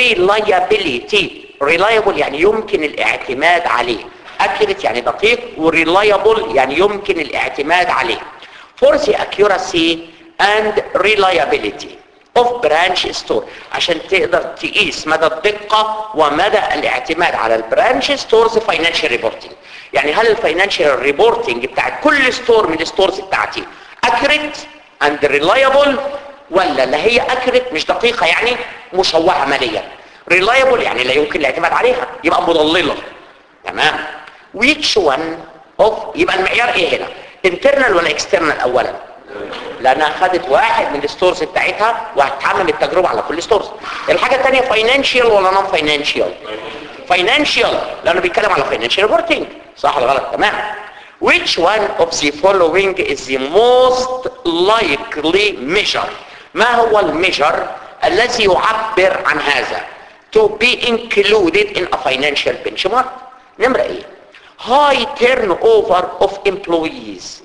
reliability reliable يعني يمكن الاعتماد عليه accurate يعني دقيق و reliable يعني يمكن الاعتماد عليه for the accuracy and reliability of branch store عشان تقدر تقيس مدى الدقة ومدى الاعتماد على البرانش ستورز financial reporting يعني هل الفاينانشال ريبورتنج بتاع كل ستور من الستورز بتاعتي accurate and reliable ولا لا هي accurate مش دقيقة يعني مشوهة ماليا reliable يعني لا يمكن الاعتماد عليها يبقى مضللة تمام which one of يبقى المعيار ايه هنا internal ولا external اولا لانها خدت واحد من الستورز بتاعتها وهتعمل التجربه على كل ستورز الحاجه الثانيه فاينانشال ولا نون فاينانشال فاينانشال لانه بيتكلم على فاينانشال ريبورتنج صح ولا غلط تمام which one of the following is the most likely measure ما هو الميجر الذي يعبر عن هذا to be included in a financial benchmark نمرة ايه high turnover of employees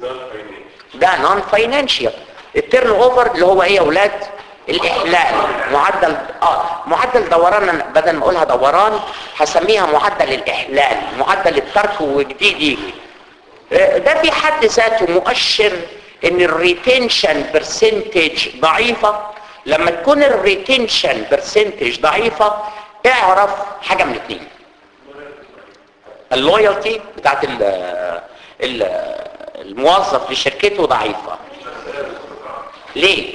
ده نون فاينانشال التيرن اوفر اللي هو ايه يا اولاد الاحلال معدل اه معدل دوران بدل ما اقولها دوران هسميها معدل الاحلال معدل الترك وجديد يجي آه، ده في حد ذاته مؤشر ان الريتنشن برسنتج ضعيفة لما تكون الريتنشن برسنتج ضعيفة اعرف حاجة من اتنين اللويالتي بتاعت ال ال الموظف لشركته ضعيفة ليه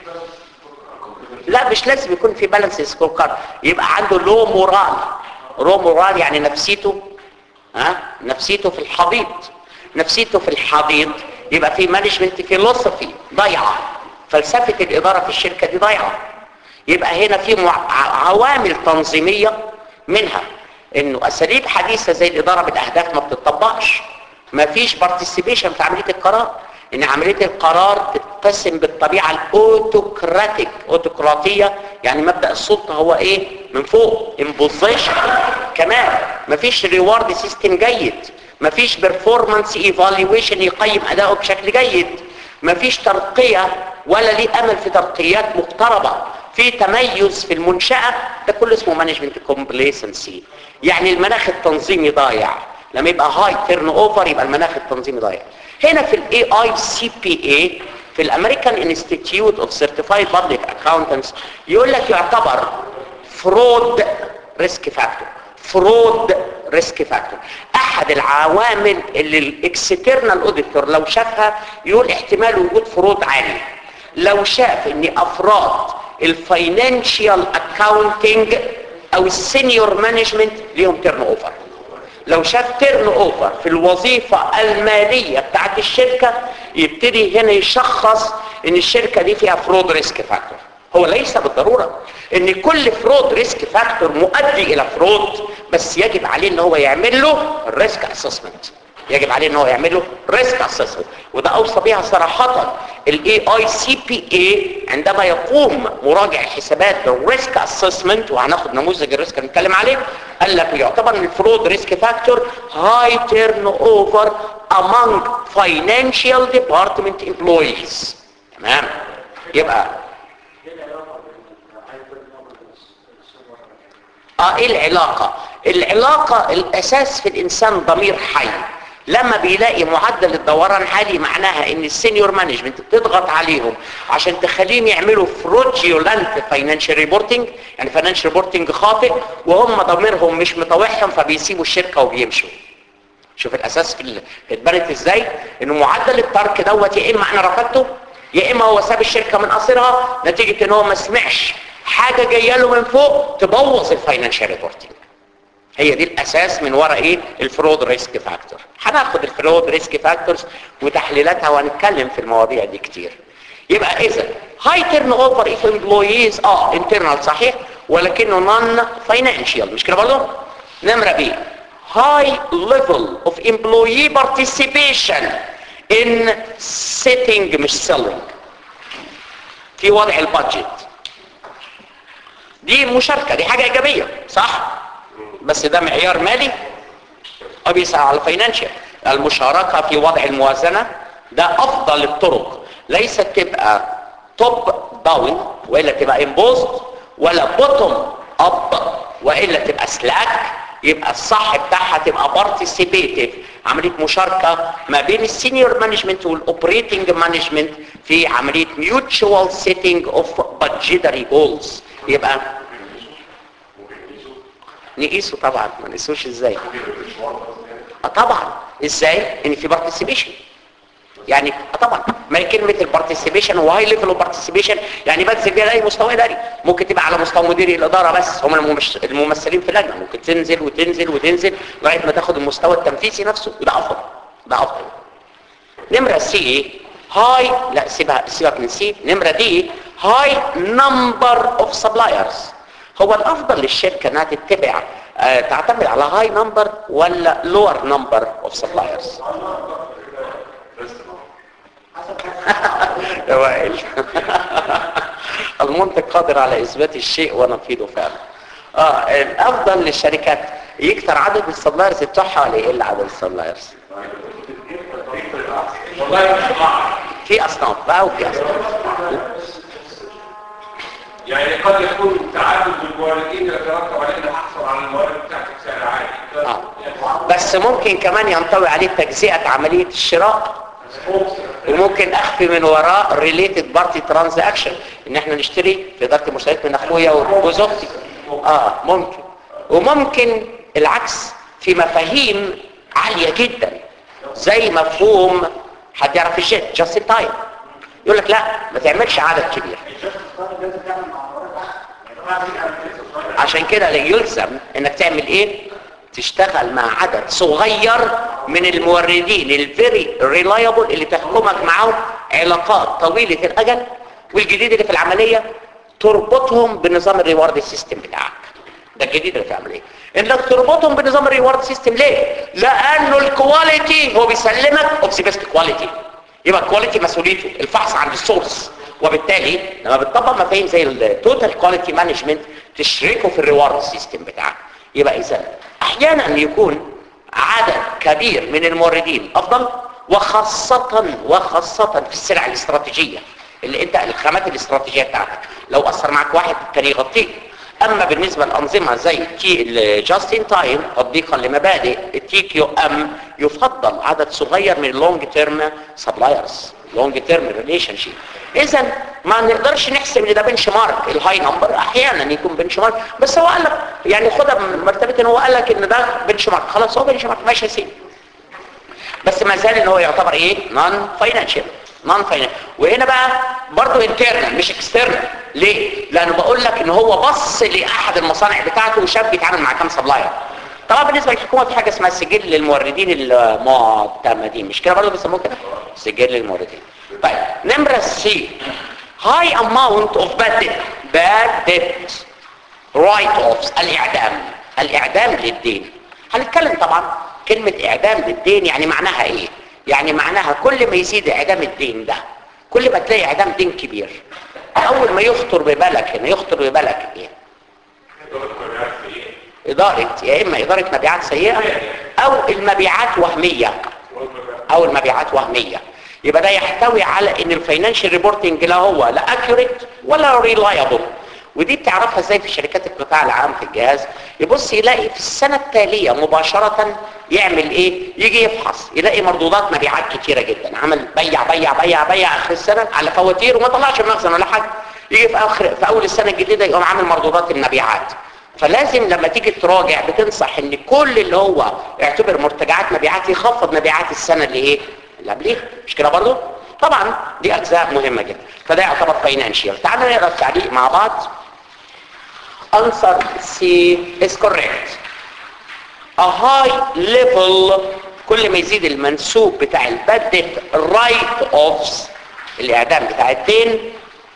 لا مش لازم يكون في بالانس سكور كارد يبقى عنده لو مورال لو مورال يعني نفسيته ها نفسيته في الحضيض نفسيته في الحضيض يبقى في مانجمنت فيلوسفي ضايعه فلسفه الاداره في الشركه دي ضايعه يبقى هنا في مع- عوامل تنظيميه منها انه اساليب حديثه زي الاداره بالاهداف ما بتطبقش ما فيش بارتيسيبيشن في عمليه القرار ان عمليه القرار تتسم بالطبيعه الاوتوكراتيك اوتوكراتيه يعني مبدا السلطه هو ايه من فوق امبوزيشن كمان ما فيش ريوارد سيستم جيد ما فيش بيرفورمانس ايفالويشن يقيم اداؤه بشكل جيد ما فيش ترقيه ولا ليه امل في ترقيات مقتربه في تميز في المنشاه ده كله اسمه مانجمنت كومبليسنسي يعني المناخ التنظيمي ضايع لما يبقى هاي تيرن اوفر يبقى المناخ التنظيمي ضايع هنا في الاي اي سي بي اي في الامريكان انستيتيوت اوف سيرتيفايد بابليك اكاونتنتس يقول لك يعتبر فرود ريسك فاكتور فرود ريسك فاكتور احد العوامل اللي الاكسترنال اوديتور لو شافها يقول احتمال وجود فرود عالي لو شاف ان افراد الفاينانشال اكاونتنج او السينيور مانجمنت ليهم تيرن اوفر لو شاف تيرن اوفر في الوظيفة المالية بتاعت الشركة يبتدي هنا يشخص ان الشركة دي فيها فرود ريسك فاكتور هو ليس بالضرورة ان كل فرود ريسك فاكتور مؤدي الى فرود بس يجب عليه ان هو يعمل له الريسك اسسمنت يجب عليه ان هو يعمل له ريسك اسسمنت وده اوصى بها صراحة الاي اي سي بي اي عندما يقوم مراجع الحسابات بالريسك اسسمنت وهناخد نموذج الريسك نتكلم عليه قال لك يعتبر ان الفرود ريسك فاكتور هاي تيرن اوفر among financial department employees تمام يبقى اه ايه العلاقة العلاقة الاساس في الانسان ضمير حي لما بيلاقي معدل الدوران عالي معناها ان السينيور مانجمنت بتضغط عليهم عشان تخليهم يعملوا فروجيولانت فاينانشال ريبورتنج يعني فاينانشال ريبورتنج خاطئ وهم ضميرهم مش مطوعهم فبيسيبوا الشركة وبيمشوا شوف الاساس في ال- اتبنت ازاي انه معدل الترك دوت يا اما انا رفضته يا اما هو ساب الشركه من قصرها نتيجه ان هو ما سمعش حاجه جايه له من فوق تبوظ الفاينانشال ريبورتنج هي دي الاساس من وراء ايه الفرود ريسك فاكتور هناخد الفرود ريسك فاكتورز وتحليلاتها وهنتكلم في المواضيع دي كتير يبقى اذا هاي تيرن اوفر اف امبلويز اه انترنال صحيح ولكنه نون فاينانشال مش كده برضه نمره بي high level of employee participation in setting مش selling في وضع البادجت دي مشاركة دي حاجة ايجابية صح بس ده معيار مالي او بيسعى على الفاينانشال المشاركة في وضع الموازنة ده افضل الطرق ليست تبقى توب داون والا تبقى امبوست ولا بوتوم اب والا تبقى سلاك يبقى الصح بتاعها تبقى بارتيسيبيتيف عمليه مشاركه ما بين السينيور مانجمنت والاوبريتنج مانجمنت في عمليه ميوتشوال سيتنج اوف بادجيتري جولز يبقى نقيسه طبعا ما نقيسوش ازاي اه طبعا ازاي ان في بارتيسيبيشن يعني اه طبعا ما هي كلمه البارتيسيبيشن وهاي ليفل اوف بارتيسيبيشن يعني بنزل بيها اي مستوى اداري ممكن تبقى على مستوى مديري الاداره بس هم الممش- الممثلين في اللجنه ممكن تنزل وتنزل وتنزل لغايه ما تاخد المستوى التنفيذي نفسه وده افضل ده افضل نمره سي هاي لا سيبها سيبك من سي نمره دي هاي نمبر اوف سبلايرز هو الافضل للشركه انها تتبع آه تعتمد على هاي نمبر ولا لور نمبر اوف سبلايرز يا وائل المنطق قادر على اثبات الشيء ونفيضه فعلا اه الافضل للشركات يكتر عدد السبلايرز بتوعها ولا يقل عدد السبلايرز والله مش صعب في اصناف بقى وفي اصناف يعني قد يكون تعدد الموردين يترتب عليه ان احصل على الموارد بتاعتك سعر عالي آه. بس ممكن كمان ينطوي عليه تجزئة عملية الشراء وممكن اخفي من وراء ريليتد بارتي ترانزاكشن ان احنا نشتري في اداره المشتريات من اخويا وجوز اختي اه ممكن وممكن العكس في مفاهيم عاليه جدا زي مفهوم حد يعرف الشيء جاست تايم يقول لك لا ما تعملش عدد كبير عشان كده يلزم انك تعمل ايه تشتغل مع عدد صغير من الموردين الفيري ريلايبل اللي تحكمك معاهم علاقات طويلة الاجل والجديد اللي في العملية تربطهم بنظام الريوارد سيستم بتاعك ده الجديد اللي في العملية انك تربطهم بنظام الريوارد سيستم ليه لانه الكواليتي هو بيسلمك اوف بيست كواليتي يبقى الكواليتي مسؤوليته الفحص عند السورس وبالتالي لما بتطبق مفاهيم زي التوتال كواليتي مانجمنت تشركه في الريوارد سيستم بتاعك يبقى اذا احيانا يكون عدد كبير من الموردين افضل وخاصة وخاصة في السلع الاستراتيجية اللي انت الخامات الاستراتيجية بتاعتك لو اثر معك واحد كان يغطيك اما بالنسبة للانظمة زي الجاست ان تايم تطبيقا لمبادئ التي كيو ام يفضل عدد صغير من اللونج تيرم سبلايرز لونج تيرم ريليشن شيب اذا ما نقدرش نحسب ان ده بنش مارك الهاي نمبر احيانا يكون بنش مارك بس هو قال لك يعني خدها من مرتبه ان هو قال لك ان ده بنش مارك خلاص هو بنش مارك ماشي يا سيدي بس ما زال ان هو يعتبر ايه نون فاينانشال نون فاينانشال وهنا بقى برضه انترنال مش اكسترنال ليه لانه بقول لك ان هو بص لاحد المصانع بتاعته وشاف بيتعامل مع كام سبلاير طبعا بالنسبه للحكومه في حاجه اسمها سجل للموردين المعتمدين مش كده برضه بيسموه كده سجل للموردين طيب نمره سي high amount of bad debt bad debt write offs الاعدام الاعدام للدين هنتكلم طبعا كلمة اعدام للدين يعني معناها ايه يعني معناها كل ما يزيد اعدام الدين ده كل ما تلاقي اعدام دين كبير اول ما يخطر ببالك هنا يخطر ببالك ايه ادارة يا اما ادارة مبيعات سيئة او المبيعات وهمية او المبيعات وهمية يبقى ده يحتوي على ان الفاينانشال ريبورتنج لا هو لا اكيوريت ولا ريلايبل ودي بتعرفها ازاي في شركات القطاع العام في الجهاز يبص يلاقي في السنة التالية مباشرة يعمل ايه يجي يفحص يلاقي مردودات مبيعات كتيرة جدا عمل بيع بيع بيع بيع اخر السنة على فواتير وما طلعش المخزن ولا حاجة يجي في اخر في اول السنة الجديدة يقوم عامل مردودات المبيعات فلازم لما تيجي تراجع بتنصح ان كل اللي هو يعتبر مرتجعات مبيعات يخفض مبيعات السنة اللي ايه اللي قبليها مش كده برضه طبعا دي اجزاء مهمة جدا فده يعتبر فاينانشال تعالوا نقرا التعليق مع بعض answer C is correct a high level كل ما يزيد المنسوب بتاع البادت right offs الاعدام بتاع الدين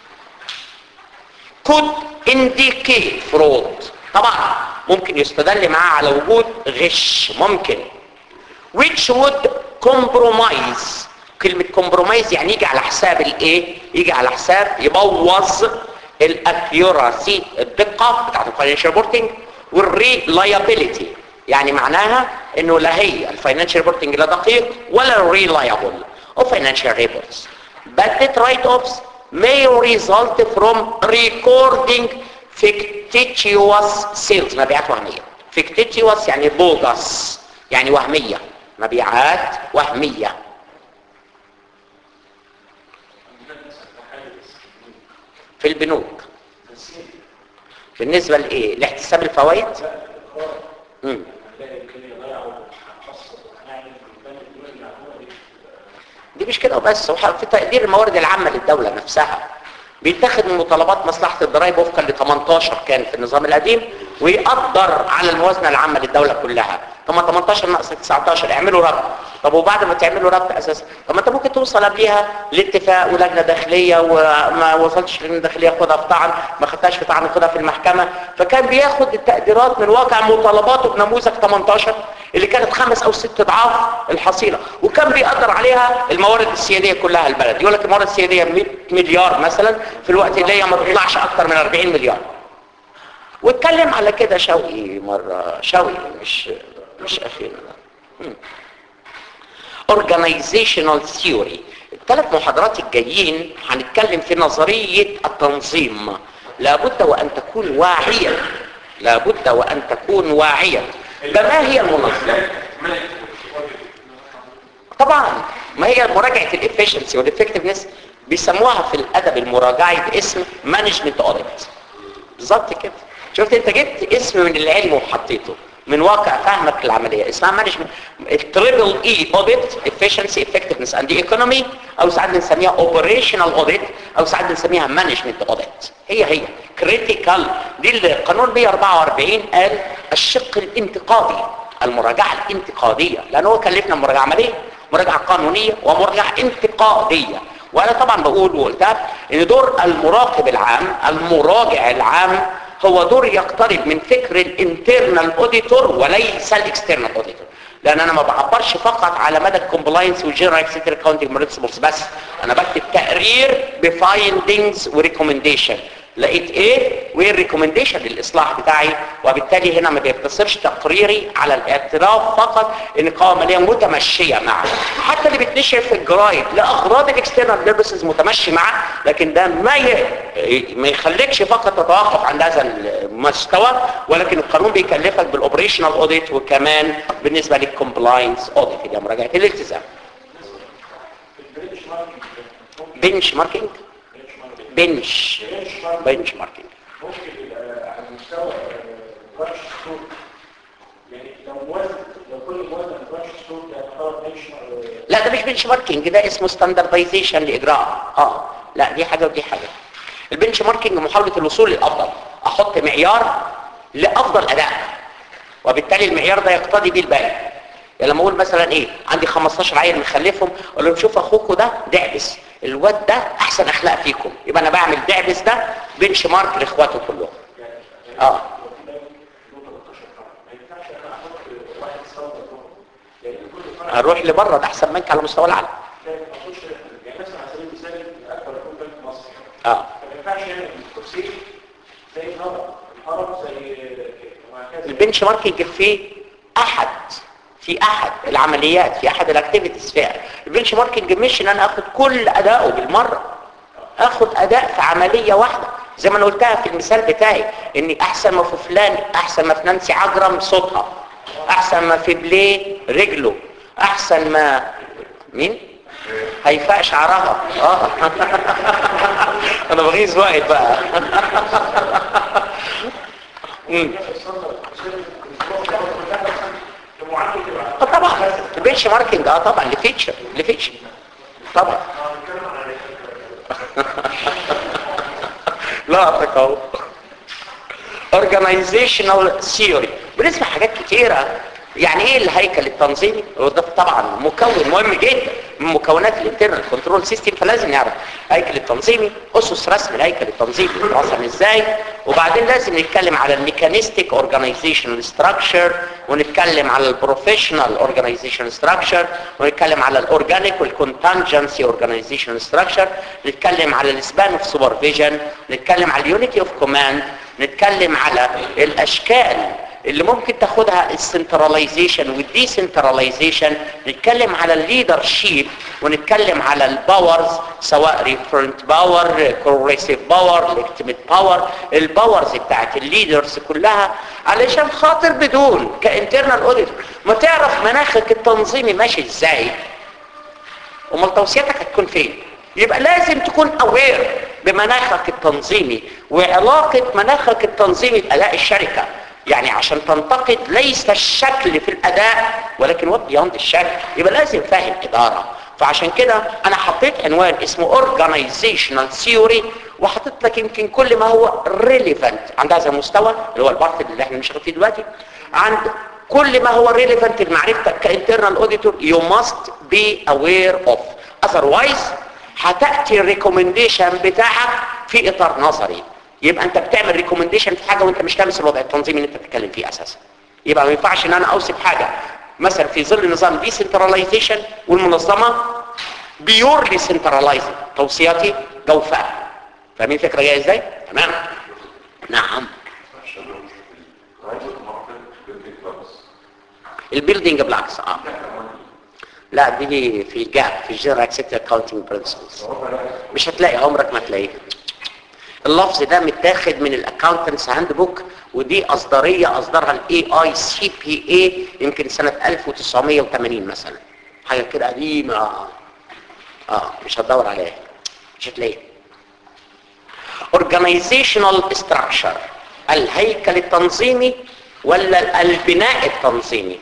could indicate fraud طبعا ممكن يستدل معاه على وجود غش ممكن which would compromise كلمة compromise يعني يجي على حساب الايه يجي على حساب يبوظ الاكيوراسي الدقة بتاعت الفاينانشال ريبورتنج والريلايابيليتي يعني معناها انه لا هي الفاينانشال ريبورتنج لا دقيق ولا ريلايبل او فاينانشال ريبورتس but the write-offs may result from recording fictitious sales مبيعات وهمية fictitious يعني بوغس يعني وهمية مبيعات وهمية في البنوك بالنسبة لإيه؟ لاحتساب الفوائد؟ مم. دي مش كده وبس هو في تقدير الموارد العامة للدولة نفسها بيتاخد من مطالبات مصلحة الضرائب وفقا ل 18 كان في النظام القديم ويقدر على الموازنة العامة للدولة كلها طب ما 18 ناقص 19 اعملوا ربط طب وبعد ما تعملوا ربط اساسا طب ما انت ممكن توصل قبليها لاتفاق ولجنه داخليه وما وصلتش لجنه داخليه خدها في طعن ما خدتهاش في طعن خدها في المحكمه فكان بياخد التقديرات من واقع مطالباته بنموذج 18 اللي كانت خمس او ست اضعاف الحصيله وكان بيقدر عليها الموارد السياديه كلها البلد يقول لك الموارد السياديه 100 مليار مثلا في الوقت اللي هي ما تطلعش اكتر من 40 مليار واتكلم على كده شوقي مره شوقي مش مش اخيرا organizational theory الثلاث محاضرات الجايين هنتكلم في نظرية التنظيم لابد وأن تكون واعيا لابد وأن تكون واعيا بما هي المنظمة طبعا ما هي مراجعة الافشنسي والافكتفنس بيسموها في الادب المراجعي باسم مانجمنت اوديت بالظبط كده شفت انت جبت اسم من العلم وحطيته من واقع فهمك للعمليه اسمها مانجمنت التريبل اي اوديت افشنسي افكتفنس اند ايكونومي او ساعات بنسميها اوبريشنال اوديت او ساعات بنسميها مانجمنت اوديت هي هي كريتيكال دي اللي قانون 144 قال الشق الانتقادي المراجعه الانتقاديه لان هو كلفنا مراجعه عمليه مراجعه قانونيه ومراجعه انتقاديه وانا طبعا بقول وقلتها ان دور المراقب العام المراجع العام هو دور يقترب من فكر الانترنال اوديتور وليس الاكسترنال اوديتور لان انا ما بعبرش فقط على مدى الكومبلاينس والجنرال اكسيتر اكاونتنج برنسبلز بس انا بكتب تقرير بفايندنجز وريكومنديشن لقيت ايه وايه الريكومنديشن للاصلاح بتاعي وبالتالي هنا ما بيقتصرش تقريري على الاعتراف فقط ان القوائم الماليه متمشيه معه حتى اللي بتنشر في الجرايد لاغراض الاكسترنال بيربسز متمشي معه لكن ده ما ي... ما يخليكش فقط تتوقف عند هذا المستوى ولكن القانون بيكلفك بالاوبريشنال اوديت وكمان بالنسبه للكومبلاينس اوديت اللي هي مراجعه الالتزام بنش ماركينج بنش بنش ماركينج ممكن يبقى على مستوى برانش ستور يعني لو موازن لو كل موازن برانش ستور يعتبر بنش لا ده مش بنش ماركينج ده اسمه ستاندردايزيشن لاجراء اه لا دي حاجه ودي حاجه البنش ماركينج محاوله الوصول للافضل احط معيار لافضل اداء وبالتالي المعيار ده يقتضي بيه الباقي يعني لما اقول مثلا ايه عندي 15 عيل مخلفهم اقول لهم شوف اخوكوا ده دعبس الواد ده احسن اخلاق فيكم يبقى انا بعمل دعبس ده بنش مارك لاخواته كلهم اه هروح لبره ده احسن منك على مستوى العالم يعني مثلا على سبيل المثال اكبر يكون بنك في مصر اه ما ينفعش يعمل الكرسي زي الهرم الهرم زي وهكذا البنش ماركينج في احد في احد العمليات في احد الاكتيفيتيز فيها البنش ماركينج مش ان انا اخد كل اداؤه بالمره اخد اداء في عمليه واحده زي ما انا قلتها في المثال بتاعي ان احسن ما في فلان احسن ما في نانسي عجرم صوتها احسن ما في بليه رجله احسن ما مين هيفاء شعرها اه انا بغيظ وقت بقى مم. اه طبعا البنش ماركينج اه طبعا لفيتشر لفيتشر طبعا لا اعطيك اهو organizational theory بنسمع حاجات كتيرة يعني ايه الهيكل التنظيمي وده طبعا مكون مهم جدا من مكونات الانترنال كنترول سيستم فلازم نعرف الهيكل التنظيمي اسس رسم الهيكل التنظيمي بيترسم ازاي وبعدين لازم نتكلم على الميكانيستيك اورجانيزيشنال ستراكشر ونتكلم على البروفيشنال اورجانيزيشنال ستراكشر ونتكلم على الاورجانيك والكونتنجنسي اورجانيزيشنال ستراكشر نتكلم على السبان اوف سوبرفيجن نتكلم على اليونيتي اوف كوماند نتكلم على الاشكال اللي ممكن تاخدها السنتراليزيشن والديسنتراليزيشن نتكلم على الليدر شيب ونتكلم على الباورز سواء ريفرنت باور كوريسيف باور ليكتيميت باور الباورز بتاعت الليدرز كلها علشان خاطر بدون كانترنال اوديت ما تعرف مناخك التنظيمي ماشي ازاي امال توصيتك هتكون فين يبقى لازم تكون اوير بمناخك التنظيمي وعلاقة مناخك التنظيمي بأداء الشركة يعني عشان تنتقد ليس الشكل في الأداء ولكن وات بياند الشكل يبقى لازم فاهم إدارة فعشان كده أنا حطيت عنوان اسمه Organizational Theory وحطيت لك يمكن كل ما هو relevant عند هذا المستوى اللي هو البارت اللي احنا بنشتغل فيه دلوقتي عند كل ما هو relevant لمعرفتك كانترنال اوديتور you must be aware of otherwise هتأتي الريكومنديشن بتاعك في اطار نظري يبقى انت بتعمل ريكومنديشن في حاجه وانت مش لامس الوضع التنظيمي اللي انت بتتكلم فيه اساسا يبقى ما ينفعش ان انا اوصف حاجه مثلا في ظل نظام ديسنتراليزيشن والمنظمه بيورلي سنتراليزنج توصياتي جوفاء فاهمين الفكره جايه ازاي تمام نعم البيلدينج بلاكس اه لا دي في جاب في الجنرال اكسبت اكاونتنج برنسبلز مش هتلاقي عمرك ما تلاقيه اللفظ ده متاخد من الاكاونتنس هاند بوك ودي اصداريه اصدرها الاي اي سي بي اي يمكن سنه 1980 مثلا حاجه كده قديمه اه مش هتدور عليها مش هتلاقيها organizational structure الهيكل التنظيمي ولا البناء التنظيمي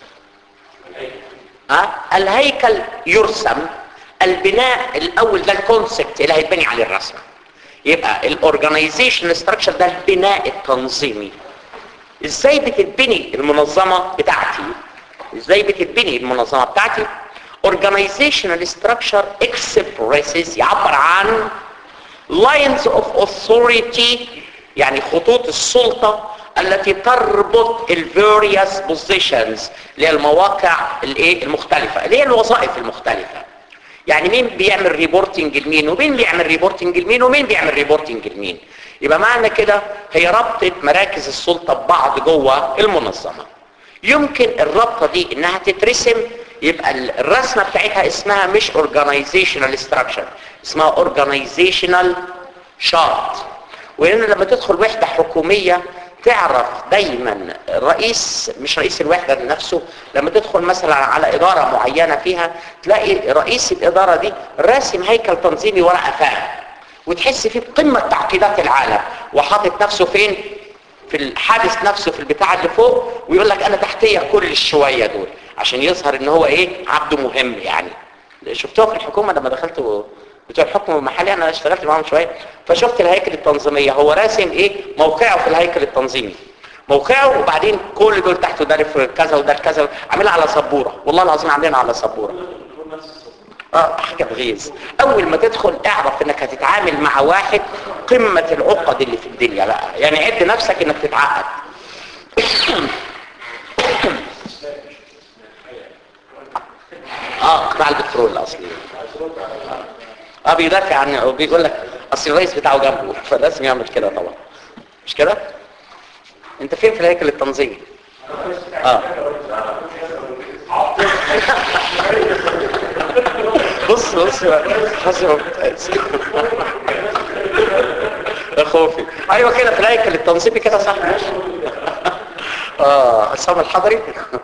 ها الهيكل يرسم البناء الاول ده الكونسبت اللي هيتبني عليه الرسم يبقى الاورجنايزيشن ستراكشر ده البناء التنظيمي ازاي بتتبني المنظمه بتاعتي ازاي بتتبني المنظمه بتاعتي organizational structure expresses يعبر عن lines of authority يعني خطوط السلطه التي تربط ال various positions اللي هي المواقع الايه المختلفه اللي هي الوظائف المختلفه يعني مين بيعمل ريبورتنج لمين ومين بيعمل ريبورتنج لمين ومين بيعمل ريبورتنج لمين يبقى معنى كده هي ربطة مراكز السلطة ببعض جوه المنظمة يمكن الربطة دي انها تترسم يبقى الرسمة بتاعتها اسمها مش organizational structure اسمها organizational chart وهنا لما تدخل وحدة حكومية تعرف دايما رئيس مش رئيس الوحدة نفسه لما تدخل مثلا على إدارة معينة فيها تلاقي رئيس الإدارة دي راسم هيكل تنظيمي ورا قفاه وتحس فيه بقمة تعقيدات العالم وحاطط نفسه فين في الحادث نفسه في البتاع اللي فوق ويقول لك انا تحتيه كل الشوية دول عشان يظهر ان هو ايه عبده مهم يعني شفتوها في الحكومة لما دخلت بتوع الحكم المحلي انا اشتغلت معاهم شويه فشفت الهيكل التنظيميه هو راسم ايه موقعه في الهيكل التنظيمي موقعه وبعدين كل دول تحته ده في كذا وده كذا عاملها على سبوره والله العظيم عاملينها على سبوره اه حاجه بغيظ اول ما تدخل اعرف انك هتتعامل مع واحد قمه العقد اللي في الدنيا بقى يعني عد نفسك انك تتعقد اه قطاع البترول الاصلي اه بيدافع عن وبيقول لك اصل الرئيس بتاعه جنبه فلازم يعمل كده طبعا مش كده انت فين في الهيكل التنظيمي اه بص بص بص يا خوفي ايوه كده في الهيكل التنظيمي كده صح اه عصام الحضري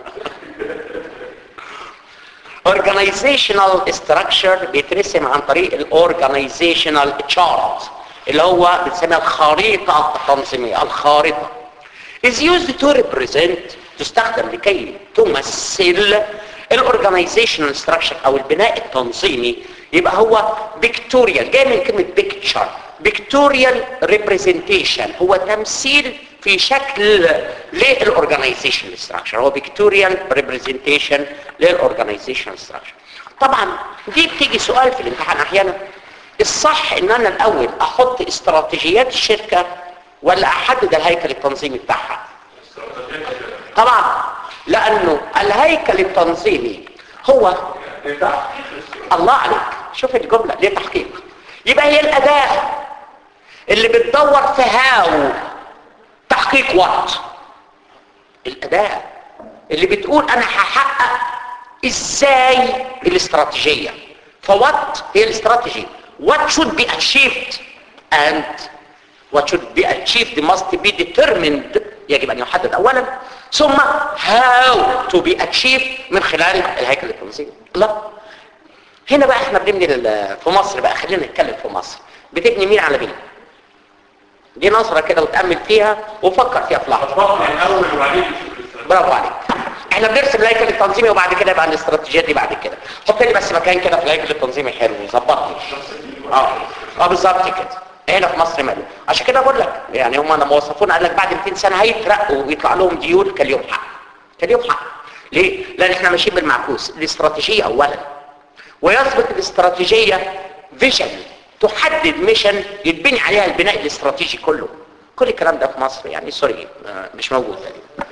organizational structure بيترسم عن طريق الاورجانيزيشنال chart اللي هو بنسميها الخريطة التنظيمية الخارطة is used to represent تستخدم لكي تمثل الاورجانيزيشنال ستراكشر او البناء التنظيمي يبقى هو بيكتوريال جاي من كلمه بيكتشر بيكتوريال ريبريزنتيشن هو تمثيل في شكل للاورجانيزيشن ستراكشر هو بيكتوريال ريبريزنتيشن للاورجانيزيشن ستراكشر طبعا دي بتيجي سؤال في الامتحان احيانا الصح ان انا الاول احط استراتيجيات الشركه ولا احدد الهيكل التنظيمي بتاعها طبعا لانه الهيكل التنظيمي هو الله عليك شوف الجمله ليه تحقيق يبقى هي الاداه اللي بتدور في هاو تحقيق وات الاداه اللي بتقول انا هحقق ازاي الاستراتيجيه فوات هي الاستراتيجي what should be achieved and what should be achieved must be determined يجب ان يحدد اولا ثم how to be achieved من خلال الهيكل التنظيمي لا هنا بقى احنا بنبني ال- في مصر بقى خلينا نتكلم في مصر بتبني مين على مين دي نظره كده وتامل فيها وفكر فيها في لحظه هتبقى الاول وبعدين نشوف الاستراتيجية. برافو عليك احنا بنرسم الهيكل التنظيمي وبعد كده يبقى الاستراتيجيات دي بعد كده حط لي بس مكان كده في الهيكل التنظيمي حلو ظبطني اه اه بالظبط كده هنا في مصر ماله عشان كده بقول لك يعني هم لما وصفونا قال لك بعد 200 سنه هيترقوا ويطلع لهم ديول كاليوم حق كاليوم حق ليه لان احنا ماشيين بالمعكوس الاستراتيجيه اولا ويثبت الاستراتيجيه فيجن تحدد ميشن يتبني عليها البناء الاستراتيجي كله كل الكلام ده في مصر يعني سوري آه، مش موجود تقريبا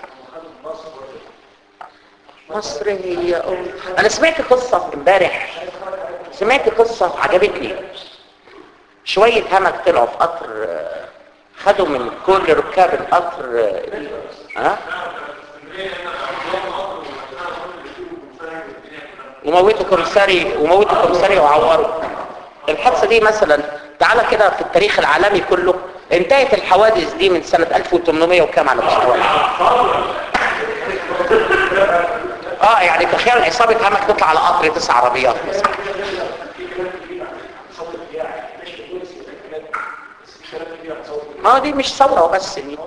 مصر هي أم انا سمعت قصة امبارح سمعت قصة عجبتني شوية همك طلعوا في قطر آه، خدوا من كل ركاب القطر آه، ها وموتوا كرساري وموتوا كرساري وعوروا الحادثة دي مثلا تعالى كده في التاريخ العالمي كله انتهت الحوادث دي من سنة 1800 وكام على مستوى اه يعني تخيل عصابة همك تطلع على قطر تسع عربيات مثلا ما دي مش ثورة وبس دي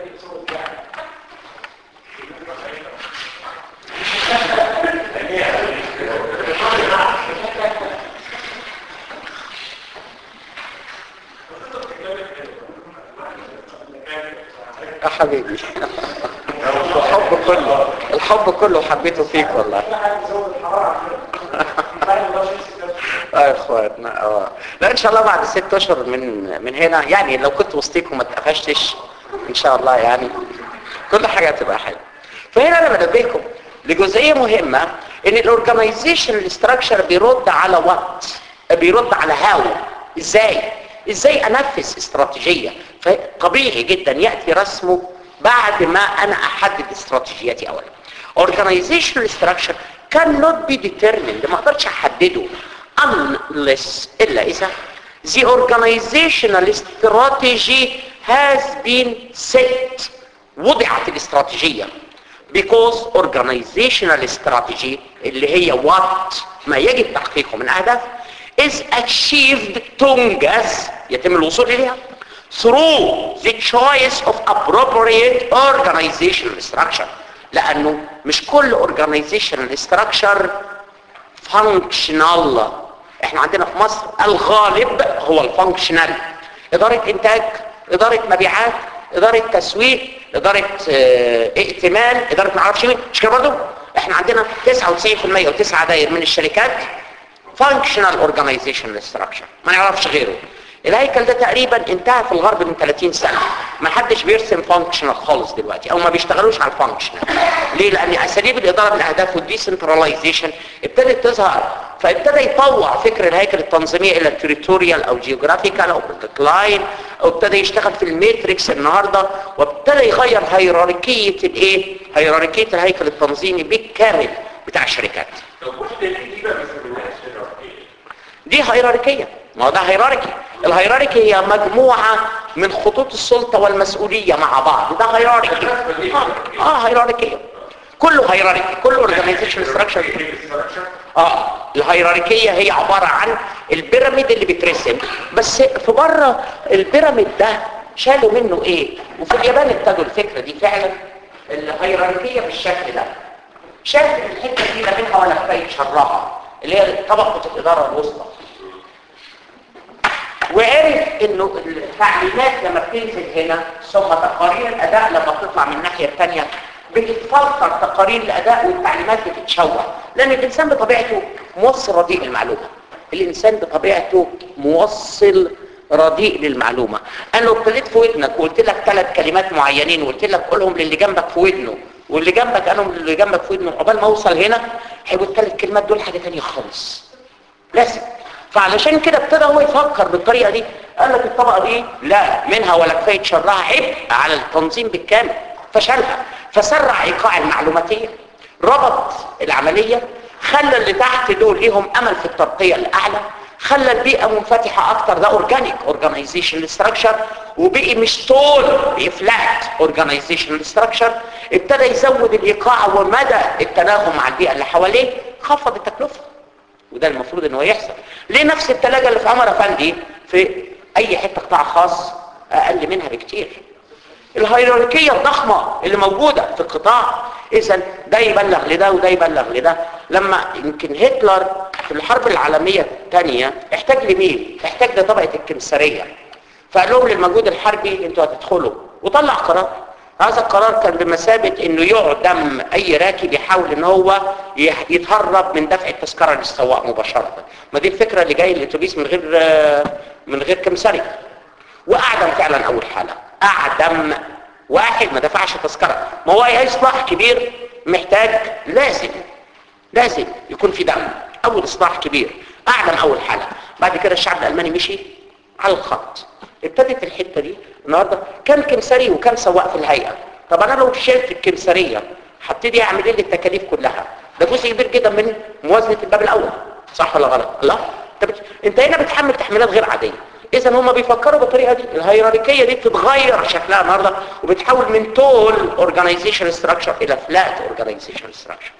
يا حبيبي الحب كله الحب كله حبيته فيك والله اه يا اخواتنا اه لا ان شاء الله بعد ست اشهر من من هنا يعني لو كنت وسطيكم ما اتقفشتش ان شاء الله يعني كل حاجه هتبقى حلوه فهنا انا بنبهكم لجزئيه مهمه ان الاورجنايزيشن ستراكشر بيرد على وات بيرد على هاو ازاي ازاي انفذ استراتيجيه فطبيعي جدا ياتي رسمه بعد ما انا احدد استراتيجيتي اولا organizational structure cannot be determined ما اقدرش احدده unless الا اذا the organizational strategy has been set وضعت الاستراتيجية because organizational strategy اللي هي what ما يجب تحقيقه من اهداف is achieved تنجز يتم الوصول اليها through the choice of appropriate organizational structure لانه مش كل organizational structure functional احنا عندنا في مصر الغالب هو الفانكشنال ادارة انتاج ادارة مبيعات ادارة تسويق ادارة اه ائتمان ادارة معرفش مين مش كده برضه احنا عندنا 99% وتسعة داير من الشركات functional organizational structure ما نعرفش غيره الهيكل ده تقريبا انتهى في الغرب من 30 سنة ما حدش بيرسم فانكشنال خالص دلوقتي او ما بيشتغلوش على الفانكشنال ليه لان اساليب الاداره بالاهداف والديسنتراليزيشن ابتدت تظهر فابتدى يطوع فكر الهيكل التنظيميه الى التريتوريال او جيوغرافيكال او بروتوكلاين او ابتدى يشتغل في الماتريكس النهارده وابتدى يغير هيراركيه الايه هيراركيه الهيكل التنظيمي بالكامل بتاع الشركات طب واحدة ليه دي بقى ما سميناهاش هيراركية؟ دي هيراركية ما هو ده هيراركي الهيراركي هي مجموعة من خطوط السلطة والمسؤولية مع بعض ده هيراركي اه, آه هيراركية كله هيراركي كله اورجانيزيشن ستراكشر اه الهيراركية هي عبارة عن البيراميد اللي بيترسم بس في بره البيراميد ده شالوا منه ايه وفي اليابان ابتدوا الفكرة دي فعلا الهيراركية بالشكل ده شاف الحتة دي لا منها ولا كفاية شرها اللي هي طبقة الإدارة الوسطى وعرف انه التعليمات لما بتنزل هنا ثم تقارير الاداء لما بتطلع من الناحيه الثانيه بتتفلتر تقارير الاداء والتعليمات بتتشوه لان الانسان بطبيعته موصل رديء المعلومه الانسان بطبيعته موصل رديء للمعلومه انا لو ابتديت في ودنك وقلت لك ثلاث كلمات معينين وقلت لك قولهم للي جنبك في ودنه واللي جنبك قالهم للي جنبك في ودنه عقبال ما اوصل هنا هيبقوا الثلاث كلمات دول حاجه ثانيه خالص لازم فعلشان كده ابتدى هو يفكر بالطريقه دي قال لك الطبقه دي لا منها ولا كفايه شرها عبء على التنظيم بالكامل فشلها فسرع ايقاع المعلوماتيه ربط العمليه خلى اللي تحت دول ليهم امل في الترقيه الاعلى خلى البيئه منفتحه اكتر ده اورجانيك اورجانيزيشن ستراكشر وبقي مش طول بقي فلات اورجانيزيشن ستراكشر ابتدى يزود الايقاع ومدى التناغم مع البيئه اللي حواليه خفض التكلفه وده المفروض ان هو يحصل ليه نفس التلاجة اللي في عمر افندي في اي حتة قطاع خاص اقل منها بكتير الهيراركية الضخمة اللي موجودة في القطاع اذا ده يبلغ لده وده يبلغ لده لما يمكن هتلر في الحرب العالمية الثانية احتاج لمين احتاج لطبقة الكمسارية فقال لهم للمجهود الحربي انتوا هتدخلوا وطلع قرار هذا القرار كان بمثابة انه يعدم اي راكب يحاول ان هو يتهرب من دفع التذكرة للسواق مباشرة ما دي الفكرة اللي جاي الاتوبيس من غير من غير كمساري واعدم فعلا اول حالة اعدم واحد ما دفعش تذكرة ما هو اي اصلاح كبير محتاج لازم لازم يكون في دم اول اصلاح كبير اعدم اول حالة بعد كده الشعب الالماني مشي على الخط ابتدت الحتة دي النهاردة كم كمساري وكم سواق في الهيئة طب انا لو شلت الكمسارية هبتدي اعمل ايه التكاليف كلها ده جزء كبير جدا من موازنة الباب الاول صح ولا غلط لا انت, بت... انت هنا بتحمل تحميلات غير عادية اذا هم بيفكروا بالطريقة دي الهيراركية دي بتتغير شكلها النهاردة وبتحول من تول اورجانيزيشن ستراكشر الى فلات اورجانيزيشن ستراكشر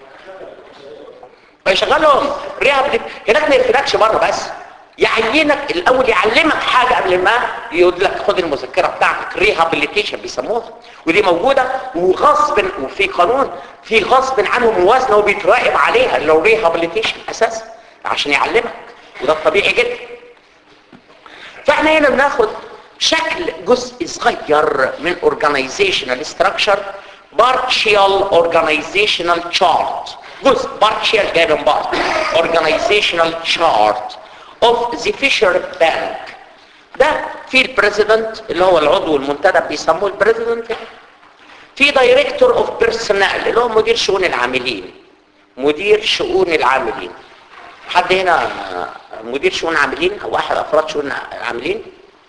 فيشغلهم ريهابليت هناك ما يفرقش بره بس يعينك الاول يعلمك حاجة قبل ما يقول لك خد المذكرة بتاعتك ريهابيليتيشن بيسموها ودي موجودة وغصب وفي قانون في غصب عنه موازنة وبيتراقب عليها اللي هو ريهابيليتيشن اساسا عشان يعلمك وده الطبيعي جدا فاحنا هنا بناخد شكل جزء صغير من organizational structure partial organizational chart جزء partial جاي من بعض organizational chart of the Fisher Bank ده في البريزيدنت اللي هو العضو المنتدب بيسموه البريزيدنت في دايركتور اوف بيرسونال اللي هو مدير شؤون العاملين مدير شؤون العاملين حد هنا مدير شؤون عاملين او احد افراد شؤون عاملين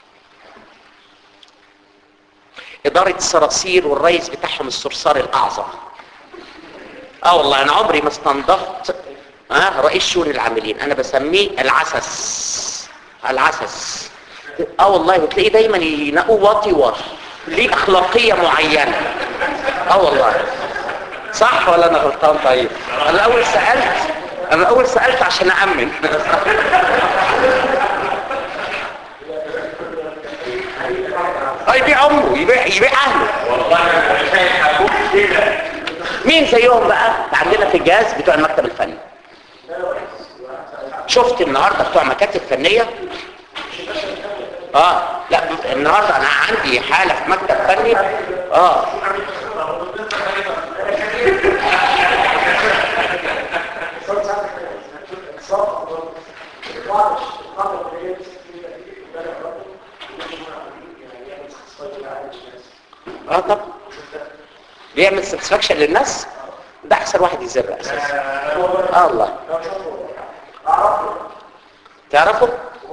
اداره الصراصير والرئيس بتاعهم الصرصار الاعظم اه والله انا عمري ما استنضفت ها رئيس شؤون العاملين انا بسميه العسس العسس اه والله وتلاقيه دايما ينقوه واطي واطي ليه اخلاقيه معينه اه والله صح ولا انا غلطان طيب انا الاول سالت انا الاول سالت عشان اامن يبيع امه يبيع يبيع اهله والله انا شايف ابوك كده مين زيهم بقى عندنا في الجهاز بتوع المكتب الفني شفت النهارده بتوع مكاتب فنيه اه لا النهارده انا عندي حاله في مكتب فني اه اه طب بيعمل ساتسفاكشن للناس ده احسن واحد يزر اساسا آه الله تعرفه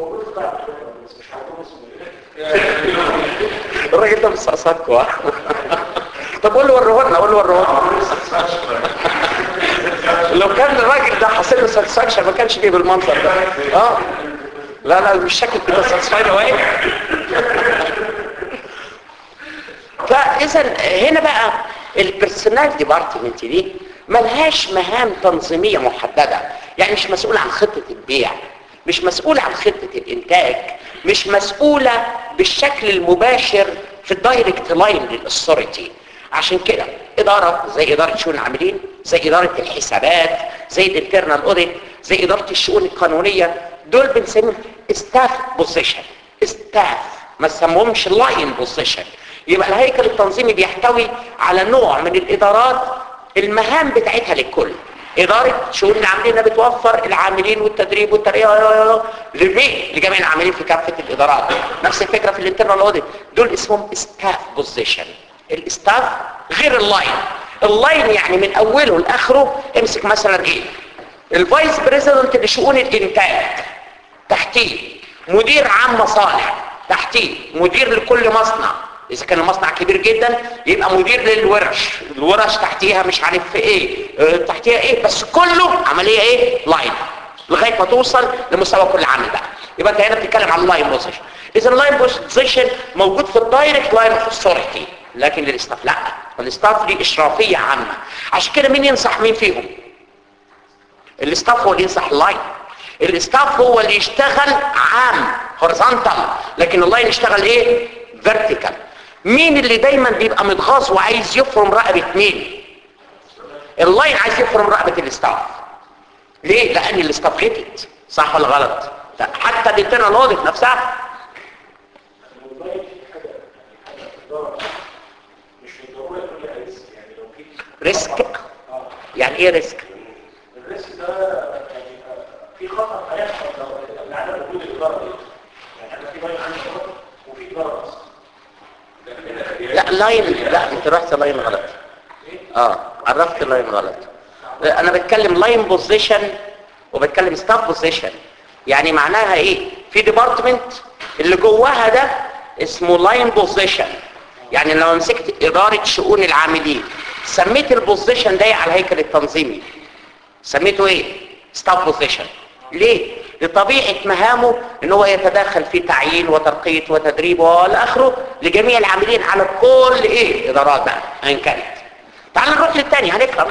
الراجل ده مستقصدكوا ها؟ طب قول له وريه لنا قول له وريه لنا لو كان الراجل ده حاصل له ساتسفاكشن ما كانش جه بالمنظر ده اه لا لا مش شكل كده ساتسفايد وايه فاذا هنا بقى البرسونال ديبارتمنت دي ملهاش مهام تنظيميه محدده يعني مش مسؤول عن خطه البيع مش مسؤول عن خطه الانتاج مش مسؤوله بالشكل المباشر في الدايركت لاين للاثوريتي عشان كده اداره زي اداره شؤون العاملين زي اداره الحسابات زي الانترنال اوديت زي اداره الشؤون القانونيه دول بنسميهم ستاف بوزيشن ستاف ما سموهمش لاين بوزيشن يبقى الهيكل التنظيمي بيحتوي على نوع من الادارات المهام بتاعتها للكل إدارة شؤون العاملين بتوفر العاملين والتدريب والترقية لمين؟ لجميع العاملين في كافة الإدارات نفس الفكرة في الانترنال اوديت دول اسمهم ستاف بوزيشن الستاف غير اللاين اللاين يعني من أوله لآخره امسك مثلا إيه؟ الفايس بريزيدنت لشؤون الإنتاج تحتيه مدير عام مصالح تحتيه مدير لكل مصنع اذا كان المصنع كبير جدا يبقى مدير للورش الورش تحتيها مش عارف في ايه اه تحتيها ايه بس كله عمليه ايه لاين لغايه ما توصل لمستوى كل عامل بقى يبقى انت هنا بتتكلم عن اللاين بوزيشن اذا اللاين بوزيشن موجود في الدايركت لاين اوف اثوريتي لكن للاستاف لا الاستاف ليه اشرافيه عامه عشان كده مين ينصح مين فيهم الاستاف هو اللي ينصح اللاين الاستاف هو اللي يشتغل عام هوريزونتال لكن اللاين يشتغل ايه فيرتيكال مين اللي دايما بيبقى متغاظ وعايز يفرم رقبة مين اللاين عايز يفرم رقبة الاستاف ليه لان الاستاف غتت صح ولا غلط لا حتى الانترنال اوديت نفسها ريسك يعني ايه ريسك الريسك ده يعني في خطر هيحصل لو لعدم وجود الاداره دي يعني احنا في باين عندي خطر وفي اداره اصلا لا لاين لا انت رحت لاين غلط اه عرفت لاين غلط انا بتكلم لاين بوزيشن وبتكلم ستاف بوزيشن يعني معناها ايه في ديبارتمنت اللي جواها ده اسمه لاين بوزيشن يعني لو مسكت اداره شؤون العاملين سميت البوزيشن ده على الهيكل التنظيمي سميته ايه ستاف بوزيشن ليه لطبيعة مهامه ان هو يتدخل في تعيين وترقية وتدريب والى اخره لجميع العاملين على كل ايه ادارات بقى ان كانت تعال نروح للتاني هنفهم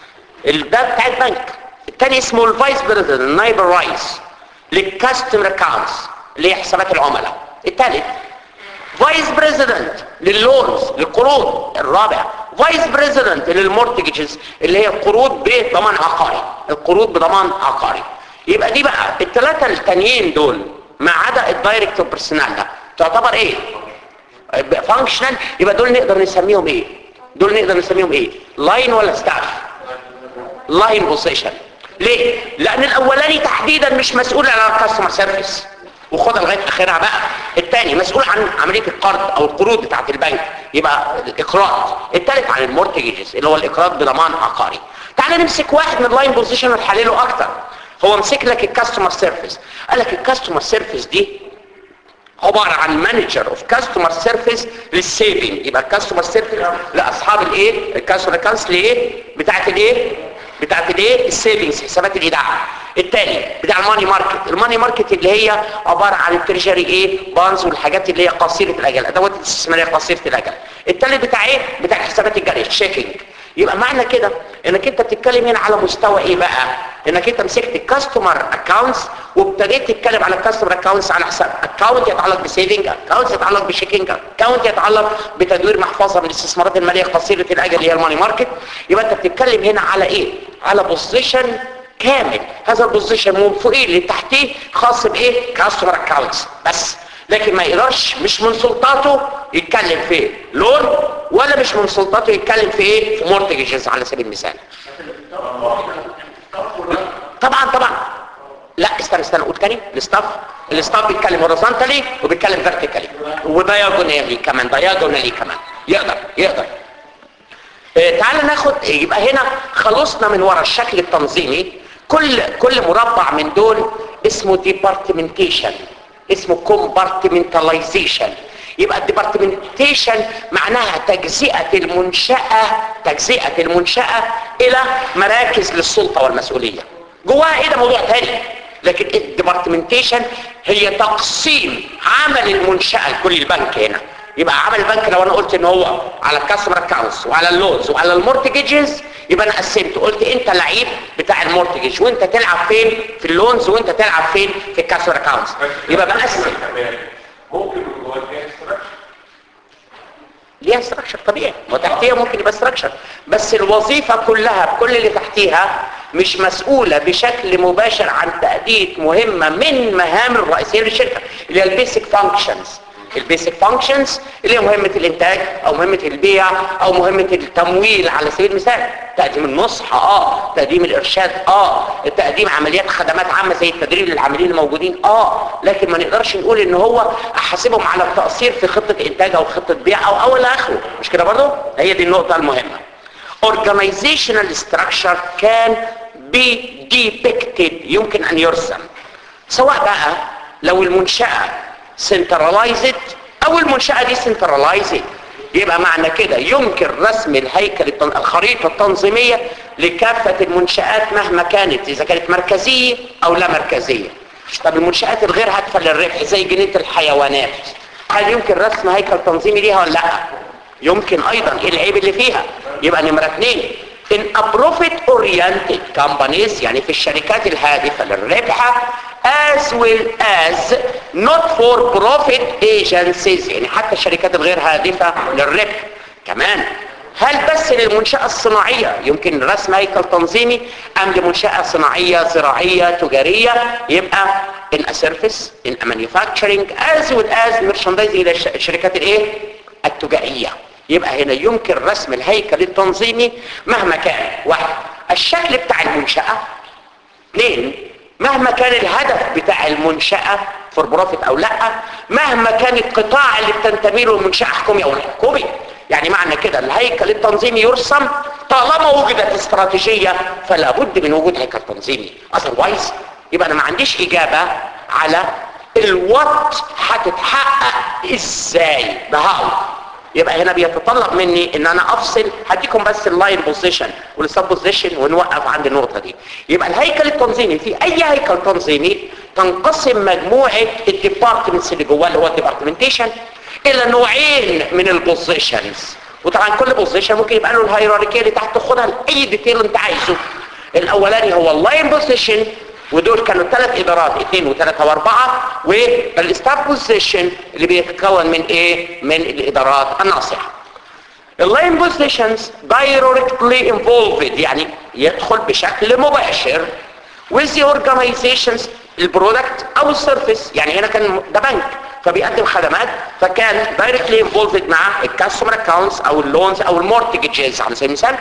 ده بتاع البنك التاني اسمه الفايس بريزيدنت النايب الرئيس للكاستمر اكاونتس اللي هي حسابات العملاء التالت فايس بريزيدنت لللونز للقروض الرابع فايس بريزيدنت للمورتجز اللي هي القروض بضمان عقاري القروض بضمان عقاري يبقى دي بقى الثلاثه التانيين دول ما عدا الدايركت بيرسونال ده تعتبر ايه فانكشنال يبقى دول نقدر نسميهم ايه دول نقدر نسميهم ايه لاين ولا ستاف لاين بوزيشن ليه لان الاولاني تحديدا مش مسؤول عن الكاستمر سيرفيس وخدها لغايه اخرها بقى الثاني مسؤول عن عمليه القرض او القروض بتاعه البنك يبقى الاقراض الثالث عن المورتجز اللي هو الاقراض بضمان عقاري تعال نمسك واحد من اللاين بوزيشن ونحلله اكتر هو مسك لك الكاستمر سيرفيس قال لك الكاستمر سيرفيس دي عبارة عن مانجر اوف كاستمر سيرفيس للسيفنج يبقى الكاستمر سيرفيس لاصحاب الايه الكاستمر اكونتس لايه بتاعه الايه بتاعه الايه السيفنجز حسابات الايداع الثاني بتاع الماني ماركت الماني ماركت اللي هي عبارة عن التريجري ايه بانز والحاجات اللي هي قصيرة الاجل ادوات الاستثماريه قصيرة الاجل الثالث بتاع ايه بتاع حسابات الجري الشيكينج يبقى معنى كده انك انت بتتكلم هنا على مستوى ايه بقى انك انت مسكت الكاستمر اكاونتس وابتديت تتكلم على الكاستمر اكاونتس على حساب اكاونت يتعلق بسيفنج اكاونت يتعلق بشيكينج اكاونت يتعلق بتدوير محفظه من الاستثمارات الماليه قصيره الاجل اللي هي الماني ماركت يبقى انت بتتكلم هنا على ايه على بوزيشن كامل هذا البوزيشن من فوقيه لتحتيه خاص بايه كاستمر اكاونتس بس لكن ما يقدرش مش من سلطاته يتكلم في لون ولا مش من سلطاته يتكلم في ايه في مورتجز على سبيل المثال طبعا طبعا لا استنى استنى قول تاني الستاف الستاف بيتكلم هوريزونتالي وبيتكلم فيرتيكالي ودايجونالي كمان دايجونالي كمان يقدر يقدر آه، تعال ناخد يبقى هنا خلصنا من ورا الشكل التنظيمي كل كل مربع من دول اسمه ديبارتمنتيشن اسمه كومبارتمنتاليزيشن يبقى الديبارتمنتيشن معناها تجزئة المنشأة تجزئة المنشأة إلى مراكز للسلطة والمسؤولية جواها ايه ده موضوع تاني لكن الديبارتمنتيشن هي تقسيم عمل المنشأة لكل البنك هنا يبقى عمل البنك لو انا قلت ان هو على الكاستمر اكاونتس وعلى اللونز وعلى المورتجز يبقى انا قسمت قلت انت لعيب بتاع المورتجج وانت تلعب فين في اللونز وانت تلعب فين في الكاستمر اكاونتس يبقى بقسم ممكن يكون جوه فيها استراكشر ليها ستراكشر طبيعي وتحتيها ممكن يبقى ستراكشر بس الوظيفة كلها بكل اللي تحتيها مش مسؤولة بشكل مباشر عن تأدية مهمة من مهام الرئيسية للشركة اللي هي البيسك فانكشنز البيسك فانكشنز اللي هي مهمة الانتاج او مهمة البيع او مهمة التمويل على سبيل المثال تقديم النصح اه تقديم الارشاد اه تقديم عمليات خدمات عامة زي التدريب للعاملين الموجودين اه لكن ما نقدرش نقول ان هو احاسبهم على التقصير في خطة انتاج او خطة بيع او او الى اخره مش كده برضه هي دي النقطة المهمة organizational structure can be depicted يمكن ان يرسم سواء بقى لو المنشأة centralized او المنشأة دي centralized يبقى معنى كده يمكن رسم الهيكل التن... الخريطة التنظيمية لكافة المنشآت مهما كانت اذا كانت مركزية او لا مركزية طب المنشآت الغير هادفة للربح زي جنينة الحيوانات هل يمكن رسم هيكل تنظيمي ليها ولا لا يمكن ايضا ايه العيب اللي فيها يبقى نمرة اثنين in a profit oriented companies يعني في الشركات الهادفة للربح as well as not for profit agencies يعني حتى الشركات الغير هادفة للربح كمان هل بس للمنشأة الصناعية يمكن رسم هيكل تنظيمي أم لمنشأة صناعية زراعية تجارية يبقى in a service in a manufacturing as well as merchandising إلى الش- الشركات الايه التجارية يبقى هنا يمكن رسم الهيكل التنظيمي مهما كان واحد الشكل بتاع المنشأة اثنين مهما كان الهدف بتاع المنشأة فور بروفيت او لا مهما كان القطاع اللي بتنتمي له المنشأة حكومي او لا حكومي يعني معنى كده الهيكل التنظيمي يرسم طالما وجدت استراتيجية فلا بد من وجود هيكل تنظيمي otherwise يبقى انا ما عنديش اجابة على الوات هتتحقق ازاي ده هاو يبقى هنا بيتطلب مني ان انا افصل هديكم بس اللاين بوزيشن والسب بوزيشن ونوقف عند النقطه دي يبقى الهيكل التنظيمي في اي هيكل تنظيمي تنقسم مجموعه الديبارتمنتس اللي جواه اللي هو الديبارتمنتيشن الى نوعين من البوزيشنز وطبعا كل بوزيشن ممكن يبقى له الهيراركيه اللي تحت خدها لاي ديتيل انت عايزه الاولاني هو اللاين بوزيشن ودول كانوا ثلاث ادارات اثنين وثلاثة واربعة والستاف بوزيشن اللي بيتكون من ايه من الادارات الناصعة اللاين بوزيشنز directly involved يعني يدخل بشكل مباشر with the organizations البرودكت او السيرفيس يعني هنا كان ده بنك فبيقدم خدمات فكان directly involved مع الكاستمر اكونتس او اللونز او المورتجز على سبيل المثال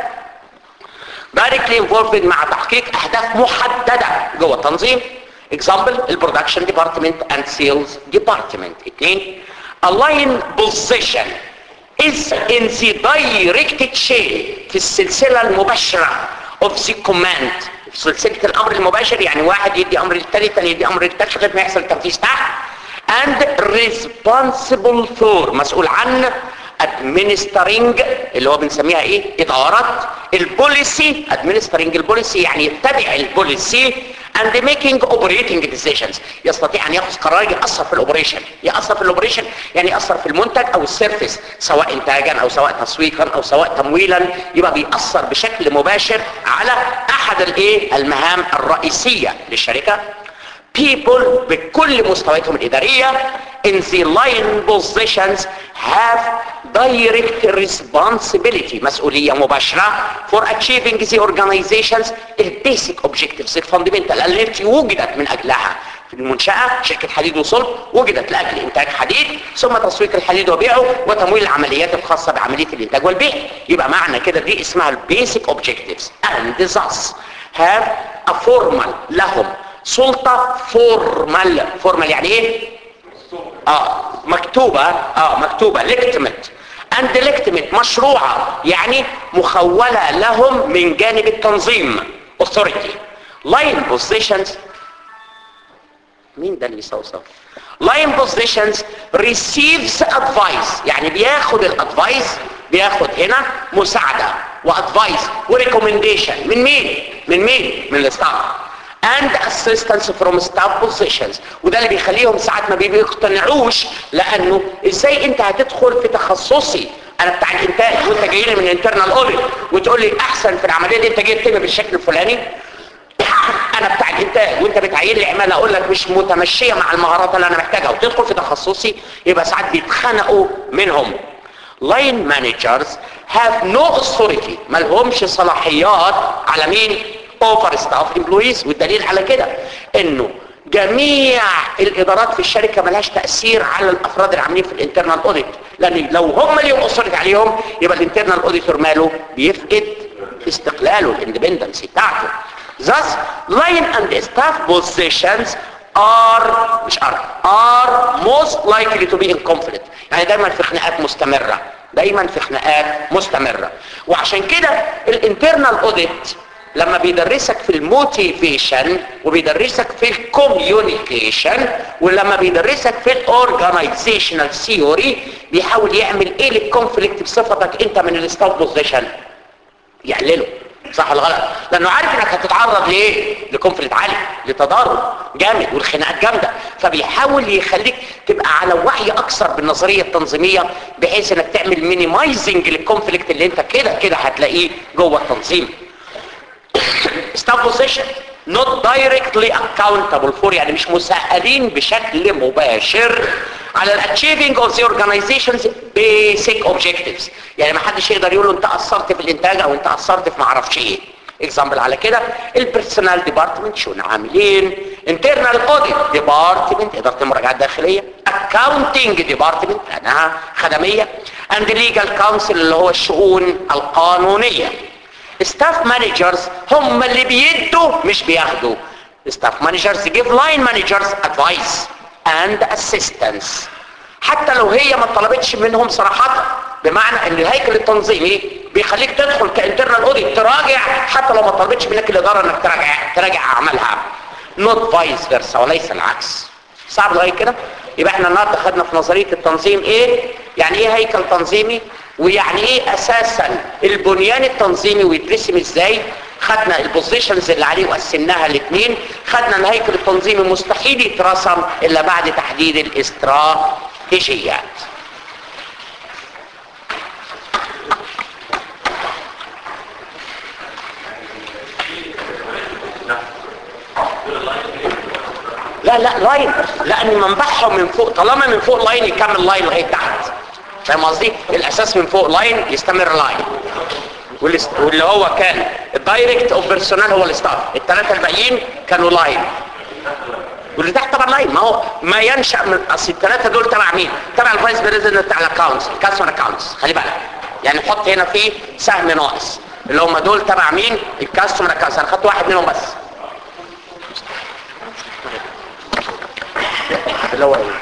directly involved مع تحقيق اهداف محددة جوه التنظيم example البرودكشن ديبارتمنت and sales ديبارتمنت اثنين align position is in the direct chain في السلسلة المباشرة of the command في سلسلة الامر المباشر يعني واحد يدي امر للتاني التاني يدي امر للتالت لغايه ما يحصل تنفيذ تحت and responsible for مسؤول عن administering اللي هو بنسميها ايه ادارة البوليسي administering البوليسي يعني يتبع البوليسي and making operating decisions يستطيع ان ياخذ قرار يأثر في الاوبريشن يأثر في الاوبريشن يعني يأثر في المنتج او السيرفيس سواء انتاجا او سواء تسويقا او سواء تمويلا يبقى بيأثر بشكل مباشر على احد الايه المهام الرئيسية للشركة people بكل مستوياتهم الإدارية in the line positions have direct responsibility مسؤولية مباشرة for achieving the organizations basic objectives الفاندمنتال التي وجدت من أجلها في المنشأة شركة حديد وصلب وجدت لأجل إنتاج حديد ثم تسويق الحديد وبيعه وتمويل العمليات الخاصة بعملية الإنتاج والبيع يبقى معنى كده دي اسمها البيسك objectives and thus have a formal لهم سلطة فورمال فورمال يعني ايه اه مكتوبة اه مكتوبة ليكتمت اند ليكتمت مشروعة يعني مخولة لهم من جانب التنظيم authority line positions مين ده اللي صوصف line positions receives advice يعني بياخد الادفايس بياخد هنا مساعدة وادفايس وريكومنديشن من مين من مين من الستاف and assistance from staff positions وده اللي بيخليهم ساعات ما بيقتنعوش لانه ازاي انت هتدخل في تخصصي انا بتاع الانتاج وانت جاي لي من انترنال اوديت وتقول لي احسن في العمليه دي انت جاي تكتب بالشكل الفلاني انا بتاع الانتاج وانت بتعين لي عماله اقول لك مش متمشيه مع المهارات اللي انا محتاجها وتدخل في تخصصي يبقى ساعات بيتخنقوا منهم لاين managers have no authority ما لهمش صلاحيات على مين اوفر ستاف امبلويز والدليل على كده انه جميع الادارات في الشركه ملهاش تاثير على الافراد العاملين في الانترنال اوديت لان لو هم ليهم اثرت عليهم يبقى الانترنال اوديتور ماله بيفقد استقلاله الاندبندنسي بتاعته thus line and staff positions are مش are are most likely to be in conflict يعني دايما في خناقات مستمره دايما في خناقات مستمره وعشان كده الانترنال اوديت لما بيدرسك في الموتيفيشن وبيدرسك في الكوميونيكيشن ولما بيدرسك في الاورجانيزيشنال ثيوري بيحاول يعمل ايه للكونفليكت بصفتك انت من الستاف بوزيشن يحلله صح ولا غلط لانه عارف انك هتتعرض لايه لكونفليكت عالي لتضارب جامد والخناقات جامده فبيحاول يخليك تبقى على وعي اكثر بالنظريه التنظيميه بحيث انك تعمل مينيمايزنج للكونفليكت اللي انت كده كده هتلاقيه جوه التنظيم staff position not directly accountable for يعني مش مساءلين بشكل مباشر على ال achieving of the organization's basic objectives يعني ما حدش يقدر يقول له انت قصرت في الانتاج او انت قصرت في معرفش ايه اكزامبل على كده البيرسونال ديبارتمنت شو عاملين انترنال اوديت ديبارتمنت اداره المراجعه الداخليه اكاونتنج ديبارتمنت لانها خدميه اند ليجال كونسل اللي هو الشؤون القانونيه ستاف مانجرز هم اللي بيدوا مش بياخدوا ستاف مانجرز جيف لاين مانجرز ادفايس اند اسيستنس حتى لو هي ما طلبتش منهم صراحة بمعنى ان الهيكل التنظيمي بيخليك تدخل كانترنال اوديت تراجع حتى لو ما طلبتش منك الاداره انك تراجع تراجع اعمالها نوت فايس فيرسا وليس العكس صعب لغايه كده يبقى احنا النهارده خدنا في نظريه التنظيم ايه يعني ايه هيكل تنظيمي ويعني ايه اساسا البنيان التنظيمي ويترسم ازاي خدنا البوزيشنز اللي عليه وقسمناها الاثنين خدنا الهيكل التنظيمي مستحيل يترسم الا بعد تحديد الاستراتيجيات لا لا لاين لان منبعهم من فوق طالما من فوق لاين يكمل لاين لغايه تحت فاهم قصدي الاساس من فوق لاين يستمر لاين واللي هو كان الدايركت اوف بيرسونال هو الستاف الثلاثه الباقيين كانوا لاين واللي تحت طبعا لاين ما هو ما ينشا من اصل الثلاثه دول تبع مين تبع الفايس بريزيدنت بتاع الاكونتس الكاستمر اكونتس خلي بالك يعني حط هنا في سهم ناقص اللي هم دول تبع مين الكاستمر اكونتس انا خدت واحد منهم بس اللي هو ايه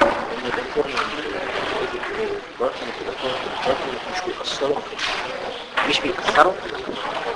مش بيأثروا مش بيأثروا